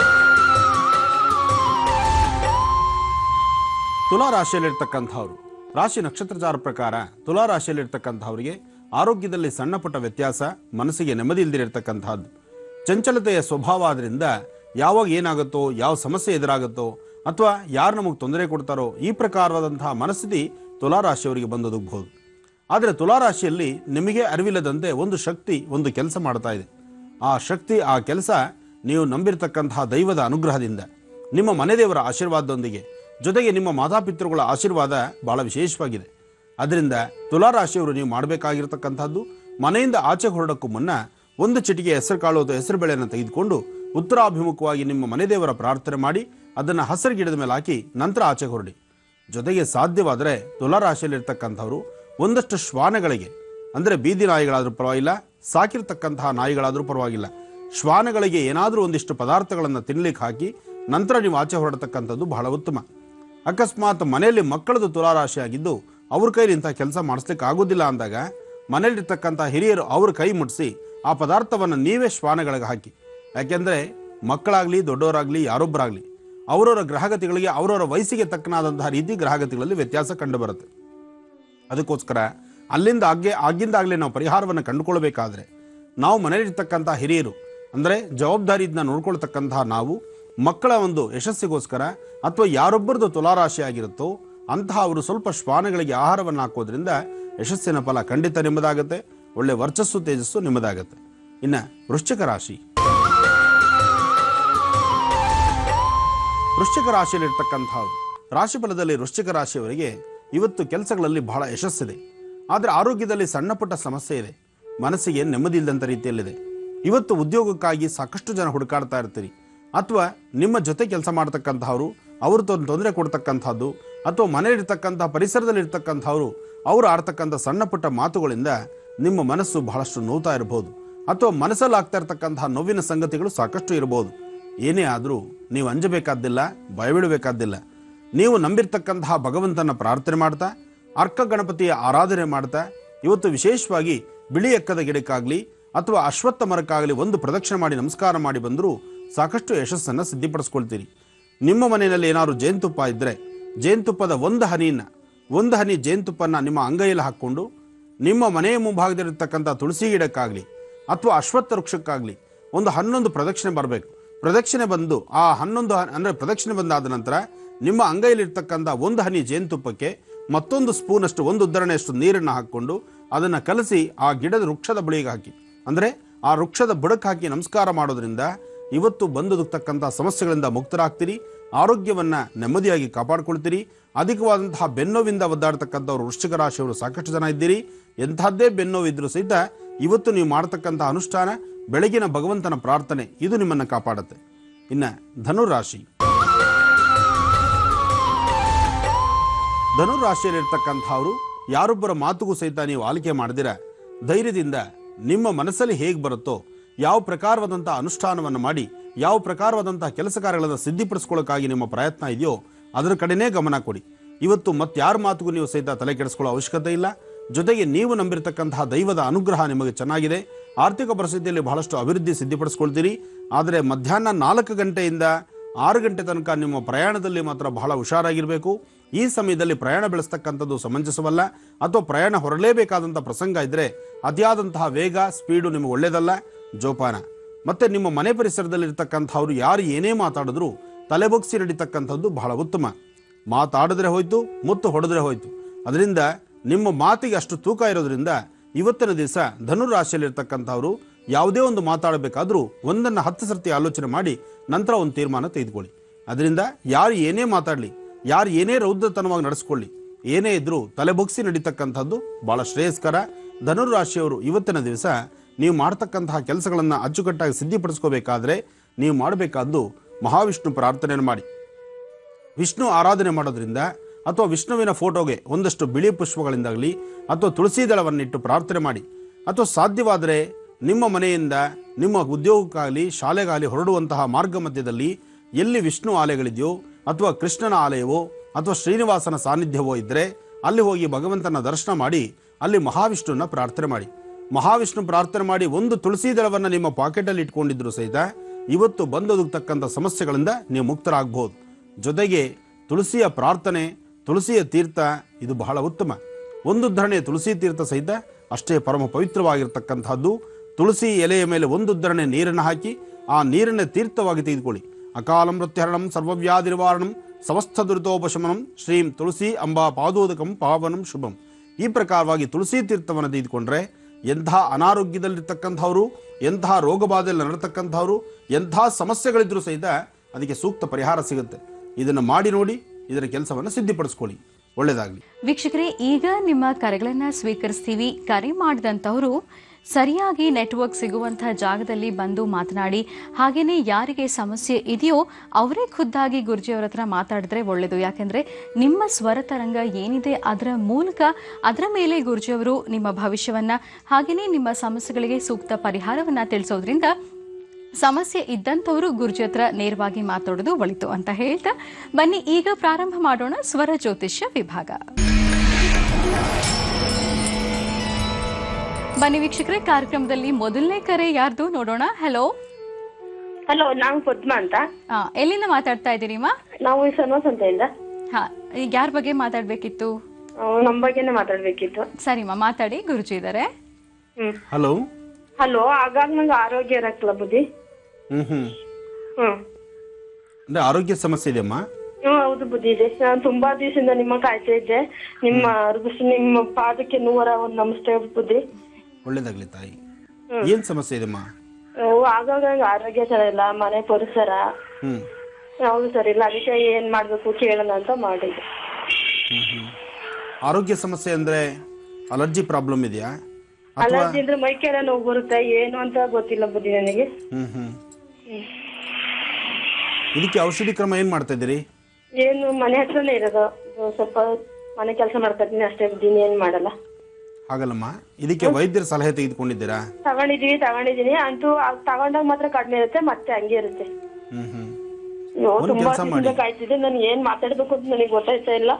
ತುಲಾ ರಾಶಿಯಲ್ಲಿರ್ತಕ್ಕಂಥವ್ರು ರಾಶಿ ನಕ್ಷತ್ರಚಾರ ಪ್ರಕಾರ ತುಲಾ ರಾಶಿಯಲ್ಲಿರ್ತಕ್ಕಂಥವರಿಗೆ ಆರೋಗ್ಯದಲ್ಲಿ ಸಣ್ಣ ಪುಟ್ಟ ವ್ಯತ್ಯಾಸ ಮನಸ್ಸಿಗೆ ನೆಮ್ಮದಿ ಇಲ್ದಿರತಕ್ಕಂತಹದ್ದು ಚಂಚಲತೆಯ ಸ್ವಭಾವ ಆದ್ರಿಂದ ಯಾವಾಗ ಏನಾಗುತ್ತೋ ಯಾವ ಸಮಸ್ಯೆ ಎದುರಾಗುತ್ತೋ ಅಥವಾ ಯಾರು ನಮಗೆ ತೊಂದರೆ ಕೊಡ್ತಾರೋ ಈ ಪ್ರಕಾರವಾದಂತಹ ಮನಸ್ಥಿತಿ ತುಲಾರಾಶಿಯವರಿಗೆ ಬಂದೊದಗಬಹುದು ಆದರೆ ತುಲಾರಾಶಿಯಲ್ಲಿ ನಿಮಗೆ ಅರಿವಿಲ್ಲದಂತೆ ಒಂದು ಶಕ್ತಿ ಒಂದು ಕೆಲಸ ಮಾಡ್ತಾ ಇದೆ ಆ ಶಕ್ತಿ ಆ ಕೆಲಸ ನೀವು ನಂಬಿರ್ತಕ್ಕಂತಹ ದೈವದ ಅನುಗ್ರಹದಿಂದ ನಿಮ್ಮ ಮನೆದೇವರ ಆಶೀರ್ವಾದದೊಂದಿಗೆ ಜೊತೆಗೆ ನಿಮ್ಮ ಮಾತಾಪಿತೃಗಳ ಆಶೀರ್ವಾದ ಬಹಳ ವಿಶೇಷವಾಗಿದೆ ಅದರಿಂದ ತುಲಾರಾಶಿಯವರು ನೀವು ಮಾಡಬೇಕಾಗಿರ್ತಕ್ಕಂಥದ್ದು ಮನೆಯಿಂದ ಆಚೆ ಹೊರಡಕ್ಕೂ ಮುನ್ನ ಒಂದು ಚಿಟಿಕೆ ಹೆಸರು ಕಾಳು ಅಥವಾ ಹೆಸರು ಬೇಳೆಯನ್ನು ತೆಗೆದುಕೊಂಡು ಉತ್ತರಾಭಿಮುಖವಾಗಿ ನಿಮ್ಮ ಮನೆದೇವರ ಪ್ರಾರ್ಥನೆ ಮಾಡಿ ಅದನ್ನು ಹಸಿರು ಗಿಡದ ಮೇಲೆ ಹಾಕಿ ನಂತರ ಆಚೆ ಹೊರಡಿ ಜೊತೆಗೆ ಸಾಧ್ಯವಾದರೆ ತುಲಾರಾಶಿಯಲ್ಲಿರ್ತಕ್ಕಂಥವ್ರು ಒಂದಷ್ಟು ಶ್ವಾನಗಳಿಗೆ ಅಂದರೆ ಬೀದಿ ನಾಯಿಗಳಾದರೂ ಪರವಾಗಿಲ್ಲ ಸಾಕಿರ್ತಕ್ಕಂತಹ ನಾಯಿಗಳಾದರೂ ಪರವಾಗಿಲ್ಲ ಶ್ವಾನಗಳಿಗೆ ಏನಾದರೂ ಒಂದಿಷ್ಟು ಪದಾರ್ಥಗಳನ್ನು ತಿನ್ಲಿಕ್ಕೆ ಹಾಕಿ ನಂತರ ನೀವು ಆಚೆ ಹೊರಡತಕ್ಕಂಥದ್ದು ಬಹಳ ಉತ್ತಮ ಅಕಸ್ಮಾತ್ ಮನೆಯಲ್ಲಿ ಮಕ್ಕಳದು ತುಲಾರಾಶಿ ಆಗಿದ್ದು ಅವ್ರ ಕೈಲಿ ಇಂಥ ಕೆಲಸ ಮಾಡಿಸ್ಲಿಕ್ಕೆ ಆಗೋದಿಲ್ಲ ಅಂದಾಗ ಮನೆಯಲ್ಲಿರ್ತಕ್ಕಂಥ ಹಿರಿಯರು ಅವ್ರ ಕೈ ಮುಟ್ಟಿಸಿ ಆ ಪದಾರ್ಥವನ್ನು ನೀವೇ ಶ್ವಾನಗಳಿಗೆ ಹಾಕಿ ಯಾಕೆಂದರೆ ಮಕ್ಕಳಾಗಲಿ ದೊಡ್ಡವರಾಗಲಿ ಯಾರೊಬ್ಬರಾಗಲಿ ಅವರವರ ಗ್ರಹಗತಿಗಳಿಗೆ ಅವರವರ ವಯಸ್ಸಿಗೆ ತಕ್ಕನಾದಂತಹ ರೀತಿ ಗ್ರಹಗತಿಗಳಲ್ಲಿ ವ್ಯತ್ಯಾಸ ಕಂಡುಬರುತ್ತೆ ಅದಕ್ಕೋಸ್ಕರ ಅಲ್ಲಿಂದ ಆಗ್ಗೆ ಆಗಿಂದಾಗಲೇ ನಾವು ಪರಿಹಾರವನ್ನು ಕಂಡುಕೊಳ್ಬೇಕಾದ್ರೆ ನಾವು ಮನೆಯಲ್ಲಿರ್ತಕ್ಕಂಥ ಹಿರಿಯರು ಅಂದರೆ ಜವಾಬ್ದಾರಿಯಿಂದ ನೋಡ್ಕೊಳ್ತಕ್ಕಂತಹ ನಾವು ಮಕ್ಕಳ ಒಂದು ಯಶಸ್ಸಿಗೋಸ್ಕರ ಅಥವಾ ಯಾರೊಬ್ಬರದು ತುಲಾರಾಶಿ ಆಗಿರುತ್ತೋ ಅಂತಹ ಅವರು ಸ್ವಲ್ಪ ಶ್ವಾನಗಳಿಗೆ ಆಹಾರವನ್ನು ಹಾಕೋದ್ರಿಂದ ಯಶಸ್ಸಿನ ಫಲ ಖಂಡಿತ ನಿಮ್ಮದಾಗುತ್ತೆ ಒಳ್ಳೆ ವರ್ಚಸ್ಸು ತೇಜಸ್ಸು ನಿಮ್ಮದಾಗುತ್ತೆ ಇನ್ನು ವೃಶ್ಚಿಕ ರಾಶಿ ವೃಶ್ಚಿಕ ರಾಶಿಯಲ್ಲಿರ್ತಕ್ಕಂಥವ್ರು ರಾಶಿಫಲದಲ್ಲಿ ವೃಶ್ಚಿಕ ರಾಶಿಯವರಿಗೆ ಇವತ್ತು ಕೆಲಸಗಳಲ್ಲಿ ಬಹಳ ಯಶಸ್ಸಿದೆ ಆದರೆ ಆರೋಗ್ಯದಲ್ಲಿ ಸಣ್ಣ ಪುಟ್ಟ ಸಮಸ್ಯೆ ಇದೆ ಮನಸ್ಸಿಗೆ ನೆಮ್ಮದಿ ಇಲ್ಲದಂಥ ರೀತಿಯಲ್ಲಿದೆ ಇವತ್ತು ಉದ್ಯೋಗಕ್ಕಾಗಿ ಸಾಕಷ್ಟು ಜನ ಹುಡುಕಾಡ್ತಾ ಇರ್ತೀರಿ ಅಥವಾ ನಿಮ್ಮ ಜೊತೆ ಕೆಲಸ ಮಾಡ್ತಕ್ಕಂಥವ್ರು ಅವರು ತೊಂದರೆ ಕೊಡ್ತಕ್ಕಂಥದ್ದು ಅಥವಾ ಮನೆಯಲ್ಲಿರ್ತಕ್ಕಂಥ ಪರಿಸರದಲ್ಲಿರ್ತಕ್ಕಂಥವ್ರು ಅವರು ಆಡ್ತಕ್ಕಂಥ ಸಣ್ಣ ಪುಟ್ಟ ಮಾತುಗಳಿಂದ ನಿಮ್ಮ ಮನಸ್ಸು ಬಹಳಷ್ಟು ನೋವ್ತಾ ಇರಬಹುದು ಅಥವಾ ಮನಸ್ಸಲ್ಲಿ ಆಗ್ತಾ ಇರ್ತಕ್ಕಂತಹ ನೋವಿನ ಸಂಗತಿಗಳು ಸಾಕಷ್ಟು ಇರಬಹುದು ಏನೇ ಆದರೂ ನೀವು ಅಂಜಬೇಕಾದ್ದಿಲ್ಲ ಭಯಬೀಳಬೇಕಾದ್ದಿಲ್ಲ ನೀವು ನಂಬಿರ್ತಕ್ಕಂತಹ ಭಗವಂತನ ಪ್ರಾರ್ಥನೆ ಮಾಡ್ತಾ ಅರ್ಕ ಗಣಪತಿಯ ಆರಾಧನೆ ಮಾಡ್ತಾ ಇವತ್ತು ವಿಶೇಷವಾಗಿ ಬಿಳಿ ಎಕ್ಕದ ಗಿಡಕ್ಕಾಗಲಿ ಅಥವಾ ಅಶ್ವತ್ಥ ಮರಕ್ಕಾಗಲಿ ಒಂದು ಪ್ರದಕ್ಷಿಣೆ ಮಾಡಿ ನಮಸ್ಕಾರ ಮಾಡಿ ಬಂದರೂ ಸಾಕಷ್ಟು ಯಶಸ್ಸನ್ನು ಸಿದ್ಧಿಪಡಿಸ್ಕೊಳ್ತೀರಿ ನಿಮ್ಮ ಮನೆಯಲ್ಲಿ ಏನಾದ್ರು ಜೇನುತುಪ್ಪ ಇದ್ದರೆ ಜೇನುತುಪ್ಪದ ಒಂದು ಹನಿಯನ್ನು ಒಂದು ಹನಿ ಜೇನುತುಪ್ಪನ ನಿಮ್ಮ ಅಂಗೈಯಲ್ಲಿ ಹಾಕ್ಕೊಂಡು ನಿಮ್ಮ ಮನೆಯ ಮುಂಭಾಗದಲ್ಲಿರ್ತಕ್ಕಂಥ ತುಳಸಿ ಗಿಡಕ್ಕಾಗಲಿ ಅಥವಾ ಅಶ್ವತ್ಥ ವೃಕ್ಷಕ್ಕಾಗಲಿ ಒಂದು ಹನ್ನೊಂದು ಪ್ರದಕ್ಷಿಣೆ ಬರಬೇಕು ಪ್ರದಕ್ಷಿಣೆ ಬಂದು ಆ ಹನ್ನೊಂದು ಹ- ಅಂದ್ರೆ ಪ್ರದಕ್ಷಿಣೆ ಬಂದಾದ ನಂತರ ನಿಮ್ಮ ಅಂಗೈಯಲ್ಲಿರ್ತಕ್ಕಂಥ ಒಂದು ಹನಿ ಜೇನುತುಪ್ಪಕ್ಕೆ ಮತ್ತೊಂದು ಸ್ಪೂನಷ್ಟು ಒಂದು ಉದ್ದರಣೆಯಷ್ಟು ನೀರನ್ನು ಹಾಕ್ಕೊಂಡು ಅದನ್ನು ಕಲಸಿ ಆ ಗಿಡದ ವೃಕ್ಷದ ಬಳಿಗೆ ಹಾಕಿ ಅಂದರೆ ಆ ವೃಕ್ಷದ ಬುಡಕ್ಕೆ ಹಾಕಿ ನಮಸ್ಕಾರ ಮಾಡೋದ್ರಿಂದ ಇವತ್ತು ಬಂದೊದಗ್ತಕ್ಕಂಥ ಸಮಸ್ಯೆಗಳಿಂದ ಮುಕ್ತರಾಗ್ತೀರಿ ಆರೋಗ್ಯವನ್ನ ನೆಮ್ಮದಿಯಾಗಿ ಕಾಪಾಡ್ಕೊಳ್ತೀರಿ ಅಧಿಕವಾದಂತಹ ಬೆನ್ನೋವಿಂದ ಒದ್ದಾಡ್ತಕ್ಕಂಥವ್ರು ವೃಶ್ಚಿಕ ರಾಶಿಯವರು ಸಾಕಷ್ಟು ಜನ ಇದ್ದೀರಿ ಎಂಥದ್ದೇ ಬೆನ್ನೋವಿದ್ರೂ ಸಹಿತ ಇವತ್ತು ನೀವು ಮಾಡತಕ್ಕಂಥ ಅನುಷ್ಠಾನ ಬೆಳಗಿನ ಭಗವಂತನ ಪ್ರಾರ್ಥನೆ ಇದು ನಿಮ್ಮನ್ನು ಕಾಪಾಡುತ್ತೆ ಇನ್ನು ಧನುರಾಶಿ ಧನುರಾಶಿಯಲ್ಲಿರ್ತಕ್ಕಂಥವ್ರು ಯಾರೊಬ್ಬರ ಮಾತುಗೂ ಸಹಿತ ನೀವು ಆಲಿಕೆ ಮಾಡಿದಿರ ಧೈರ್ಯದಿಂದ ನಿಮ್ಮ ಮನಸ್ಸಲ್ಲಿ ಹೇಗೆ ಬರುತ್ತೋ ಯಾವ ಪ್ರಕಾರವಾದಂಥ ಅನುಷ್ಠಾನವನ್ನು ಮಾಡಿ ಯಾವ ಪ್ರಕಾರವಾದಂತಹ ಕೆಲಸ ಕಾರ್ಯಗಳನ್ನು ಸಿದ್ಧಿಪಡಿಸ್ಕೊಳ್ಳೋಕ್ಕಾಗಿ ನಿಮ್ಮ ಪ್ರಯತ್ನ ಇದೆಯೋ ಅದರ ಕಡೆನೇ ಗಮನ ಕೊಡಿ ಇವತ್ತು ಮತ್ತಾರ ಮಾತುಗೂ ನೀವು ಸಹಿತ ತಲೆ ಕೆಡಿಸ್ಕೊಳ್ಳೋ ಅವಶ್ಯಕತೆ ಇಲ್ಲ ಜೊತೆಗೆ ನೀವು ನಂಬಿರ್ತಕ್ಕಂತಹ ದೈವದ ಅನುಗ್ರಹ ನಿಮಗೆ ಚೆನ್ನಾಗಿದೆ ಆರ್ಥಿಕ ಪರಿಸ್ಥಿತಿಯಲ್ಲಿ ಬಹಳಷ್ಟು ಅಭಿವೃದ್ಧಿ ಸಿದ್ಧಿಪಡಿಸ್ಕೊಳ್ತೀರಿ ಆದರೆ ಮಧ್ಯಾಹ್ನ ನಾಲ್ಕು ಗಂಟೆಯಿಂದ ಆರು ಗಂಟೆ ತನಕ ನಿಮ್ಮ ಪ್ರಯಾಣದಲ್ಲಿ ಮಾತ್ರ ಬಹಳ ಹುಷಾರಾಗಿರಬೇಕು ಈ ಸಮಯದಲ್ಲಿ ಪ್ರಯಾಣ ಬೆಳೆಸ್ತಕ್ಕಂಥದ್ದು ಸಮಂಜಸವಲ್ಲ ಅಥವಾ ಪ್ರಯಾಣ ಹೊರಲೇಬೇಕಾದಂಥ ಪ್ರಸಂಗ ಇದ್ದರೆ ಅತಿಯಾದಂತಹ ವೇಗ ಸ್ಪೀಡು ನಿಮಗೆ ಒಳ್ಳೆಯದಲ್ಲ ಜೋಪಾನ ಮತ್ತೆ ನಿಮ್ಮ ಮನೆ ಪರಿಸರದಲ್ಲಿರ್ತಕ್ಕಂಥವ್ರು ಯಾರು ಏನೇ ಮಾತಾಡಿದ್ರು ತಲೆಬೊಗ್ಸಿ ನಡೀತಕ್ಕಂಥದ್ದು ಬಹಳ ಉತ್ತಮ ಮಾತಾಡಿದ್ರೆ ಹೋಯ್ತು ಮುತ್ತು ಹೊಡೆದ್ರೆ ಹೋಯ್ತು ಅದರಿಂದ ನಿಮ್ಮ ಮಾತಿಗೆ ಅಷ್ಟು ತೂಕ ಇರೋದ್ರಿಂದ ಇವತ್ತಿನ ದಿವಸ ಧನುರಾಶಿಯಲ್ಲಿರ್ತಕ್ಕಂಥವ್ರು ಯಾವುದೇ ಒಂದು ಮಾತಾಡಬೇಕಾದ್ರೂ ಒಂದನ್ನು ಹತ್ತು ಸರ್ತಿ ಆಲೋಚನೆ ಮಾಡಿ ನಂತರ ಒಂದು ತೀರ್ಮಾನ ತೆಗೆದುಕೊಳ್ಳಿ ಅದರಿಂದ ಯಾರು ಏನೇ ಮಾತಾಡಲಿ ಯಾರು ಏನೇ ರೌದ್ರತನವಾಗಿ ನಡೆಸ್ಕೊಳ್ಳಿ ಏನೇ ಇದ್ರೂ ತಲೆಬೊಗ್ಸಿ ನಡೀತಕ್ಕಂಥದ್ದು ಬಹಳ ಶ್ರೇಯಸ್ಕರ ಧನುರಾಶಿಯವರು ಇವತ್ತಿನ ದಿವಸ ನೀವು ಮಾಡ್ತಕ್ಕಂತಹ ಕೆಲಸಗಳನ್ನು ಅಚ್ಚುಕಟ್ಟಾಗಿ ಸಿದ್ಧಿಪಡಿಸ್ಕೋಬೇಕಾದ್ರೆ ನೀವು ಮಾಡಬೇಕಾದ್ದು ಮಹಾವಿಷ್ಣು ಪ್ರಾರ್ಥನೆಯನ್ನು ಮಾಡಿ ವಿಷ್ಣು ಆರಾಧನೆ ಮಾಡೋದ್ರಿಂದ ಅಥವಾ ವಿಷ್ಣುವಿನ ಫೋಟೋಗೆ ಒಂದಷ್ಟು ಬಿಳಿ ಪುಷ್ಪಗಳಿಂದಾಗಲಿ ಅಥವಾ ತುಳಸಿ ದಳವನ್ನಿಟ್ಟು ಪ್ರಾರ್ಥನೆ ಮಾಡಿ ಅಥವಾ ಸಾಧ್ಯವಾದರೆ ನಿಮ್ಮ ಮನೆಯಿಂದ ನಿಮ್ಮ ಉದ್ಯೋಗಕ್ಕಾಗಲಿ ಶಾಲೆಗಾಗಲಿ ಹೊರಡುವಂತಹ ಮಾರ್ಗ ಮಧ್ಯದಲ್ಲಿ ಎಲ್ಲಿ ವಿಷ್ಣು ಆಲಯಗಳಿದೆಯೋ ಅಥವಾ ಕೃಷ್ಣನ ಆಲಯವೋ ಅಥವಾ ಶ್ರೀನಿವಾಸನ ಸಾನ್ನಿಧ್ಯವೋ ಇದ್ದರೆ ಅಲ್ಲಿ ಹೋಗಿ ಭಗವಂತನ ದರ್ಶನ ಮಾಡಿ ಅಲ್ಲಿ ಮಹಾವಿಷ್ಣುವನ್ನ ಪ್ರಾರ್ಥನೆ ಮಾಡಿ ಮಹಾವಿಷ್ಣು ಪ್ರಾರ್ಥನೆ ಮಾಡಿ ಒಂದು ತುಳಸಿ ದಳವನ್ನು ನಿಮ್ಮ ಪಾಕೆಟಲ್ಲಿ ಇಟ್ಕೊಂಡಿದ್ರು ಸಹಿತ ಇವತ್ತು ಬಂದೊದಗ್ತಕ್ಕಂಥ ಸಮಸ್ಯೆಗಳಿಂದ ನೀವು ಮುಕ್ತರಾಗಬಹುದು ಜೊತೆಗೆ ತುಳಸಿಯ ಪ್ರಾರ್ಥನೆ ತುಳಸಿಯ ತೀರ್ಥ ಇದು ಬಹಳ ಉತ್ತಮ ಒಂದು ಧರಣೆ ತುಳಸಿ ತೀರ್ಥ ಸಹಿತ ಅಷ್ಟೇ ಪರಮ ಪವಿತ್ರವಾಗಿರ್ತಕ್ಕಂಥದ್ದು ತುಳಸಿ ಎಲೆಯ ಮೇಲೆ ಒಂದು ಧರಣೆ ನೀರನ್ನು ಹಾಕಿ ಆ ನೀರನ್ನೇ ತೀರ್ಥವಾಗಿ ತೆಗೆದುಕೊಳ್ಳಿ ಅಕಾಲ ಮೃತ್ಯುಹರಣಂ ಸರ್ವವ್ಯಾಧಿ ನಿವಾರಣಂ ಸಮಸ್ತ ದುರಿತೋಪಶಮನಂ ಶ್ರೀಂ ತುಳಸಿ ಅಂಬಾ ಪಾದೋದಕಂ ಪಾವನಂ ಶುಭಂ ಈ ಪ್ರಕಾರವಾಗಿ ತುಳಸಿ ತೀರ್ಥವನ್ನು ತೆಗೆದುಕೊಂಡ್ರೆ ಎಂಥ ಅನಾರೋಗ್ಯದಲ್ಲಿರ್ತಕ್ಕಂಥವ್ರು ಎಂಥ ರೋಗಬಾಧೆಯಲ್ಲಿ ನರತಕ್ಕಂಥವ್ರು ಎಂಥ ಸಮಸ್ಯೆಗಳಿದ್ರೂ ಸಹಿತ ಅದಕ್ಕೆ ಸೂಕ್ತ ಪರಿಹಾರ ಸಿಗುತ್ತೆ ಇದನ್ನು ಮಾಡಿ ನೋಡಿ ಇದರ ಕೆಲಸವನ್ನು ಸಿದ್ಧಿಪಡಿಸ್ಕೊಳ್ಳಿ ಒಳ್ಳೆಯದಾಗಲಿ
ವೀಕ್ಷಕರೇ ಈಗ ನಿಮ್ಮ ಕರೆಗಳನ್ನ ಸ್ವೀಕರಿಸ್ತೀವಿ ಕರೆ ಮಾಡಿದಂಥವರು ಸರಿಯಾಗಿ ನೆಟ್ವರ್ಕ್ ಸಿಗುವಂತಹ ಜಾಗದಲ್ಲಿ ಬಂದು ಮಾತನಾಡಿ ಹಾಗೇನೆ ಯಾರಿಗೆ ಸಮಸ್ಯೆ ಇದೆಯೋ ಅವರೇ ಖುದ್ದಾಗಿ ಗುರುಜಿಯವರ ಹತ್ರ ಮಾತಾಡಿದ್ರೆ ಒಳ್ಳೆಯದು ಯಾಕೆಂದ್ರೆ ನಿಮ್ಮ ಸ್ವರ ತರಂಗ ಏನಿದೆ ಅದರ ಮೂಲಕ ಅದರ ಮೇಲೆ ಗುರುಜಿಯವರು ನಿಮ್ಮ ಭವಿಷ್ಯವನ್ನ ಹಾಗೇನೆ ನಿಮ್ಮ ಸಮಸ್ಯೆಗಳಿಗೆ ಸೂಕ್ತ ಪರಿಹಾರವನ್ನ ತಿಳಿಸೋದ್ರಿಂದ ಸಮಸ್ಯೆ ಇದ್ದಂಥವರು ಗುರುಜಿ ಹತ್ರ ನೇರವಾಗಿ ಮಾತಾಡೋದು ಒಳಿತು ಅಂತ ಹೇಳ್ತಾ ಬನ್ನಿ ಈಗ ಪ್ರಾರಂಭ ಮಾಡೋಣ ಸ್ವರ ಜ್ಯೋತಿಷ್ಯ ವಿಭಾಗ ಬನ್ನಿ ವೀಕ್ಷಕರೇ ಕಾರ್ಯಕ್ರಮದಲ್ಲಿ ಮೊದಲನೇ ಕರೆ ಯಾರ್ದು ನೋಡೋಣ ಹಲೋ
ಹಲೋ ನಾನು ಪದ್ಮಾ ಅಂತ
ಆ, ಎಲ್ಲಿಂದ ಮಾತಾಡ್ತಾ ಇದ್ದೀರಿಮ್ಮ
ನಾವು ಈ ಸರ್ವ ಸಂತೆಯಿಂದ
ಹಾ ಈಗ ಯಾರ ಬಗ್ಗೆ ಮಾತಾಡ್ಬೇಕಿತ್ತು
ಆ, ನಮ್ ಬಗ್ಗೆನೇ ಮಾತಾಡ್ಬೇಕಿತ್ತು
ಸರಿಮ್ಮ ಮಾತಾಡಿ ಗುರುಜಿ ಇದ್ದಾರೆ
ಹ್ಮ್
ಹಲೋ
ಹಲೋ ಆಗಾಗ ನಂಗೆ ಆರೋಗ್ಯ ಇರಕ್ಲ ಬುದ್ಧಿ
ಹ್ಮ್ ಹ್ಮ್
ಹ್ಮ್
ಅಂದ್ರೆ ಆರೋಗ್ಯ ಸಮಸ್ಯೆ ಇದೆಯಮ್ಮ
ಹ್ಮ್ ಹೌದು ಬುದ್ಧಿ ಇದೆ ನಾನು ತುಂಬಾ ದಿವಸದಿಂದ ನಿಮ್ಮ ಕಾಯ್ತಾ ಇದ್ದೆ ನಿಮ್ಮ ಹೃದಯ- ನಿಮ್ಮ ಪಾದಕ್ಕೆ ನೂರ ಒಂದ್ ನಮಸ್ತೆ ಬುದ್ಧಿ
ಒಳ್ಳೇದಾಗ್ಲಿ ತಾಯಿ ಏನ್ ಸಮಸ್ಯೆ ಇದೆಯಮ್ಮ
ಆ, ಆಗಾಗ ನಂಗೆ ಆರೋಗ್ಯ ಸರಿ ಇಲ್ಲ ಮನೆ ಪರಿಸರ
ಹ್ಮ್
ಯಾವುದು ಸರಿ ಇಲ್ಲ ಅದಕ್ಕೆ ಏನ್ ಮಾಡ್ಬೇಕು ಕೇಳೋಣ ಅಂತ ಮಾಡಿದ್ದೆ
ಹ್ಮ್ ಹ್ಮ್ ಆರೋಗ್ಯ ಸಮಸ್ಯೆ ಅಂದ್ರೆ ಅಲರ್ಜಿ ಪ್ರಾಬ್ಲಮ್ ಇದೆಯಾ ಅಥವಾ
ಅಲರ್ಜಿ ಅಂದ್ರೆ ಮೈಕೆಲ್ಲ ನೋವು ಬರುತ್ತೆ ಏನು ಅಂತ ಗೊತ್ತಿಲ್ಲ ಬುದ್ಧಿ ನನಗೆ
ಹ್ಮ್ ಹ್ಮ್
ಹ್ಮ್.
ಇದಕ್ಕೆ ಔಷಧಿ ಕ್ರಮ ಏನ್ ಮಾಡ್ತಾ ಇದ್ದೀರಿ
ಏನು ಮನೆ ಹತ್ರನೇ ಇರೋದು ಅದು ಸ್ವಲ್ಪ ಮನೆ ಕೆಲಸ ಮಾಡ್ಕೊತೀನಿ ಅಷ್ಟೇ ಬುದ್ಧಿ ಏನ್ ಮಾಡಲ್ಲ
ಹಾಗಲ್ಲಮ್ಮ ಇದಕ್ಕೆ ವೈದ್ಯರ ಸಲಹೆ ತೆಗೆದುಕೊಂಡಿದ್ದೀರಾ
ತಗೊಂಡಿದೀವಿ ತಗೊಂಡಿದೀನಿ ಅಂತೂ ಅದ್ ತಗೊಂಡಾಗ ಮಾತ್ರ ಕಡಿಮೆ ಇರುತ್ತೆ ಮತ್ತೆ ಹಂಗೆ ಇರುತ್ತೆ
ಹ್ಮ್ ಹ್ಮ್
ಅಯ್ಯೋ,
ಒಂದ್
ತುಂಬಾ
ಕೆಲ್ಸ ಮಾಡಿ.
ದಿವಸದಿಂದ ಕಾಯ್ತಿದ್ದೆ ನಾನು ಏನ್ ಮಾತಾಡ್ಬೇಕು ಅಂತ ನನಗೆ ಗೊತ್ತಾಯ್ತಾ ಇಲ್ಲ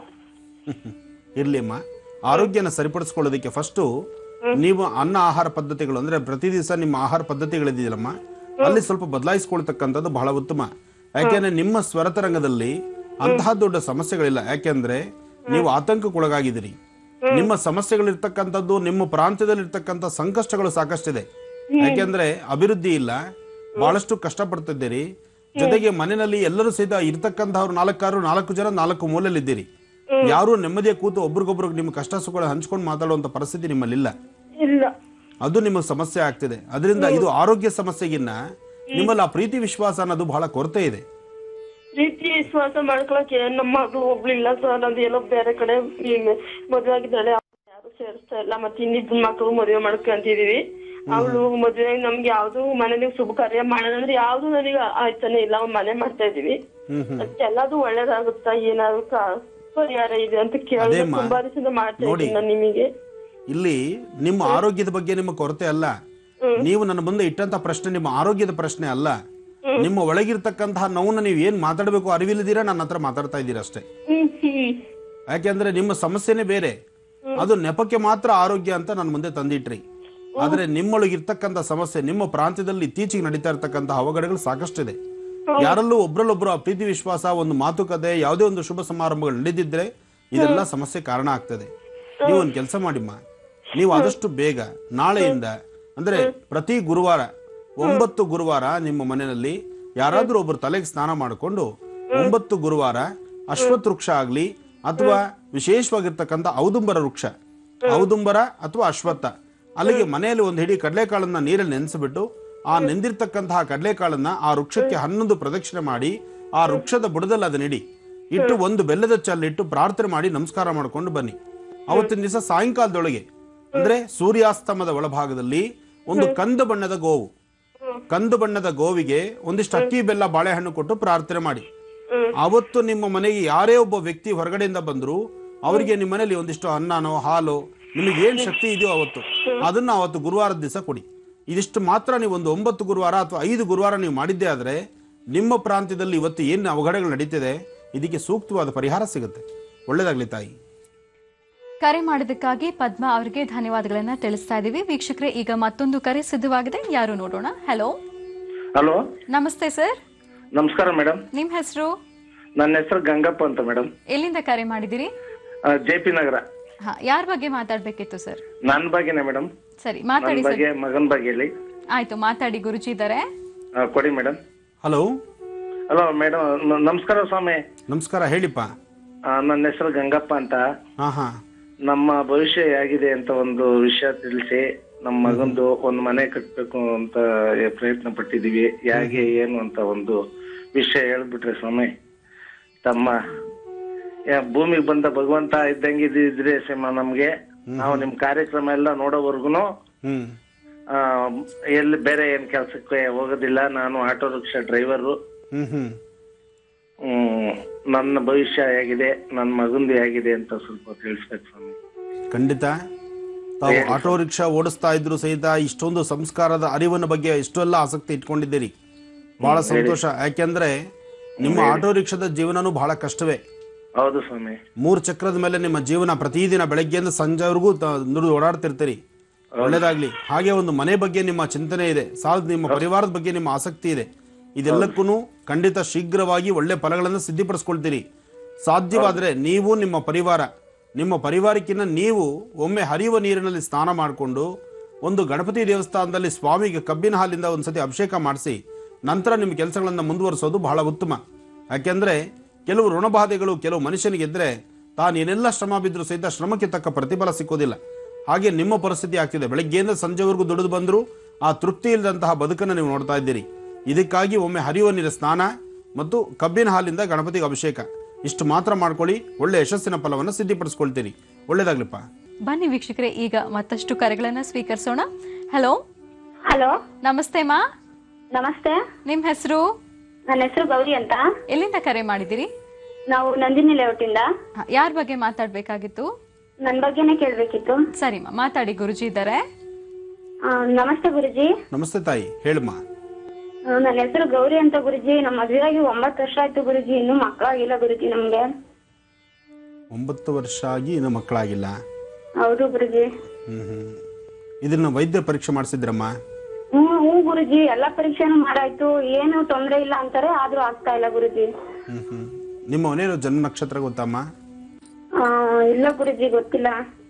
ಇರ್ಲಿ ಅಮ್ಮ ಆರೋಗ್ಯನ ಸರಿಪಡಿಸ್ಕೊಳ್ಳೋದಕ್ಕೆ ಫಸ್ಟು ನೀವು ಅನ್ನ ಆಹಾರ ಪದ್ಧತಿಗಳು ಅಂದ್ರೆ ಪ್ರತಿ ದಿವಸ ನಿಮ್ಮ ಆಹಾರ ಪದ್ಧತಿಗಳಿದೆಯಲ್ಲಮ್ಮ ಅಲ್ಲಿ ಸ್ವಲ್ಪ ಬದಲಾಯಿಸ್ಕೊಳ್ತಕ್ಕಂಥದ್ದು ಬಹಳ ಉತ್ತಮ ಯಾಕೆಂದ್ರೆ ನಿಮ್ಮ ಸ್ವರತರಂಗದಲ್ಲಿ ಅಂತಹ ದೊಡ್ಡ ಸಮಸ್ಯೆಗಳಿಲ್ಲ ಯಾಕೆಂದ್ರೆ ನೀವು ಆತಂಕಕ್ಕೊಳಗಾಗಿದ್ದೀರಿ ನಿಮ್ಮ ಸಮಸ್ಯೆಗಳಿರ್ತಕ್ಕಂಥದ್ದು ನಿಮ್ಮ ಪ್ರಾಂತ್ಯದಲ್ಲಿರ್ತಕ್ಕಂಥ ಸಂಕಷ್ಟಗಳು ಸಾಕಷ್ಟಿದೆ ಯಾಕೆಂದ್ರೆ ಅಭಿವೃದ್ಧಿ ಇಲ್ಲ ಬಹಳಷ್ಟು ಕಷ್ಟಪಡ್ತಿದ್ದೀರಿ ಜೊತೆಗೆ ಮನೆಯಲ್ಲಿ ಎಲ್ಲರೂ ಸಹಿತ ಇರ್ತಕ್ಕಂಥವ್ರು ನಾಲ್ಕಾರು ನಾಲ್ಕು ಜನ ನಾಲ್ಕು ಮೂಲೆಯಲ್ಲಿದ್ದೀರಿ ಯಾರು ನೆಮ್ಮದಿಯ ಕೂತು ಒಬ್ರಿಗೊಬ್ರು ನಿಮ್ಮ ಕಷ್ಟ ಸುಖಗಳು ಹಂಚ್ಕೊಂಡು ಮಾತಾಡುವಂತ ಪರಿಸ್ಥಿತಿ ನಿಮ್ಮಲ್ಲಿಲ್ಲ
ಇಲ್ಲ
ಅದು ನಿಮಗೆ ಸಮಸ್ಯೆ ಆಗ್ತಿದೆ ಅದರಿಂದ ಇದು ಆರೋಗ್ಯ ಸಮಸ್ಯೆಗಿನ್ನ ನಿಮ್ಮಲ್ಲಿ ಆ ಪ್ರೀತಿ ವಿಶ್ವಾಸ ಅನ್ನೋದು ಬಹಳ ಕೊರತೆ ಇದೆ
ಪ್ರೀತಿ ವಿಶ್ವಾಸ ಮಾಡ್ಕೊಳಕ್ಕೆ ನಮ್ಮ ಮಗಳು ಒಬ್ಳಿಲ್ಲ ಸರ್ ನಂದು ಎಲ್ಲೋ ಬೇರೆ ಕಡೆ ಈ ಮದ್ವೆ ಆಗಿದ್ದಾಳೆ ಅವ್ರ್ನ ಯಾರು ಸೇರಿಸ್ತಾ ಇಲ್ಲ ಮತ್ತೆ ಇನ್ನಿಬ್ಬರು ಮಕ್ಕಳು ಮದುವೆ ಮಾಡ್ಕೊಂತಿದೀವಿ ಅವಳು ಮದ್ವೆ ನಮ್ಗೆ ಯಾವ್ದು ಮನೇಲಿ ಶುಭ ಕಾರ್ಯ ಮಾಡೋದಂದ್ರೆ ಯಾವ್ದು ನನಗೆ ಆಯ್ತಾನೆ ಇಲ್ಲ ಒಂದ್ ಮನೆ ಮಾಡ್ತಾ ಇದೀವಿ
ಹ್ಮ್ ಹ್ಮ್
ಎಲ್ಲದು ಒಳ್ಳೇದಾಗುತ್ತಾ ಏನಾದ್ರು ಕಾ- ಪರಿಹಾರ ಇದೆ ಅಂತ ಕೇಳಿದ್ರೆ
ಅದೇಮ್ಮ,
ತುಂಬಾ ದಿವಸದಿಂದ ಮಾಡ್ತಾ
ನೋಡಿ.
ಇದ್ದೀನಿ ನಾನು ನಿಮಗೆ
ಇಲ್ಲಿ ನಿಮ್ಮ ಆರೋಗ್ಯದ ಬಗ್ಗೆ ನಿಮ್ಮ ಕೊರತೆ ಅಲ್ಲ ನೀವು ನನ್ನ ಮುಂದೆ ಇಟ್ಟಂತ ಪ್ರಶ್ನೆ ನಿಮ್ಮ ಆರೋಗ್ಯದ ಪ್ರಶ್ನೆ ಅಲ್ಲ ನಿಮ್ಮ ಒಳಗಿರ್ತಕ್ಕಂತಹ ನೋವನ್ನ ನೀವು ಏನ್ ಮಾತಾಡಬೇಕು ಅರಿವಿಲ್ಲದಿರ ನನ್ನ ಹತ್ರ ಮಾತಾಡ್ತಾ ಇದ್ದೀರಾ ಅಷ್ಟೇ
ಹ್ಮ್ ಹ್ಮ್
ಯಾಕೆಂದ್ರೆ ನಿಮ್ಮ ಸಮಸ್ಯೆನೇ ಬೇರೆ ಅದು ನೆಪಕ್ಕೆ ಮಾತ್ರ ಆರೋಗ್ಯ ಅಂತ ನನ್ನ ಮುಂದೆ ತಂದಿಟ್ರಿ ಆದ್ರೆ ನಿಮ್ಮೊಳಗಿರ್ತಕ್ಕಂಥ ಸಮಸ್ಯೆ ನಿಮ್ಮ ಪ್ರಾಂತ್ಯದಲ್ಲಿ ಇತ್ತೀಚೆಗೆ ನಡೀತಾ ಇರ್ತಕ್ಕಂಥ ಅವಘಡಗಳು ಸಾಕಷ್ಟಿದೆ ಯಾರಲ್ಲೂ ಒಬ್ರಲ್ಲೊಬ್ರು ಆ ಪ್ರೀತಿ ವಿಶ್ವಾಸ ಒಂದು ಮಾತುಕತೆ ಯಾವುದೇ ಒಂದು ಶುಭ ಸಮಾರಂಭಗಳು ನಡೆದಿದ್ರೆ ಇದೆಲ್ಲ ಸಮಸ್ಯೆ ಕಾರಣ ಆಗ್ತದೆ ನೀವು ಒಂದು ಕೆಲಸ ಮಾಡಿಮ್ಮ ನೀವು ಆದಷ್ಟು ಬೇಗ ನಾಳೆಯಿಂದ ಅಂದ್ರೆ ಪ್ರತಿ ಗುರುವಾರ ಒಂಬತ್ತು ಗುರುವಾರ ನಿಮ್ಮ ಮನೆಯಲ್ಲಿ ಯಾರಾದ್ರೂ ಒಬ್ರು ತಲೆಗೆ ಸ್ನಾನ ಮಾಡಿಕೊಂಡು ಒಂಬತ್ತು ಗುರುವಾರ ಅಶ್ವತ್ಥ ವೃಕ್ಷ ಆಗ್ಲಿ ಅಥವಾ ವಿಶೇಷವಾಗಿರ್ತಕ್ಕಂಥ ಔದುಂಬರ ವೃಕ್ಷ ಔದುಂಬರ ಅಥವಾ ಅಶ್ವತ್ಥ ಅಲ್ಲಿಗೆ ಮನೆಯಲ್ಲಿ ಒಂದು ಹಿಡಿ ಕಡಲೆಕಾಳನ್ನ ನೀರಲ್ಲಿ ನೆನೆಸಿಬಿಟ್ಟು ಆ ನೆಂದಿರ್ತಕ್ಕಂತಹ ಕಡಲೆಕಾಳನ್ನ ಆ ವೃಕ್ಷಕ್ಕೆ ಹನ್ನೊಂದು ಪ್ರದಕ್ಷಿಣೆ ಮಾಡಿ ಆ ವೃಕ್ಷದ ಬುಡದಲ್ಲಿ ಅದನ್ನಿಡಿ ಇಟ್ಟು ಒಂದು ಬೆಲ್ಲದ ಚಲ್ಲಿಟ್ಟು ಪ್ರಾರ್ಥನೆ ಮಾಡಿ ನಮಸ್ಕಾರ ಮಾಡಿಕೊಂಡು ಬನ್ನಿ ಅವತ್ತಿನ ದಿವಸ ಸಾಯಂಕಾಲದೊಳಗೆ ಅಂದ್ರೆ ಸೂರ್ಯಾಸ್ತಮದ ಒಳಭಾಗದಲ್ಲಿ ಒಂದು ಕಂದ ಬಣ್ಣದ ಗೋವು ಕಂದು ಬಣ್ಣದ ಗೋವಿಗೆ ಒಂದಿಷ್ಟು ಅಕ್ಕಿ ಬೆಲ್ಲ ಬಾಳೆಹಣ್ಣು ಕೊಟ್ಟು ಪ್ರಾರ್ಥನೆ ಮಾಡಿ ಅವತ್ತು ನಿಮ್ಮ ಮನೆಗೆ ಯಾರೇ ಒಬ್ಬ ವ್ಯಕ್ತಿ ಹೊರಗಡೆಯಿಂದ ಬಂದ್ರು ಅವರಿಗೆ ನಿಮ್ಮ ಮನೆಯಲ್ಲಿ ಒಂದಿಷ್ಟು ಅನ್ನನೋ ಹಾಲು ನಿಮಗೆ ಏನ್ ಶಕ್ತಿ ಇದೆಯೋ ಅವತ್ತು ಅದನ್ನ ಅವತ್ತು ಗುರುವಾರದ ದಿವಸ ಕೊಡಿ ಇದಿಷ್ಟು ಮಾತ್ರ ನೀವು ಒಂದು ಒಂಬತ್ತು ಗುರುವಾರ ಅಥವಾ ಐದು ಗುರುವಾರ ನೀವು ಮಾಡಿದ್ದೇ ಆದ್ರೆ ನಿಮ್ಮ ಪ್ರಾಂತ್ಯದಲ್ಲಿ ಇವತ್ತು ಏನು ಅವಘಡಗಳು ನಡೀತಿದೆ ಇದಕ್ಕೆ ಸೂಕ್ತವಾದ ಪರಿಹಾರ ಸಿಗುತ್ತೆ ಒಳ್ಳೇದಾಗ್ಲಿ ತಾಯಿ
ಕರೆ ಮಾಡಿದ್ದಕ್ಕಾಗಿ ಪದ್ಮ ಅವರಿಗೆ ಧನ್ಯವಾದಗಳನ್ನ ತಿಳಿಸ್ತಾ ಇದ್ದೀವಿ ವೀಕ್ಷಕರೇ ಈಗ ಮತ್ತೊಂದು ಕರೆ ಸಿದ್ಧವಾಗಿದೆ ಯಾರು ನೋಡೋಣ ಹಲೋ
ಹಲೋ
ನಮಸ್ತೆ ಸರ್
ನಮಸ್ಕಾರ ಮೇಡಮ್
ನಿಮ್ಮ ಹೆಸರು
ನನ್ನ ಹೆಸರು ಗಂಗಪ್ಪ ಅಂತ ಮೇಡಮ್
ಎಲ್ಲಿಂದ ಕರೆ ಮಾಡಿದಿರಿ
ಜೆ ಪಿ ನಗರ
ಹಾ ಯಾರ ಬಗ್ಗೆ ಮಾತಾಡ್ಬೇಕಿತ್ತು ಸರ್
ನನ್ನ ಬಗ್ಗೆನೆ ಮೇಡಮ್
ಸರಿ
ನನ್ನ
ಮಾತಾಡಿ ಸರ್
ಬಗ್ಗೆ ಮಗನ ಬಗ್ಗೆಯಲ್ಲಿ
ಆಯ್ತು ಮಾತಾಡಿ ಗುರುಜಿ ಇದ್ದಾರೆ
ಆ, ಕೊಡಿ ಮೇಡಮ್
ಹಲೋ
ಹಲೋ ಮೇಡಮ್ ನಮಸ್ಕಾರ ಸ್ವಾಮಿ
ನಮಸ್ಕಾರ ಹೇಳಿಪ್ಪ
ಆ, ನನ್ನ ಹೆಸರು ಗಂಗಪ್ಪ ಅಂತ
ಹಾಂ ಹಾಂ
ನಮ್ಮ ಭವಿಷ್ಯ ಹೇಗಿದೆ ಅಂತ ಒಂದು ವಿಷಯ ತಿಳಿಸಿ ನಮ್ಮ ಮಗಂದು ಒಂದು ಮನೆ ಕಟ್ಬೇಕು ಅಂತ ಪ್ರಯತ್ನ ಪಟ್ಟಿದೀವಿ ಹೇಗೆ ಏನು ಅಂತ ಒಂದು ವಿಷಯ ಹೇಳ್ಬಿಟ್ರೆ ಸ್ವಾಮಿ ತಮ್ಮ ಯಾ- ಭೂಮಿಗೆ ಬಂದ ಭಗವಂತ ಇದ್ದಂಗೆ ಇದ್ರೆ ಸಿಂಹ ನಮ್ಗೆ ನಾವು ನಿಮ್ ಕಾರ್ಯಕ್ರಮ ಎಲ್ಲ ನೋಡೋವರ್ಗುನು
ಹ್ಞೂ
ಆ, ಎಲ್ಲಿ ಬೇರೆ ಏನ್ ಕೆಲ್ಸಕ್ಕೆ ಹೋಗೋದಿಲ್ಲ ನಾನು ಆಟೋ ರಿಕ್ಷಾ ಡ್ರೈವರು
ಹ್ಞೂ ಹ್ಞೂ
ಹ್ಮ್ ನನ್ನ ಭವಿಷ್ಯ ಹೇಗಿದೆ ನನ್ನ ಮಗಂದು ಹೇಗಿದೆ ಅಂತ ಸ್ವಲ್ಪ ತಿಳಿಸ್ಬೇಕು ಸ್ವಾಮಿ
ಖಂಡಿತ ತಾವು ಆಟೋ ರಿಕ್ಷಾ ಓಡಿಸ್ತಾ ಇದ್ರು ಸಹಿತ ಇಷ್ಟೊಂದು ಸಂಸ್ಕಾರದ ಅರಿವಿನ ಬಗ್ಗೆ ಎಷ್ಟೆಲ್ಲ ಆಸಕ್ತಿ ಇಟ್ಕೊಂಡಿದ್ದೀರಿ ಬಹಳ ಸಂತೋಷ ಯಾಕೆಂದ್ರೆ ನಿಮ್ಮ ಆಟೋ ರಿಕ್ಷಾದ ಜೀವನನೂ ಬಹಳ ಕಷ್ಟವೇ
ಹೌದು ಸ್ವಾಮಿ
ಮೂರು ಚಕ್ರದ ಮೇಲೆ ನಿಮ್ಮ ಜೀವನ ಪ್ರತಿದಿನ ಬೆಳಗ್ಗೆಯಿಂದ ಸಂಜೆವರೆಗೂ ತ- ನುಡಿದು ಓಡಾಡ್ತಿರ್ತೀರಿ ಒಳ್ಳೇದಾಗ್ಲಿ ಹಾಗೆ ಒಂದು ಮನೆ ಬಗ್ಗೆ ನಿಮ್ಮ ಚಿಂತನೆ ಇದೆ ಸಾಲದ ನಿಮ್ಮ ಪರಿವಾರದ ಬಗ್ಗೆ ನಿಮ್ಮ ಆಸಕ್ತಿ ಇದೆ ಇದೆಲ್ಲಕ್ಕೂ ಖಂಡಿತ ಶೀಘ್ರವಾಗಿ ಒಳ್ಳೆ ಫಲಗಳನ್ನು ಸಿದ್ಧಿಪಡಿಸ್ಕೊಳ್ತೀರಿ ಸಾಧ್ಯವಾದರೆ ನೀವು ನಿಮ್ಮ ಪರಿವಾರ ನಿಮ್ಮ ಪರಿವಾರಕ್ಕಿಂತ ನೀವು ಒಮ್ಮೆ ಹರಿಯುವ ನೀರಿನಲ್ಲಿ ಸ್ನಾನ ಮಾಡಿಕೊಂಡು ಒಂದು ಗಣಪತಿ ದೇವಸ್ಥಾನದಲ್ಲಿ ಸ್ವಾಮಿಗೆ ಕಬ್ಬಿನ ಹಾಲಿಂದ ಒಂದ್ಸತಿ ಅಭಿಷೇಕ ಮಾಡಿಸಿ ನಂತರ ನಿಮ್ಮ ಕೆಲಸಗಳನ್ನು ಮುಂದುವರಿಸೋದು ಬಹಳ ಉತ್ತಮ ಯಾಕೆಂದ್ರೆ ಕೆಲವು ಋಣಬಾಧೆಗಳು ಕೆಲವು ಮನುಷ್ಯನಿಗೆ ಇದ್ರೆ ತಾನು ಏನೆಲ್ಲ ಶ್ರಮ ಬಿದ್ದರೂ ಸಹಿತ ಶ್ರಮಕ್ಕೆ ತಕ್ಕ ಪ್ರತಿಫಲ ಸಿಕ್ಕೋದಿಲ್ಲ ಹಾಗೆ ನಿಮ್ಮ ಪರಿಸ್ಥಿತಿ ಆಗ್ತಿದೆ ಬೆಳಗ್ಗೆಯಿಂದ ಸಂಜೆವರೆಗೂ ದುಡಿದು ಬಂದರೂ ಆ ತೃಪ್ತಿ ಇಲ್ಲದಂತಹ ಬದುಕನ್ನು ನೀವು ನೋಡ್ತಾ ಇದ್ದೀರಿ ಇದಕ್ಕಾಗಿ ಒಮ್ಮೆ ಹರಿಯುವ ನೀರಿನ ಸ್ನಾನ ಮತ್ತು ಕಬ್ಬಿನ ಹಾಲಿಂದ ಗಣಪತಿಗೆ ಅಭಿಷೇಕ ಇಷ್ಟು ಮಾತ್ರ ಮಾಡ್ಕೊಳ್ಳಿ ಒಳ್ಳೆ ಯಶಸ್ಸಿನ ಫಲವನ್ನು ಸಿದ್ಧಿಪಡಿಸ್ಕೊಳ್ತೀರಿ ಒಳ್ಳೇದಾಗ್ಲಿಪ್ಪ
ಬನ್ನಿ ವೀಕ್ಷಕರೇ ಈಗ ಮತ್ತಷ್ಟು ಕರೆಗಳನ್ನ ಸ್ವೀಕರಿಸೋಣ ಹಲೋ
ಹಲೋ
ನಮಸ್ತೆ ಮಾ
ನಮಸ್ತೆ
ನಿಮ್ಮ ಹೆಸರು
ನನ್ನ ಹೆಸರು ಗೌರಿ ಅಂತ
ಎಲ್ಲಿಂದ ಕರೆ ಮಾಡಿದಿರಿ
ನಾವು ನಂದಿನಿ ಲೇಔಟಿಂದ
ಯಾರ ಬಗ್ಗೆ ಮಾತಾಡ್ಬೇಕಾಗಿತ್ತು
ನನ್ನ ಬಗ್ಗೆನೇ ಕೇಳಬೇಕಿತ್ತು
ಸರಿಮಾ ಮಾತಾಡಿ ಗುರುಜಿ ಇದ್ದಾರೆ
ನಮಸ್ತೆ ಗುರುಜಿ
ನಮಸ್ತೆ ತಾಯಿ ಹೇಳಮ್ಮ
ಆ, ನನ್ನ ಹೆಸರು ಗೌರಿ ಅಂತ ಗುರುಜಿ ನಮ್ಮ ಮದುವೆಯಾಗಿ ಒಂಬತ್ತು ವರ್ಷ ಆಯ್ತು ಗುರುಜಿ ಇನ್ನೂ ಮಕ್ಕಳಾಗಿಲ್ಲ ಗುರುಜಿ ನಮ್ಗೆ
ಒಂಬತ್ತು ವರ್ಷ ಆಗಿ ಇನ್ನು ಮಕ್ಕಳಾಗಿಲ್ಲ
ಹೌದು ಗುರುಜಿ
ಹ್ಮ್ ಹ್ಮ್ ಇದನ್ನ ವೈದ್ಯ ಪರೀಕ್ಷೆ ಮಾಡಿಸಿದ್ರಮ್ಮ
ಹ್ಮ್ ಹ್ಞೂ ಗುರುಜಿ ಎಲ್ಲಾ ಪರೀಕ್ಷೆನೂ ಮಾಡಾಯ್ತು ಏನು ತೊಂದ್ರೆ ಇಲ್ಲ ಅಂತಾರೆ ಆದ್ರೂ ಆಗ್ತಾ ಇಲ್ಲ ಗುರುಜಿ
ಹ್ಮ್ ಹ್ಮ್ ನಿಮ್ಮ ಮನೆಯವರು ಜನ್ಮ ನಕ್ಷತ್ರ ಗೊತ್ತಮ್ಮ
ಆ, ಇಲ್ಲ ಗುರುಜಿ ಗೊತ್ತಿಲ್ಲ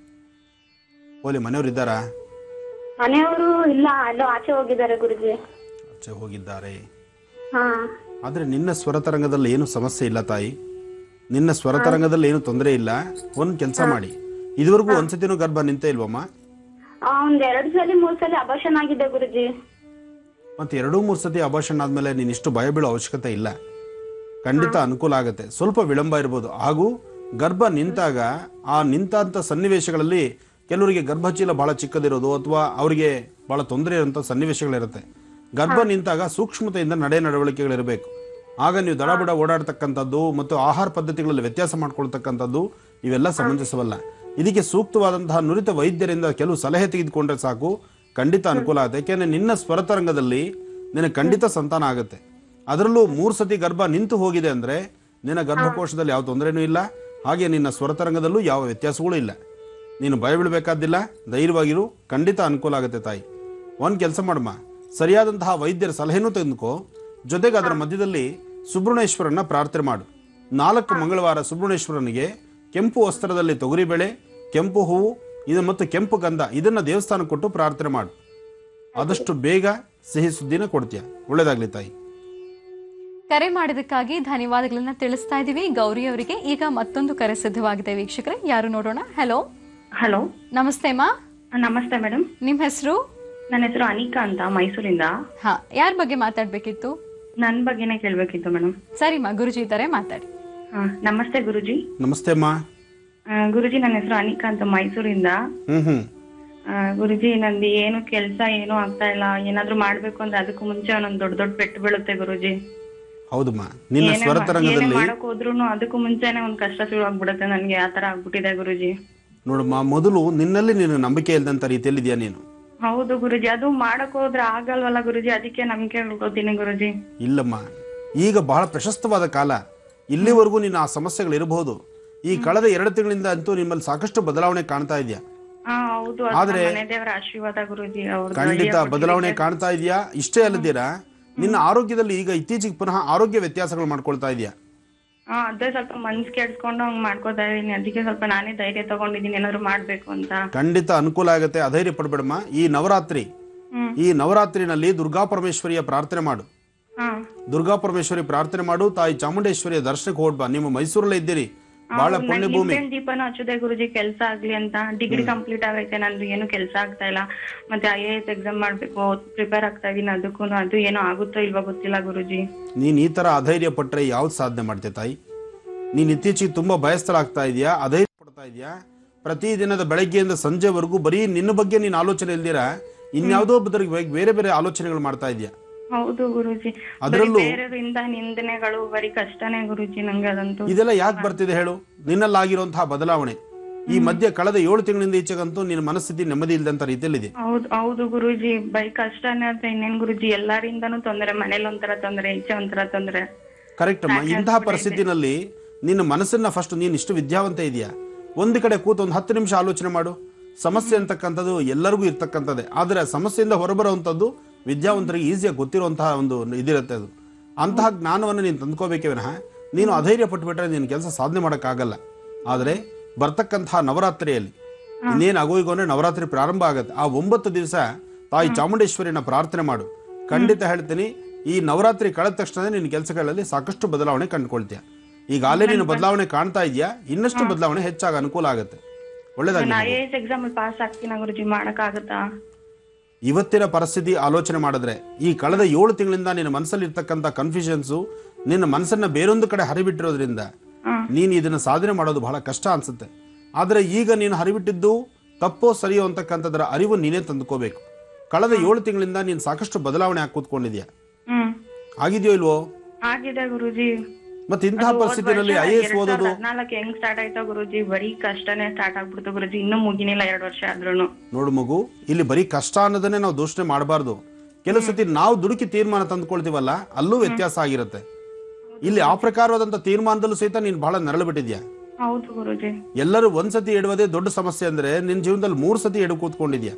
ಓಲಿ ಮನೆಯವರು ಇದ್ದಾರಾ
ಮನೆಯವರು ಇಲ್ಲ ಎಲ್ಲೋ ಆಚೆ ಹೋಗಿದ್ದಾರೆ ಗುರುಜಿ
ಆಚೆ ಹೋಗಿದ್ದಾರೆ
ಹಾ
ಆದರೆ ನಿನ್ನ ಸ್ವರತರಂಗದಲ್ಲಿ ಏನು ಸಮಸ್ಯೆ ಇಲ್ಲ ತಾಯಿ ನಿನ್ನ ಸ್ವರತರಂಗದಲ್ಲಿ ಏನು ತೊಂದರೆ ಇಲ್ಲ ಒಂದು ಕೆಲಸ ಮಾಡಿ ಇದುವರೆಗೂ ಒಂದ್ಸತಿನೂ ಗರ್ಭ ನಿಂತೇ ಇಲ್ವಮ್ಮ
ಆ, ಒಂದ್ ಎರಡ್ ಸಲ ಮೂರ್ ಸಲ ಅಬಾಷನ್ ಆಗಿದೆ ಗುರುಜಿ
ಮತ್ತೆ ಎರಡೂ ಮೂರು ಸತಿ ಅಭಾಷಣ ಆದ್ಮೇಲೆ ನೀನು ಇಷ್ಟು ಭಯ ಬೀಳೋ ಅವಶ್ಯಕತೆ ಇಲ್ಲ ಖಂಡಿತ ಅನುಕೂಲ ಆಗುತ್ತೆ ಸ್ವಲ್ಪ ವಿಳಂಬ ಇರ್ಬೋದು ಹಾಗೂ ಗರ್ಭ ನಿಂತಾಗ ಆ ನಿಂತಂಥ ಸನ್ನಿವೇಶಗಳಲ್ಲಿ ಕೆಲವರಿಗೆ ಗರ್ಭಚೀಲ ಬಹಳ ಚಿಕ್ಕದಿರೋದು ಅಥವಾ ಅವರಿಗೆ ಬಹಳ ತೊಂದರೆ ಇರೋಂಥ ಸನ್ನಿವೇಶಗಳಿರುತ್ತೆ ಗರ್ಭ ನಿಂತಾಗ ಸೂಕ್ಷ್ಮತೆಯಿಂದ ನಡೆ ನಡವಳಿಕೆಗಳಿರಬೇಕು ಆಗ ನೀವು ದಡಬಡ ಓಡಾಡ್ತಕ್ಕಂಥದ್ದು ಮತ್ತು ಆಹಾರ ಪದ್ಧತಿಗಳಲ್ಲಿ ವ್ಯತ್ಯಾಸ ಮಾಡ್ಕೊಳ್ತಕ್ಕಂಥದ್ದು ಇವೆಲ್ಲ ಸಮಂಜಸವಲ್ಲ ಇದಕ್ಕೆ ಸೂಕ್ತವಾದಂತಹ ನುರಿತ ವೈದ್ಯರಿಂದ ಕೆಲವು ಸಲಹೆ ತೆಗೆದುಕೊಂಡ್ರೆ ಸಾಕು ಖಂಡಿತ ಅನುಕೂಲ ಆಗುತ್ತೆ ಯಾಕೆಂದ್ರೆ ನಿನ್ನ ಸ್ವರತರಂಗದಲ್ಲಿ ನಿನಗೆ ಖಂಡಿತ ಸಂತಾನ ಆಗುತ್ತೆ ಅದರಲ್ಲೂ ಮೂರು ಸತಿ ಗರ್ಭ ನಿಂತು ಹೋಗಿದೆ ಅಂದ್ರೆ ನಿನ್ನ ಗರ್ಭಕೋಶದಲ್ಲಿ ಯಾವ ತೊಂದರೆನೂ ಇಲ್ಲ ಹಾಗೆ ನಿನ್ನ ಸ್ವರತರಂಗದಲ್ಲೂ ಯಾವ ವ್ಯತ್ಯಾಸಗಳೂ ಇಲ್ಲ ನೀನು ಭಯ ಬೀಳಬೇಕಾದಿಲ್ಲ ಧೈರ್ಯವಾಗಿರು ಖಂಡಿತ ಅನುಕೂಲ ಆಗುತ್ತೆ ತಾಯಿ ಒಂದು ಕೆಲಸ ಮಾಡಮ್ಮ ಸರಿಯಾದಂತಹ ವೈದ್ಯರ ಸಲಹೆನೂ ತೆಗೆದುಕೋ ಜೊತೆಗೆ ಅದರ ಮಧ್ಯದಲ್ಲಿ ಸುಬ್ರಹ್ಮಣ್ಯೇಶ್ವರನ್ನ ಪ್ರಾರ್ಥನೆ ಮಾಡು ನಾಲ್ಕು ಮಂಗಳವಾರ ಸುಬ್ರಹ್ಮಣ್ಯೇಶ್ವರನಿಗೆ ಕೆಂಪು ವಸ್ತ್ರದಲ್ಲಿ ತೊಗರಿಬೇಳೆ ಕೆಂಪು ಹೂವು ಇದು ಮತ್ತು ಕೆಂಪು ಗಂಧ ಇದನ್ನ ದೇವಸ್ಥಾನ ಕೊಟ್ಟು ಪ್ರಾರ್ಥನೆ ಮಾಡು ಆದಷ್ಟು ಬೇಗ ಸಿಹಿ ಸುದ್ದಿನ ಕೊಡ್ತೀಯ ಒಳ್ಳೇದಾಗ್ಲಿ ತಾಯಿ
ಕರೆ ಮಾಡಿದಕ್ಕಾಗಿ ಧನ್ಯವಾದಗಳನ್ನ ತಿಳಿಸ್ತಾ ಇದ್ದೀವಿ ಗೌರಿ ಅವರಿಗೆ ಈಗ ಮತ್ತೊಂದು ಕರೆ ಸಿದ್ಧವಾಗಿದೆ ವೀಕ್ಷಕರೇ ಯಾರು ನೋಡೋಣ ಹಲೋ
ಹಲೋ
ನಮಸ್ತೆ ಮಾ
ನಮಸ್ತೆ ಮೇಡಮ್
ನಿಮ್ಮ ಹೆಸರು
ನನ್ನ ಹೆಸರು ಅನಿಕಾ ಅಂತ ಮೈಸೂರಿಂದ
ಹಾ ಯಾರ ಬಗ್ಗೆ ಮಾತಾಡ್ಬೇಕಿತ್ತು
ನನ್ನ ಬಗ್ಗೆನೇ ಕೇಳಬೇಕಿತ್ತು ಮೇಡಮ್
ಸರಿಮಾ ಗುರುಜಿ ಇದ್ದಾರೆ ಮಾತಾಡಿ
ನಮಸ್ತೆ ಗುರುಜಿ
ನಮಸ್ತೆ ಅಮ್ಮ
ಆ, ಗುರುಜಿ ನನ್ನ ಹೆಸರು ಅನಿಕಾ ಅಂತ ಮೈಸೂರಿಂದ
ಹ್ಮ್ ಹ್ಮ್
ಆ, ಗುರುಜಿ ನಂದು ಏನು ಕೆಲಸ ಏನು ಆಗ್ತಾ ಇಲ್ಲ ಏನಾದ್ರೂ ಮಾಡ್ಬೇಕು ಅಂದ್ರೆ ಅದಕ್ಕೂ ಮುಂಚೆ ಒಂದೊಂದು ದೊಡ್ಡ ದೊಡ್ಡ ಪೆಟ್ಟು ಬೀಳುತ್ತೆ ಗುರುಜಿ
ಹೌದಮ್ಮ ನಿನ್ನ
ಏನೇ ಮಾ- ಏನೇ
ಸ್ವರತರಂಗದಲ್ಲಿ
ಮಾಡಕ್ ಹೋದ್ರೂನು ಅದಕ್ಕೂ ಮುಂಚೆನೆ ಒಂದ್ ಕಷ್ಟ ಶುರು ಆಗ್ಬಿಡುತ್ತೆ ನನ್ಗೆ ಆ ತರ ಆಗ್ಬಿಟ್ಟಿದೆ ಗುರುಜಿ
ನೋಡಮ್ಮ ಮೊದಲು ನಿನ್ನಲ್ಲಿ ನೀನು ನಂಬಿಕೆ ಇಲ್ಲದಂತ ರೀತಿಯಲ್ಲಿದ್ಯಾ ನೀನು
ಹೌದು ಗುರುಜಿ ಅದು ಮಾಡಕ್ ಹೋದ್ರೆ ಆಗಲ್ವಲ್ಲ ಗುರುಜಿ ಅದಕ್ಕೆ ನಂಬಿಕೆ ಉಳ್ಕೋತೀನಿ ಗುರುಜಿ
ಇಲ್ಲಮ್ಮ ಈಗ ಬಹಳ ಪ್ರಶಸ್ತವಾದ ಕಾಲ ಇಲ್ಲಿವರೆಗೂ ನಿನ್ನ ಆ ಸಮಸ್ಯೆಗಳಿರಬಹುದು ಈ ಕಳೆದ ಎರಡು ತಿಂಗಳಿಂದ ಅಂತೂ ನಿಮ್ಮಲ್ಲಿ ಸಾಕಷ್ಟು ಬದಲಾವಣೆ ಕಾಣ್ತಾ ಇದೆಯಾ
ಹಾ ಹೌದು ಅದು
ಆದ್ರೆ-
ನಮ್ಮ ಮನೆ ದೇವರ ಆಶೀರ್ವಾದ ಗುರುಜಿ ಅವ್ರದ್ದು
ಖಂಡಿತ
idea
ಬದಲಾವಣೆ
ಕೊಟ್ಟಿದ್ದಕ್ಕೆ.
ಕಾಣ್ತಾ ಇದೆಯಾ ಇಷ್ಟೇ ಅಲ್ಲದಿರಾ ನಿನ್ನ ಆರೋಗ್ಯದಲ್ಲಿ ಈಗ ಇತ್ತೀಚೆಗೆ ಪುನಃ ಆರೋಗ್ಯ ವ್ಯತ್ಯಾಸಗಳು ಮಾಡ್ಕೊಳ್ತಾ ಇದೆಯಾ
ಹಾ ಅದೇ ಸ್ವಲ್ಪ ಮನ್ಸ್ ಕೆಡ್ಸ್ಕೊಂಡು ಹಂಗ್ ಮಾಡ್ಕೋತಾ ಇದೀನಿ ಅದಕ್ಕೆ ಸ್ವಲ್ಪ ನಾನೇ ಧೈರ್ಯ ತಗೊಂಡಿದೀನಿ ಏನಾದ್ರು ಮಾಡ್ಬೇಕು ಅಂತ
ಖಂಡಿತ ಅನುಕೂಲ ಆಗುತ್ತೆ ಅಧೈರ್ಯ ಪಡಬೇಡಮ್ಮ ಈ ನವರಾತ್ರಿ
ಹ್ಮ್
ಈ ನವರಾತ್ರಿನಲ್ಲಿ ದುರ್ಗಾ ಪರಮೇಶ್ವರಿಯ ಪ್ರಾರ್ಥನೆ ಮಾಡು
ಹಾ
ದುರ್ಗಾ ಪರಮೇಶ್ವರಿ ಪ್ರಾರ್ಥನೆ ಮಾಡು ತಾಯಿ ಚಾಮುಂಡೇಶ್ವರಿಯ ದರ್ಶನಕ್ಕೆ ಹೋಗ್ಬಾ ನಿಮ್ಮ ಮೈಸೂರಲ್ಲೇ ಇದ್ದೀರಿ ಬಹಳ ಪುಣ್ಯ ಭೂಮಿ
ನಿಂಬೆಹಣ್ಣ್ ದೀಪನ ಹಚ್ಚುದೆ ಗುರುಜಿ ಕೆಲ್ಸ ಆಗ್ಲಿ ಅಂತ ಡಿಗ್ರಿ ಕಂಪ್ಲೀಟ್ ಆಗೈತೆ ನಂದು ಏನು ಕೆಲ್ಸ ಆಗ್ತಾ ಇಲ್ಲ ಮತ್ತೆ ಐ ಎ ಎಸ್ ಎಕ್ಸಾಮ್ ಮಾಡ್ಬೇಕು ಪ್ರಿಪೇರ್ ಆಗ್ತಾ ಇದೀನಿ ಅದಕ್ಕೂ ಅದು ಏನೋ ಆಗುತ್ತೋ ಇಲ್ವೋ ಗೊತ್ತಿಲ್ಲ ಗುರುಜಿ
ನೀನ್ ಈ ತರ ಅಧೈರ್ಯ ಪಟ್ರೆ ಯಾವ್ದು ಸಾಧನೆ ಮಾಡ್ತೆ ತಾಯಿ ನೀನ್ ಇತ್ತೀಚೆಗೆ ತುಂಬಾ ಭಯಸ್ಥಳಾಗ್ತಾ ಇದೆಯಾ ಅಧೈರ್ಯ ಪಡ್ತಾ ಇದೆಯಾ ಪ್ರತಿದಿನದ ಬೆಳಗ್ಗೆಯಿಂದ ಸಂಜೆವರೆಗೂ ಬರೀ ನಿನ್ನ ಬಗ್ಗೆ ನೀನ್ ಆಲೋಚನೆ ಇಲ್ದಿರ ಇನ್ಯಾವುದೋ ಬದಲಿಗೆ ಬೇರೆ- ಬೇರೆ ಬೇರೆ ಆಲೋಚನೆಗಳು ಮಾಡ್ತಾ ಇದೆಯಾ
ಹೌದು ಗುರುಜಿ ಬರೀ
ಅದ್ರಲ್ಲೂ-
ಬೇರೆಯವರಿಂದ ನಿಂದನೆಗಳು ಬರೀ ಕಷ್ಟನೇ ಗುರುಜಿ ನಂಗೆ ಅದಂತೂ
ಇದೆಲ್ಲ ಯಾಕೆ ಬರ್ತಿದೆ ಹೇಳು ನಿನ್ನಲ್ಲಾಗಿರುವಂತಹ ಬದಲಾವಣೆ ಈ ಮಧ್ಯೆ ಕಳೆದ ಏಳು ತಿಂಗಳಿಂದ ಈಚೆಗಂತೂ ನಿನ್ನ ಮನಸ್ಥಿತಿ ನೆಮ್ಮದಿ ಇಲ್ಲದಂತ ರೀತಿಯಲ್ಲಿದೆ
ಹೌದು ಹೌದು ಗುರುಜಿ ಬೈ ಕಷ್ಟನೇ ಅಂತ ಇನ್ನೇನ್ ಗುರುಜಿ ಎಲ್ಲಾರಿಂದನೂ ತೊಂದ್ರೆ ಮನೇಲಿ ಒಂಥರ ತೊಂದ್ರೆ ಈಚೆ ಒಂಥರ ತೊಂದ್ರೆ
ಕರೆಕ್ಟ್ ಅಮ್ಮ ಇಂತಹ ಪರಿಸ್ಥಿತಿನಲ್ಲಿ ನಿನ್ನ ಮನಸ್ಸನ್ನ ಫಸ್ಟ್ ನೀನು ಇಷ್ಟು ವಿದ್ಯಾವಂತ ಇದೆಯಾ ಒಂದು ಕಡೆ ಕೂತು ಒಂದು ಹತ್ತು ನಿಮಿಷ ಆಲೋಚನೆ ಮಾಡು ಸಮಸ್ಯೆ ಅಂತಕ್ಕಂಥದ್ದು ಎಲ್ಲರಿಗೂ ಇರ್ತಕ್ಕಂಥದ್ದೇ ಆದರೆ ಆ ಸಮಸ್ಯೆಯಿಂದ ಹೊರಬರುವಂಥದ್ದು ವಿದ್ಯಾವಂತರಿಗೆ ಈಸಿಯಾಗಿ ಗೊತ್ತಿರುವಂತಹ ಒಂದು ಇದಿರುತ್ತೆ ಅದು ಅಂತಹ ಜ್ಞಾನವನ್ನು ನೀನು ತಂದ್ಕೋಬೇಕೇ ವಿನಃ ನೀನು ಅಧೈರ್ಯ ಪಟ್ಬಿಟ್ರೆ ನಿನ್ನ ಕೆಲಸ ಸಾಧನೆ ಮಾಡೋಕ್ಕಾಗಲ್ಲ ಆದರೆ ಬರ್ತಕ್ಕಂತಹ ನವರಾತ್ರಿಯಲ್ಲಿ ಇನ್ನೇನು ಆಗೋಯ್ಗೋ ಅಂದ್ರೆ ನವರಾತ್ರಿ ಪ್ರಾರಂಭ ಆಗುತ್ತೆ ಆ ಒಂಬತ್ತು ದಿವಸ ತಾಯಿ ಚಾಮುಂಡೇಶ್ವರಿನ ಪ್ರಾರ್ಥನೆ ಮಾಡು ಖಂಡಿತ ಹೇಳ್ತೀನಿ ಈ ನವರಾತ್ರಿ ಕಳೆದ ತಕ್ಷಣ ನಿನ್ನ ಕೆಲಸಗಳಲ್ಲಿ ಸಾಕಷ್ಟು ಬದಲಾವಣೆ ಕಂಡುಕೊಳ್ತೀಯ ಈಗಾಗಲೇ ನೀನು ಬದಲಾವಣೆ ಕಾಣ್ತಾ ಇದೆಯಾ ಇನ್ನಷ್ಟು ಬದಲಾವಣೆ ಹೆಚ್ಚಾಗಿ ಅನುಕೂಲ ಆಗುತ್ತೆ ಒಳ್ಳೇದಾಗಿ
I A S exam pass ಆಗ್ತೀನ ಗುರುಜಿ ಮಾಡಕ್ ಆಗುತ್ತಾ
ಇವತ್ತಿನ ಪರಿಸ್ಥಿತಿ ಆಲೋಚನೆ ಮಾಡಿದ್ರೆ ಈ ಕಳೆದ ಏಳು ತಿಂಗಳಿಂದ ನಿನ್ನ ಮನಸ್ಸಲ್ಲಿ ಇರ್ತಕ್ಕಂಥ ಕನ್ಫ್ಯೂಷನ್ಸು ನಿನ್ನ ಮನಸ್ಸನ್ನ ಬೇರೊಂದು ಕಡೆ ಹರಿಬಿಟ್ಟಿರೋದ್ರಿಂದ ನೀನು ಇದನ್ನು ಸಾಧನೆ ಮಾಡೋದು ಬಹಳ ಕಷ್ಟ ಅನ್ಸುತ್ತೆ ಆದರೆ ಈಗ ನೀನು ಹರಿಬಿಟ್ಟಿದ್ದು ತಪ್ಪೋ ಸರಿಯೋ ಅಂತಕ್ಕಂಥದ್ರ ಅರಿವು ನೀನೇ ತಂದುಕೋಬೇಕು ಕಳೆದ ಏಳು ತಿಂಗಳಿಂದ ನೀನು ಸಾಕಷ್ಟು ಬದಲಾವಣೆ ಆಗಿ ಕೂತ್ಕೊಂಡಿದ್ಯಾ
ಹ್ಮ್
ಆಗಿದೆಯೋ ಇಲ್ವೋ
ಆಗಿದೆ ಗುರುಜಿ
ಮತ್ತೆ ಇಂತಹ ಪರಿಸ್ಥಿತಿಯಲ್ಲಿ ಐ ಎ ಎಸ್ ಓದೋದು
ಹದ್ನಾಲ್ಕು ಹೆಂಗ್ ಸ್ಟಾರ್ಟ್ ಆಯ್ತೋ ಗುರುಜಿ ಬರೀ ಕಷ್ಟನೇ ಸ್ಟಾರ್ಟ್ ಆಗ್ಬಿಡ್ತು ಗುರುಜಿ ಇನ್ನೂ ಮುಗಿನಿಲ್ಲ ಎರಡ್ ವರ್ಷ ಆದ್ರೂನು
ನೋಡು ಮಗು ಇಲ್ಲಿ ಬರೀ ಕಷ್ಟ ಅನ್ನೋದನ್ನೇ ನಾವು ದೂಷಣೆ ಮಾಡಬಾರ್ದು ಕೆಲವು ಸತಿ ನಾವು ದುಡುಕಿ ತೀರ್ಮಾನ ತಂದುಕೊಳ್ತೀವಲ್ಲ ಅಲ್ಲೂ ವ್ಯತ್ಯಾಸ ಆಗಿರುತ್ತೆ ಇಲ್ಲಿ ಆ ಪ್ರಕಾರವಾದಂಥ ತೀರ್ಮಾನದಲ್ಲೂ ಸಹಿತ ನೀನು ಬಹಳ ನರಳು ಬಿಟ್ಟಿದ್ಯಾ
ಹೌದು ಗುರುಜಿ
ಎಲ್ಲರೂ ಒಂದ್ಸತಿ ಎಡುವುದೇ ದೊಡ್ಡ ಸಮಸ್ಯೆ ಅಂದ್ರೆ ನಿನ್ನ ಜೀವನದಲ್ಲಿ ಮೂರು ಸತಿ ಎಡು ಕೂತ್ಕೊಂಡಿದ್ಯಾ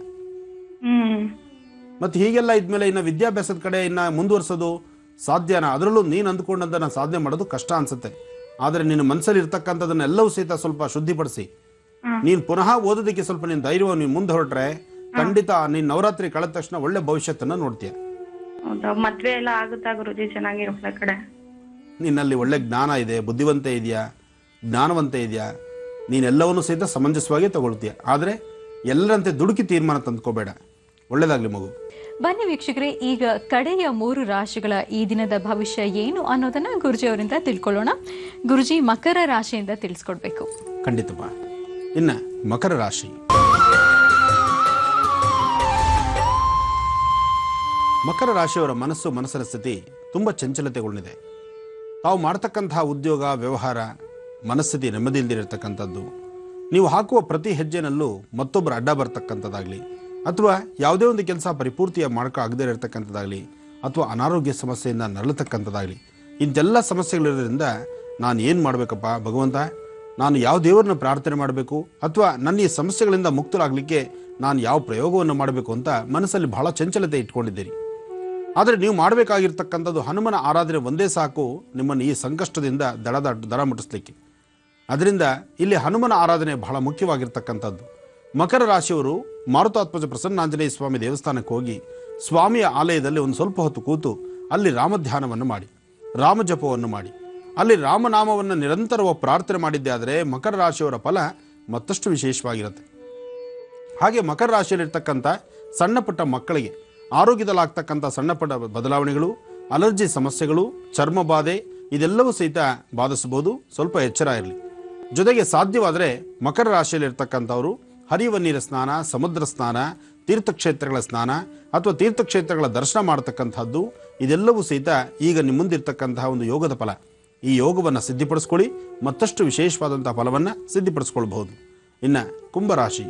ಹ್ಮ್
ಮತ್ತೆ ಹೀಗೆಲ್ಲ ಇದ್ಮೇಲೆ ಇನ್ನು ವಿದ್ಯಾಭ್ಯಾಸದ ಕಡೆ ಇನ್ನ ಮುಂದುವರ್ಸೋದು ಸಾಧ್ಯನಾ ಅದರಲ್ಲೂ ನೀನು ಅಂದ್ಕೊಂಡಂತನ್ನ ಸಾಧನೆ ಮಾಡೋದು ಕಷ್ಟ ಅನ್ಸುತ್ತೆ ಆದರೆ ನಿನ್ನ ಮನಸ್ಸಲ್ಲಿ ಇರ್ತಕ್ಕಂಥದನ್ನೆಲ್ಲವೂ ಸಹಿತ ಸ್ವಲ್ಪ ಶುದ್ಧಿಪಡಿಸಿ ನೀನು ಪುನಃ ಓದೋದಕ್ಕೆ ಸ್ವಲ್ಪ ನಿನ್ನ ಧೈರ್ಯವನ್ನು ನೀನು ಮುಂದೆ ಹೊರಟ್ರೆ ಖಂಡಿತ ನೀನು ನವರಾತ್ರಿ ಕಳೆದ ತಕ್ಷಣ ಒಳ್ಳೆ ಭವಿಷ್ಯತ್ತನ್ನ ನೋಡ್ತೀಯ
ಹೌದಾ ಮದ್ವೆ ಎಲ್ಲ ಆಗುತ್ತಾ ಗುರುಜಿ ಚೆನ್ನಾಗಿರೋ ಕಡೆ
ನಿನ್ನಲ್ಲಿ ಒಳ್ಳೆ ಜ್ಞಾನ ಇದೆ ಬುದ್ಧಿವಂತ ಇದೆಯಾ ಜ್ಞಾನವಂತ ಇದೆಯಾ ನೀನೆಲ್ಲವನ್ನೂ ಸಹಿತ ಸಮಂಜಸವಾಗಿ ತಗೊಳ್ತೀಯ ಆದರೆ ಎಲ್ಲರಂತೆ ದುಡುಕಿ ತೀರ್ಮಾನ ತಂದ್ಕೋಬೇಡ ಒಳ್ಳೇದಾಗ್ಲಿ ಮಗು
ಬನ್ನಿ ವೀಕ್ಷಕರೇ ಈಗ ಕಡೆಯ ಮೂರು ರಾಶಿಗಳ ಈ ದಿನದ ಭವಿಷ್ಯ ಏನು ಅನ್ನೋದನ್ನ ಗುರುಜಿ ಅವರಿಂದ ತಿಳ್ಕೊಳ್ಳೋಣ ಗುರುಜಿ ಮಕರ ರಾಶಿಯಿಂದ ತಿಳಿಸ್ಕೊಡ್ಬೇಕು
ಖಂಡಿತಪ್ಪ ಇನ್ನ ಮಕರ ರಾಶಿ ಮಕರ ರಾಶಿಯವರ ಮನಸ್ಸು ಮನಸ್ಸಿನ ಸ್ಥಿತಿ ತುಂಬ ಚಂಚಲತೆಗೊಂಡಿದೆ ತಾವು ಮಾಡ್ತಕ್ಕಂತಹ ಉದ್ಯೋಗ ವ್ಯವಹಾರ ಮನಸ್ಥಿತಿ ನೆಮ್ಮದಿ ಇಲ್ದಿರತಕ್ಕಂಥದ್ದು ನೀವು ಹಾಕುವ ಪ್ರತಿ ಹೆಜ್ಜೆನಲ್ಲೂ ಮತ್ತೊಬ್ಬರು ಅಡ್ಡ ಬರ್ತಕ್ಕಂಥದ್ದಾಗಲಿ ಅಥವಾ ಯಾವುದೇ ಒಂದು ಕೆಲಸ ಪರಿಪೂರ್ತಿಯಾಗಿ ಮಾಡ್ಕೊ ಆಗದೇ ಇರತಕ್ಕಂಥದ್ದಾಗಲಿ ಅಥವಾ ಅನಾರೋಗ್ಯ ಸಮಸ್ಯೆಯಿಂದ ನರಳತಕ್ಕಂಥದ್ದಾಗಲಿ ಇಂತೆಲ್ಲ ಸಮಸ್ಯೆಗಳಿರೋದ್ರಿಂದ ನಾನು ಏನು ಮಾಡಬೇಕಪ್ಪ ಭಗವಂತ ನಾನು ಯಾವ ದೇವರನ್ನ ಪ್ರಾರ್ಥನೆ ಮಾಡಬೇಕು ಅಥವಾ ನನ್ನ ಈ ಸಮಸ್ಯೆಗಳಿಂದ ಮುಕ್ತರಾಗಲಿಕ್ಕೆ ನಾನು ಯಾವ ಪ್ರಯೋಗವನ್ನು ಮಾಡಬೇಕು ಅಂತ ಮನಸ್ಸಲ್ಲಿ ಬಹಳ ಚಂಚಲತೆ ಇಟ್ಕೊಂಡಿದ್ದೀರಿ ಆದರೆ ನೀವು ಮಾಡಬೇಕಾಗಿರ್ತಕ್ಕಂಥದ್ದು ಹನುಮನ ಆರಾಧನೆ ಒಂದೇ ಸಾಕು ನಿಮ್ಮನ್ನು ಈ ಸಂಕಷ್ಟದಿಂದ ದಡದ ದರ ಮುಟ್ಟಿಸ್ಲಿಕ್ಕೆ ಅದರಿಂದ ಇಲ್ಲಿ ಹನುಮನ ಆರಾಧನೆ ಬಹಳ ಮುಖ್ಯವಾಗಿರ್ತಕ್ಕಂಥದ್ದು ಮಕರ ರಾಶಿಯವರು ಮಾರುತಾತ್ಮಜ ಪ್ರಸನ್ನಾಂಜನೇಯ ಸ್ವಾಮಿ ದೇವಸ್ಥಾನಕ್ಕೆ ಹೋಗಿ ಸ್ವಾಮಿಯ ಆಲಯದಲ್ಲಿ ಒಂದು ಸ್ವಲ್ಪ ಹೊತ್ತು ಕೂತು ಅಲ್ಲಿ ರಾಮಧ್ಯಾನವನ್ನು ಮಾಡಿ ರಾಮಜಪವನ್ನು ಮಾಡಿ ಅಲ್ಲಿ ರಾಮನಾಮವನ್ನು ನಿರಂತರವಾಗಿ ಪ್ರಾರ್ಥನೆ ಮಾಡಿದ್ದೆ ಆದರೆ ಮಕರ ರಾಶಿಯವರ ಫಲ ಮತ್ತಷ್ಟು ವಿಶೇಷವಾಗಿರುತ್ತೆ ಹಾಗೆ ಮಕರ ರಾಶಿಯಲ್ಲಿರ್ತಕ್ಕಂಥ ಸಣ್ಣ ಪುಟ್ಟ ಮಕ್ಕಳಿಗೆ ಆರೋಗ್ಯದಲ್ಲಾಗ್ತಕ್ಕಂಥ ಸಣ್ಣ ಪುಟ್ಟ ಬದಲಾವಣೆಗಳು ಅಲರ್ಜಿ ಸಮಸ್ಯೆಗಳು ಚರ್ಮ ಬಾಧೆ ಇದೆಲ್ಲವೂ ಸಹಿತ ಬಾಧಿಸಬಹುದು ಸ್ವಲ್ಪ ಎಚ್ಚರ ಇರಲಿ ಜೊತೆಗೆ ಸಾಧ್ಯವಾದರೆ ಮಕರ ರಾಶಿಯಲ್ಲಿರ್ತಕ್ಕಂಥವರು ಹರಿಯುವ ನೀರ ಸ್ನಾನ ಸಮುದ್ರ ಸ್ನಾನ ತೀರ್ಥಕ್ಷೇತ್ರಗಳ ಸ್ನಾನ ಅಥವಾ ತೀರ್ಥಕ್ಷೇತ್ರಗಳ ದರ್ಶನ ಮಾಡತಕ್ಕಂಥದ್ದು ಇದೆಲ್ಲವೂ ಸಹಿತ ಈಗ ನಿಮ್ಮ ಮುಂದಿರ್ತಕ್ಕಂತಹ ಒಂದು ಯೋಗದ ಫಲ ಈ ಯೋಗವನ್ನು ಸಿದ್ಧಿಪಡಿಸ್ಕೊಳ್ಳಿ ಮತ್ತಷ್ಟು ವಿಶೇಷವಾದಂತಹ ಫಲವನ್ನು ಸಿದ್ಧಿಪಡಿಸ್ಕೊಳ್ಬಹುದು ಇನ್ನು ಕುಂಭರಾಶಿ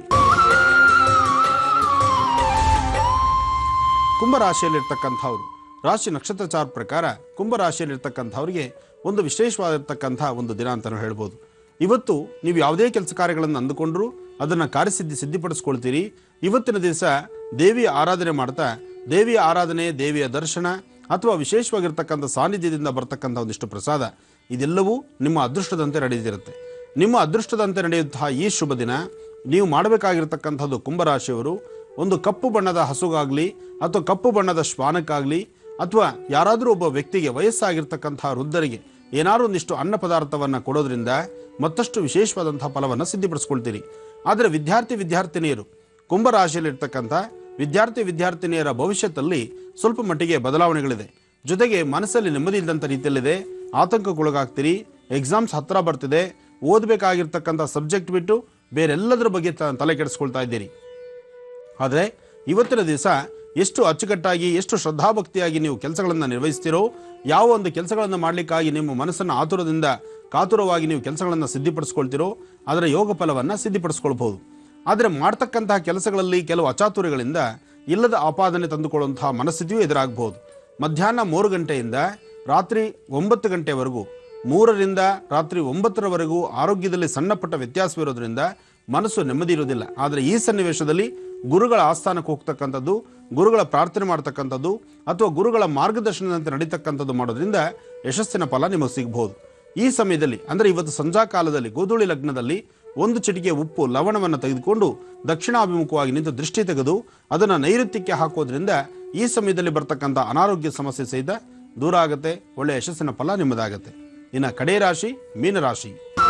ಕುಂಭರಾಶಿಯಲ್ಲಿರ್ತಕ್ಕಂಥವ್ರು ರಾಶಿ ನಕ್ಷತ್ರಚಾರ ಪ್ರಕಾರ ಕುಂಭರಾಶಿಯಲ್ಲಿರ್ತಕ್ಕಂಥವ್ರಿಗೆ ಒಂದು ವಿಶೇಷವಾಗಿರ್ತಕ್ಕಂಥ ಒಂದು ದಿನ ಅಂತಲೂ ಹೇಳ್ಬೋದು ಇವತ್ತು ನೀವು ಯಾವುದೇ ಕೆಲಸ ಕಾರ್ಯಗಳನ್ನು ಅಂದುಕೊಂಡ್ರೂ ಅದನ್ನು ಕಾರ್ಯಸಿದ್ಧಿ ಸಿದ್ಧಿಪಡಿಸ್ಕೊಳ್ತೀರಿ ಇವತ್ತಿನ ದಿವಸ ದೇವಿಯ ಆರಾಧನೆ ಮಾಡ್ತಾ ದೇವಿಯ ಆರಾಧನೆ ದೇವಿಯ ದರ್ಶನ ಅಥವಾ ವಿಶೇಷವಾಗಿರ್ತಕ್ಕಂಥ ಸಾನ್ನಿಧ್ಯದಿಂದ ಬರ್ತಕ್ಕಂಥ ಒಂದಿಷ್ಟು ಪ್ರಸಾದ ಇದೆಲ್ಲವೂ ನಿಮ್ಮ ಅದೃಷ್ಟದಂತೆ ನಡೆದಿರುತ್ತೆ ನಿಮ್ಮ ಅದೃಷ್ಟದಂತೆ ನಡೆಯುವಂತಹ ಈ ಶುಭ ದಿನ ನೀವು ಮಾಡಬೇಕಾಗಿರ್ತಕ್ಕಂಥದ್ದು ಕುಂಭರಾಶಿಯವರು ಒಂದು ಕಪ್ಪು ಬಣ್ಣದ ಹಸುಗಾಗಲಿ ಅಥವಾ ಕಪ್ಪು ಬಣ್ಣದ ಶ್ವಾನಕ್ಕಾಗಲಿ ಅಥವಾ ಯಾರಾದರೂ ಒಬ್ಬ ವ್ಯಕ್ತಿಗೆ ವಯಸ್ಸಾಗಿರ್ತಕ್ಕಂತಹ ವೃದ್ಧರಿಗೆ ಏನಾದ್ರು ಒಂದಿಷ್ಟು ಅನ್ನ ಪದಾರ್ಥವನ್ನು ಕೊಡೋದ್ರಿಂದ ಮತ್ತಷ್ಟು ವಿಶೇಷವಾದಂತಹ ಫಲವನ್ನು ಸಿದ್ಧಿಪಡಿಸ್ಕೊಳ್ತೀರಿ ಆದರೆ ವಿದ್ಯಾರ್ಥಿ ವಿದ್ಯಾರ್ಥಿನಿಯರು ಕುಂಭರಾಶಿಯಲ್ಲಿರ್ತಕ್ಕಂಥ ವಿದ್ಯಾರ್ಥಿ ವಿದ್ಯಾರ್ಥಿನಿಯರ ಭವಿಷ್ಯದಲ್ಲಿ ಸ್ವಲ್ಪ ಮಟ್ಟಿಗೆ ಬದಲಾವಣೆಗಳಿದೆ ಜೊತೆಗೆ ಮನಸ್ಸಲ್ಲಿ ನೆಮ್ಮದಿ ಇಲ್ಲದಂಥ ರೀತಿಯಲ್ಲಿದೆ ಆತಂಕಕ್ಕೊಳಗಾಗ್ತೀರಿ ಎಕ್ಸಾಮ್ಸ್ ಹತ್ರ ಬರ್ತಿದೆ ಓದಬೇಕಾಗಿರ್ತಕ್ಕಂಥ ಸಬ್ಜೆಕ್ಟ್ ಬಿಟ್ಟು ಬೇರೆಲ್ಲದರ ಬಗ್ಗೆ ತ- ತಲೆ ಕೆಡಿಸ್ಕೊಳ್ತಾ ಇದ್ದೀರಿ ಆದರೆ ಇವತ್ತಿನ ದಿವಸ ಎಷ್ಟು ಅಚ್ಚುಕಟ್ಟಾಗಿ ಎಷ್ಟು ಶ್ರದ್ಧಾಭಕ್ತಿಯಾಗಿ ನೀವು ಕೆಲಸಗಳನ್ನು ನಿರ್ವಹಿಸ್ತೀರೋ ಯಾವ ಒಂದು ಕೆಲಸಗಳನ್ನು ಮಾಡಲಿಕ್ಕಾಗಿ ನಿಮ್ಮ ಮನಸ್ಸನ್ನು ಆತುರದಿಂದ ಕಾತುರವಾಗಿ ನೀವು ಕೆಲಸಗಳನ್ನು ಸಿದ್ಧಿಪಡಿಸ್ಕೊಳ್ತೀರೋ ಅದರ ಯೋಗ ಫಲವನ್ನು ಸಿದ್ಧಿಪಡಿಸ್ಕೊಳ್ಬಹುದು ಆದರೆ ಮಾಡ್ತಕ್ಕಂತಹ ಕೆಲಸಗಳಲ್ಲಿ ಕೆಲವು ಅಚಾತುರ್ಯಗಳಿಂದ ಇಲ್ಲದ ಆಪಾದನೆ ತಂದುಕೊಳ್ಳುವಂತಹ ಮನಸ್ಥಿತಿಯೂ ಎದುರಾಗಬಹುದು ಮಧ್ಯಾಹ್ನ ಮೂರು ಗಂಟೆಯಿಂದ ರಾತ್ರಿ ಒಂಬತ್ತು ಗಂಟೆವರೆಗೂ ಮೂರರಿಂದ ರಾತ್ರಿ ಒಂಬತ್ತರವರೆಗೂ ಆರೋಗ್ಯದಲ್ಲಿ ಸಣ್ಣಪಟ್ಟ ವ್ಯತ್ಯಾಸವಿರೋದ್ರಿಂದ ಮನಸ್ಸು ನೆಮ್ಮದಿ ಇರೋದಿಲ್ಲ ಆದರೆ ಈ ಸನ್ನಿವೇಶದಲ್ಲಿ ಗುರುಗಳ ಆಸ್ಥಾನಕ್ಕೆ ಹೋಗ್ತಕ್ಕಂಥದ್ದು ಗುರುಗಳ ಪ್ರಾರ್ಥನೆ ಮಾಡ್ತಕ್ಕಂಥದ್ದು ಅಥವಾ ಗುರುಗಳ ಮಾರ್ಗದರ್ಶನದಂತೆ ನಡೀತಕ್ಕಂಥದ್ದು ಮಾಡೋದ್ರಿಂದ ಯಶಸ್ಸಿನ ಫಲ ನಿಮಗೆ ಸಿಗಬಹುದು ಈ ಸಮಯದಲ್ಲಿ ಅಂದರೆ ಇವತ್ತು ಸಂಜಾ ಕಾಲದಲ್ಲಿ ಗೋಧೂಳಿ ಲಗ್ನದಲ್ಲಿ ಒಂದು ಚಿಟಿಕೆ ಉಪ್ಪು ಲವಣವನ್ನು ತೆಗೆದುಕೊಂಡು ದಕ್ಷಿಣಾಭಿಮುಖವಾಗಿ ನಿಂತು ದೃಷ್ಟಿ ತೆಗೆದು ಅದನ್ನು ನೈಋತ್ಯಕ್ಕೆ ಹಾಕೋದ್ರಿಂದ ಈ ಸಮಯದಲ್ಲಿ ಬರ್ತಕ್ಕಂಥ ಅನಾರೋಗ್ಯ ಸಮಸ್ಯೆ ಸಹಿತ ದೂರ ಆಗುತ್ತೆ ಒಳ್ಳೆಯ ಯಶಸ್ಸಿನ ಫಲ ನಿಮ್ಮದಾಗತ್ತೆ ಇನ್ನು ಕಡೆ ರಾಶಿ ಮೀನರಾಶಿ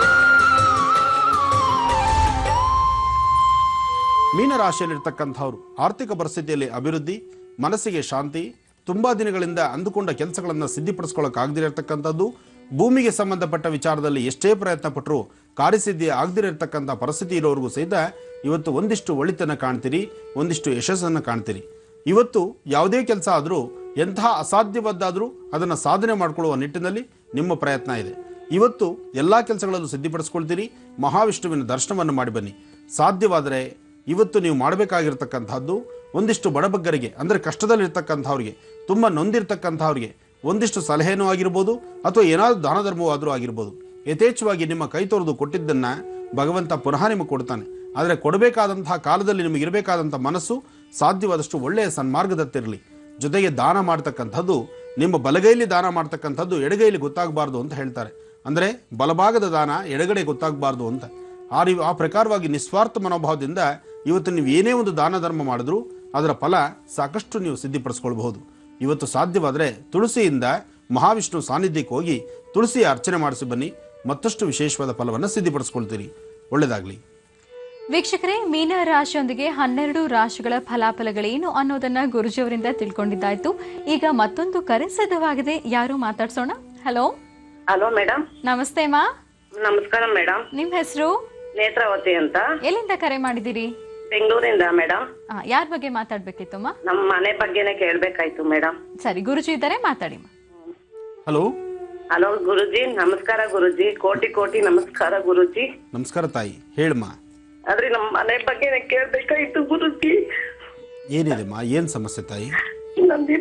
ಮೀನರಾಶಿಯಲ್ಲಿರ್ತಕ್ಕಂಥವ್ರು ಆರ್ಥಿಕ ಪರಿಸ್ಥಿತಿಯಲ್ಲಿ ಅಭಿವೃದ್ಧಿ ಮನಸ್ಸಿಗೆ ಶಾಂತಿ ತುಂಬಾ ದಿನಗಳಿಂದ ಅಂದುಕೊಂಡ ಕೆಲಸಗಳನ್ನು ಸಿದ್ಧಿಪಡಿಸ್ಕೊಳ್ಳೋಕ್ಕಾಗದಿರತಕ್ಕಂಥದ್ದು ಭೂಮಿಗೆ ಸಂಬಂಧಪಟ್ಟ ವಿಚಾರದಲ್ಲಿ ಎಷ್ಟೇ ಪ್ರಯತ್ನ ಪಟ್ಟರೂ ಕಾರ್ಯಸಿದ್ಧಿ ಆಗದಿರತಕ್ಕಂಥ ಪರಿಸ್ಥಿತಿ ಇರೋರಿಗೂ ಸಹಿತ ಇವತ್ತು ಒಂದಿಷ್ಟು ಒಳಿತನ ಕಾಣ್ತೀರಿ ಒಂದಿಷ್ಟು ಯಶಸ್ಸನ್ನು ಕಾಣ್ತೀರಿ ಇವತ್ತು ಯಾವುದೇ ಕೆಲಸ ಆದರೂ ಎಂತಹ ಅಸಾಧ್ಯವಾದ್ದಾದರೂ ಅದನ್ನು ಸಾಧನೆ ಮಾಡಿಕೊಳ್ಳುವ ನಿಟ್ಟಿನಲ್ಲಿ ನಿಮ್ಮ ಪ್ರಯತ್ನ ಇದೆ ಇವತ್ತು ಎಲ್ಲ ಕೆಲಸಗಳಲ್ಲೂ ಸಿದ್ಧಿಪಡಿಸ್ಕೊಳ್ತೀರಿ ಮಹಾವಿಷ್ಣುವಿನ ದರ್ಶನವನ್ನು ಮಾಡಿ ಬನ್ನಿ ಸಾಧ್ಯವಾದರೆ ಇವತ್ತು ನೀವು ಮಾಡಬೇಕಾಗಿರ್ತಕ್ಕಂಥದ್ದು ಒಂದಿಷ್ಟು ಬಡಬಗ್ಗರಿಗೆ ಅಂದರೆ ಕಷ್ಟದಲ್ಲಿರ್ತಕ್ಕಂಥವ್ರಿಗೆ ತುಂಬ ನೊಂದಿರ್ತಕ್ಕಂಥವ್ರಿಗೆ ಒಂದಿಷ್ಟು ಸಲಹೆನೂ ಆಗಿರ್ಬೋದು ಅಥವಾ ಏನಾದರೂ ದಾನ ಧರ್ಮವೂ ಆದರೂ ಆಗಿರ್ಬೋದು ಯಥೇಚ್ಛವಾಗಿ ನಿಮ್ಮ ಕೈ ತೊರೆದು ಕೊಟ್ಟಿದ್ದನ್ನು ಭಗವಂತ ಪುನಃ ನಿಮಗೆ ಕೊಡ್ತಾನೆ ಆದರೆ ಕೊಡಬೇಕಾದಂತಹ ಕಾಲದಲ್ಲಿ ನಿಮಗೆ ಇರಬೇಕಾದಂಥ ಮನಸ್ಸು ಸಾಧ್ಯವಾದಷ್ಟು ಒಳ್ಳೆಯ ಸನ್ಮಾರ್ಗದತ್ತಿರಲಿ ಜೊತೆಗೆ ದಾನ ಮಾಡ್ತಕ್ಕಂಥದ್ದು ನಿಮ್ಮ ಬಲಗೈಲಿ ದಾನ ಮಾಡ್ತಕ್ಕಂಥದ್ದು ಎಡಗೈಲಿ ಗೊತ್ತಾಗಬಾರ್ದು ಅಂತ ಹೇಳ್ತಾರೆ ಅಂದರೆ ಬಲಭಾಗದ ದಾನ ಎಡಗಡೆ ಗೊತ್ತಾಗಬಾರ್ದು ಅಂತ ಆ ರೀ ಆ ಪ್ರಕಾರವಾಗಿ ನಿಸ್ವಾರ್ಥ ಮನೋಭಾವದಿಂದ ಇವತ್ತು ನೀವು ಏನೇ ಒಂದು ದಾನ ಧರ್ಮ ಮಾಡಿದ್ರೂ ಅದರ ಫಲ ಸಾಕಷ್ಟು ನೀವು ಸಿದ್ಧಿಪಡಿಸ್ಕೊಳ್ಬಹುದು ಇವತ್ತು ಸಾಧ್ಯವಾದರೆ ತುಳಸಿಯಿಂದ ಮಹಾವಿಷ್ಣು ಸಾನ್ನಿಧ್ಯಕ್ಕೆ ಹೋಗಿ ತುಳಸಿ ಅರ್ಚನೆ ಮಾಡಿಸಿ ಬನ್ನಿ ಮತ್ತಷ್ಟು ವಿಶೇಷವಾದ ಫಲವನ್ನು ಸಿದ್ಧಿಪಡಿಸ್ಕೊಳ್ತೀರಿ ಒಳ್ಳೆಯದಾಗಲಿ
ವೀಕ್ಷಕರೇ ಮೀನ ರಾಶಿಯೊಂದಿಗೆ ಹನ್ನೆರಡು ರಾಶಿಗಳ ಫಲಾಫಲಗಳೇನು ಅನ್ನೋದನ್ನ ಗುರುಜಿಯವರಿಂದ ತಿಳ್ಕೊಂಡಿದ್ದಾಯ್ತು ಈಗ ಮತ್ತೊಂದು ಕರೆ ಸಿದ್ಧವಾಗಿದೆ ಯಾರು ಮಾತಾಡ್ಸೋಣ ಹಲೋ
ಹಲೋ ಮೇಡಮ್
ನಮಸ್ತೆ ಮಾ
ನಮಸ್ಕಾರ ಮೇಡಮ್
ನಿಮ್ ಹೆಸರು
ನೇತ್ರಾವತಿ ಅಂತ
ಎಲ್ಲಿಂದ ಕರೆ ಮಾಡಿದಿರಿ
ಬೆಂಗಳೂರಿಂದ ಮೇಡಮ್
ಯಾರ ಬಗ್ಗೆ ಮಾತಾಡ್ಬೇಕಿತ್ತು ಮಾ
ನಮ್ಮ ಮನೆ ಬಗ್ಗೆನೇ ಕೇಳ್ಬೇಕಾಯ್ತು ಮೇಡಮ್
ಸರಿ ಗುರುಜಿ ಇದ್ದಾರೆ ಮಾತಾಡಿ ಮಾ
ಹಲೋ
ಹಲೋ ಗುರುಜಿ ನಮಸ್ಕಾರ ಗುರುಜಿ ಕೋಟಿ ಕೋಟಿ ನಮಸ್ಕಾರ ಗುರುಜಿ
ನಮಸ್ಕಾರ ತಾಯಿ ಹೇಳಮ್ಮ
ಆದ್ರೆ ನಮ್ಮ ಮನೆ ಬಗ್ಗೆನೇ ಕೇಳ್ಬೇಕಾಯ್ತು ಗುರುಜಿ
ಏನಿದೆಮ್ಮ ಏನು ಸಮಸ್ಯೆ ತಾಯಿ
ನಂದಿ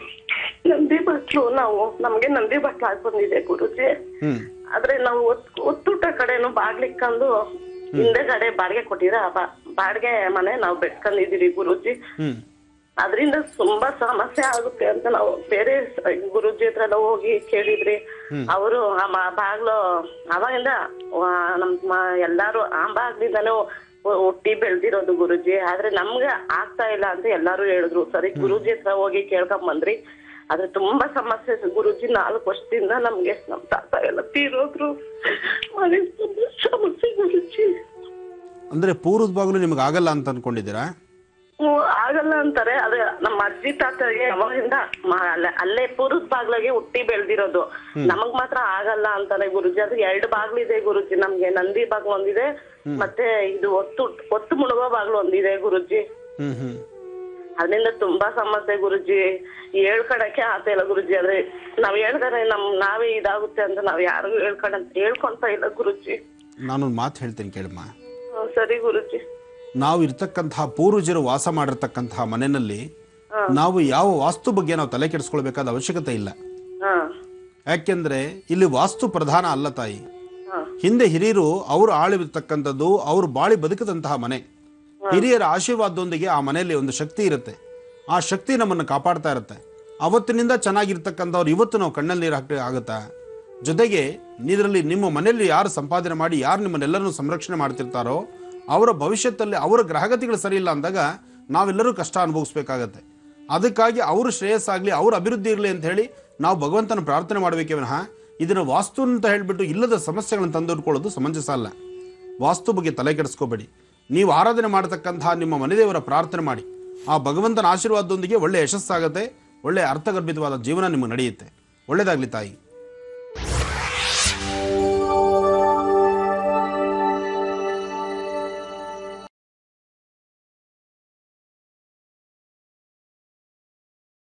ನಂದಿ ಬಟ್ಲು ನಾವು ನಮ್ಗೆ ನಂದಿ ಬಟ್ಲು ಹಾಕೊಂಡಿದೆ ಗುರುಜಿ
ಹ್ಞೂ
ಆದ್ರೆ ನಾವು ಒತ್- ಒತ್ತೂಟ ಕಡೆನು ಬಾಗ್ಲಿಕ್ಕಂದು ಹಿಂದೆ ಕಡೆ ಬಾಡಿಗೆ ಕೊಟ್ಟಿದ್ರೆ ಆ ಬಾ- ಬಾಡಿಗೆ ಮನೆ ನಾವು ಬೆಟ್ಕೊಂಡಿದೀವಿ ಗುರುಜಿ
ಹ್ಞೂ
ಅದರಿಂದ ತುಂಬಾ ಸಮಸ್ಯೆ ಆಗುತ್ತೆ ಅಂತ ನಾವು ಬೇರೆ ಸ- ಗುರುಜಿ ಹತ್ರ ಎಲ್ಲ ಹೋಗಿ ಕೇಳಿದ್ರಿ ಅವರು ಆ ಮ- ಬಾಗ್ಲು ಅವಾಗಿಂದ ಆ, ನಮ್ಮ ಎಲ್ಲಾರು ಆ ಬಾಗ್ಲಿಂದಾನು ಹು- ಹುಟ್ಟಿ ಬೆಳ್ದಿರೋದು ಗುರುಜಿ ಆದ್ರೆ ನಮ್ಗೆ ಆಗ್ತಾ ಇಲ್ಲ ಅಂತ ಎಲ್ಲಾರು ಹೇಳಿದ್ರು ಸರಿ ಗುರುಜಿ ಹತ್ರ ಹೋಗಿ ಕೇಳ್ಕೊಂಡ್ ಬಂದ್ರಿ ಆದ್ರೆ ತುಂಬಾ ಸಮಸ್ಯೆ ಗುರುಜಿ ನಾಲ್ಕು ವರ್ಷದಿಂದ ನಮ್ಗೆ ನಮ್ ತಾತ ಎಲ್ಲ ತೀರೋದ್ರು ಮನೆ ತುಂಬಾ ಸಮಸ್ಯೆ ಗುರುಜಿ
ಅಂದರೆ ಪೂರ್ವದ ಬಾಗಿಲು ನಿಮಗೆ ಆಗಲ್ಲ ಅಂತ ಅನ್ಕೊಂಡಿದ್ದೀರಾ
ಹ್ಮ್, ಆಗಲ್ಲ ಅಂತಾರೆ ಅದೇ ನಮ್ಮ ಅಜ್ಜಿ ತಾತಗೆ ಅವಾಗಿಂದ ಮ- ಅಲ್ಲೇ- ಅಲ್ಲೇ ಪೂರ್ವದ ಬಾಗ್ಲಾಗೆ ಹುಟ್ಟಿ ಬೆಳ್ದಿರೋದು ನಮಗ್ ಮಾತ್ರ ಆಗಲ್ಲ ಅಂತಾರೆ ಗುರುಜಿ ಅದು ಎರಡು ಬಾಗ್ಲಿದೆ ಗುರುಜಿ ನಮ್ಗೆ ನಂದಿ ಬಾಗ್ಲು ಒಂದಿದೆ ಮತ್ತೆ ಇದು ಒತ್ತು ಒತ್ತು ಮುಳುಗೋ ಬಾಗ್ಲು ಒಂದಿದೆ ಗುರುಜಿ
ಹ್ಞೂ ಹ್ಞೂ
ಅದರಿಂದ ತುಂಬಾ ಸಮಸ್ಯೆ ಗುರುಜಿ ಹೇಳ್ಕೊಳಕ್ಕೆ ಆತ ಇಲ್ಲ ಗುರುಜಿ ಆದ್ರೆ ನಾವ್ ಹೇಳ್ತಾರೆ ನಮ್ ನಾವೇ ಇದಾಗುತ್ತೆ ಅಂತ ನಾವ್ ಯಾರಿಗೂ ಹೇಳ್ಕೊಂಡ್ ಹೇಳ್ಕೊಂತ ಇಲ್ಲ ಗುರುಜಿ
ನಾನೊಂದು ಮಾತು ಹೇಳ್ತೀನಿ ಕೇಳಮ್ಮ
ಹ್ಮ್, ಸರಿ ಗುರುಜಿ
ನಾವು ಇರ್ತಕ್ಕಂತಹ ಪೂರ್ವಜರು ವಾಸ ಮಾಡಿರ್ತಕ್ಕಂತಹ ಮನೆಯಲ್ಲಿ ನಾವು ಯಾವ ವಾಸ್ತು ಬಗ್ಗೆ ನಾವು ತಲೆ ಕೆಡಿಸ್ಕೊಳ್ಬೇಕಾದ ಅವಶ್ಯಕತೆ ಇಲ್ಲ
ಹಾ
ಯಾಕೆಂದ್ರೆ ಇಲ್ಲಿ ವಾಸ್ತು ಪ್ರಧಾನ ಅಲ್ಲ ತಾಯಿ
ಹಾ
ಹಿಂದೆ ಹಿರಿಯರು ಅವರು ಆಳಿರ್ತಕ್ಕಂಥದ್ದು ಅವರು ಬಾಳಿ ಬದುಕದಂತಹ ಮನೆ ಹಿರಿಯರ ಆಶೀರ್ವಾದದೊಂದಿಗೆ ಆ ಮನೆಯಲ್ಲಿ ಒಂದು ಶಕ್ತಿ ಇರುತ್ತೆ ಆ ಶಕ್ತಿ ನಮ್ಮನ್ನು ಕಾಪಾಡ್ತಾ ಇರುತ್ತೆ ಅವತ್ತಿನಿಂದ ಚೆನ್ನಾಗಿರ್ತಕ್ಕಂಥವ್ರು ಇವತ್ತು ನಾವು ಕಣ್ಣಲ್ಲಿ ನೀರು ಹಾಕಿ ಆಗುತ್ತಾ ಜೊತೆಗೆ ಇದರಲ್ಲಿ ನಿಮ್ಮ ಮನೆಯಲ್ಲಿ ಯಾರು ಸಂಪಾದನೆ ಮಾಡಿ ಯಾರು ನಿಮ್ಮನ್ನೆಲ್ಲರನ್ನು ಸಂರಕ್ಷಣೆ ಮಾಡ್ತಿರ್ತಾರೋ ಅವರ ಭವಿಷ್ಯದಲ್ಲಿ ಅವರ ಗ್ರಹಗತಿಗಳು ಸರಿ ಇಲ್ಲ ಅಂದಾಗ ನಾವೆಲ್ಲರೂ ಕಷ್ಟ ಅನುಭವಿಸ್ಬೇಕಾಗತ್ತೆ ಅದಕ್ಕಾಗಿ ಅವರು ಶ್ರೇಯಸ್ಸಾಗಲಿ ಅವ್ರ ಅಭಿವೃದ್ಧಿ ಇರಲಿ ಅಂತ ಹೇಳಿ ನಾವು ಭಗವಂತನ ಪ್ರಾರ್ಥನೆ ಮಾಡಬೇಕೇ ವಿನಃ ಇದನ್ನು ವಾಸ್ತು ಅಂತ ಹೇಳಿಬಿಟ್ಟು ಇಲ್ಲದ ಸಮಸ್ಯೆಗಳನ್ನು ತಂದಿಟ್ಕೊಳ್ಳೋದು ಸಮಂಜಸ ಅಲ್ಲ ವಾಸ್ತು ಬಗ್ಗೆ ತಲೆ ಕೆಡಿಸ್ಕೋಬೇಡಿ ನೀವು ಆರಾಧನೆ ಮಾಡತಕ್ಕಂತಹ ನಿಮ್ಮ ಮನೆದೇವರ ಪ್ರಾರ್ಥನೆ ಮಾಡಿ ಆ ಭಗವಂತನ ಆಶೀರ್ವಾದದೊಂದಿಗೆ ಒಳ್ಳೆಯ ಯಶಸ್ಸಾಗತ್ತೆ ಒಳ್ಳೆಯ ಅರ್ಥಗರ್ಭಿತವಾದ ಜೀವನ ನಿಮಗೆ ನಡೆಯುತ್ತೆ ಒಳ್ಳೆಯದಾಗಲಿ ತಾಯಿ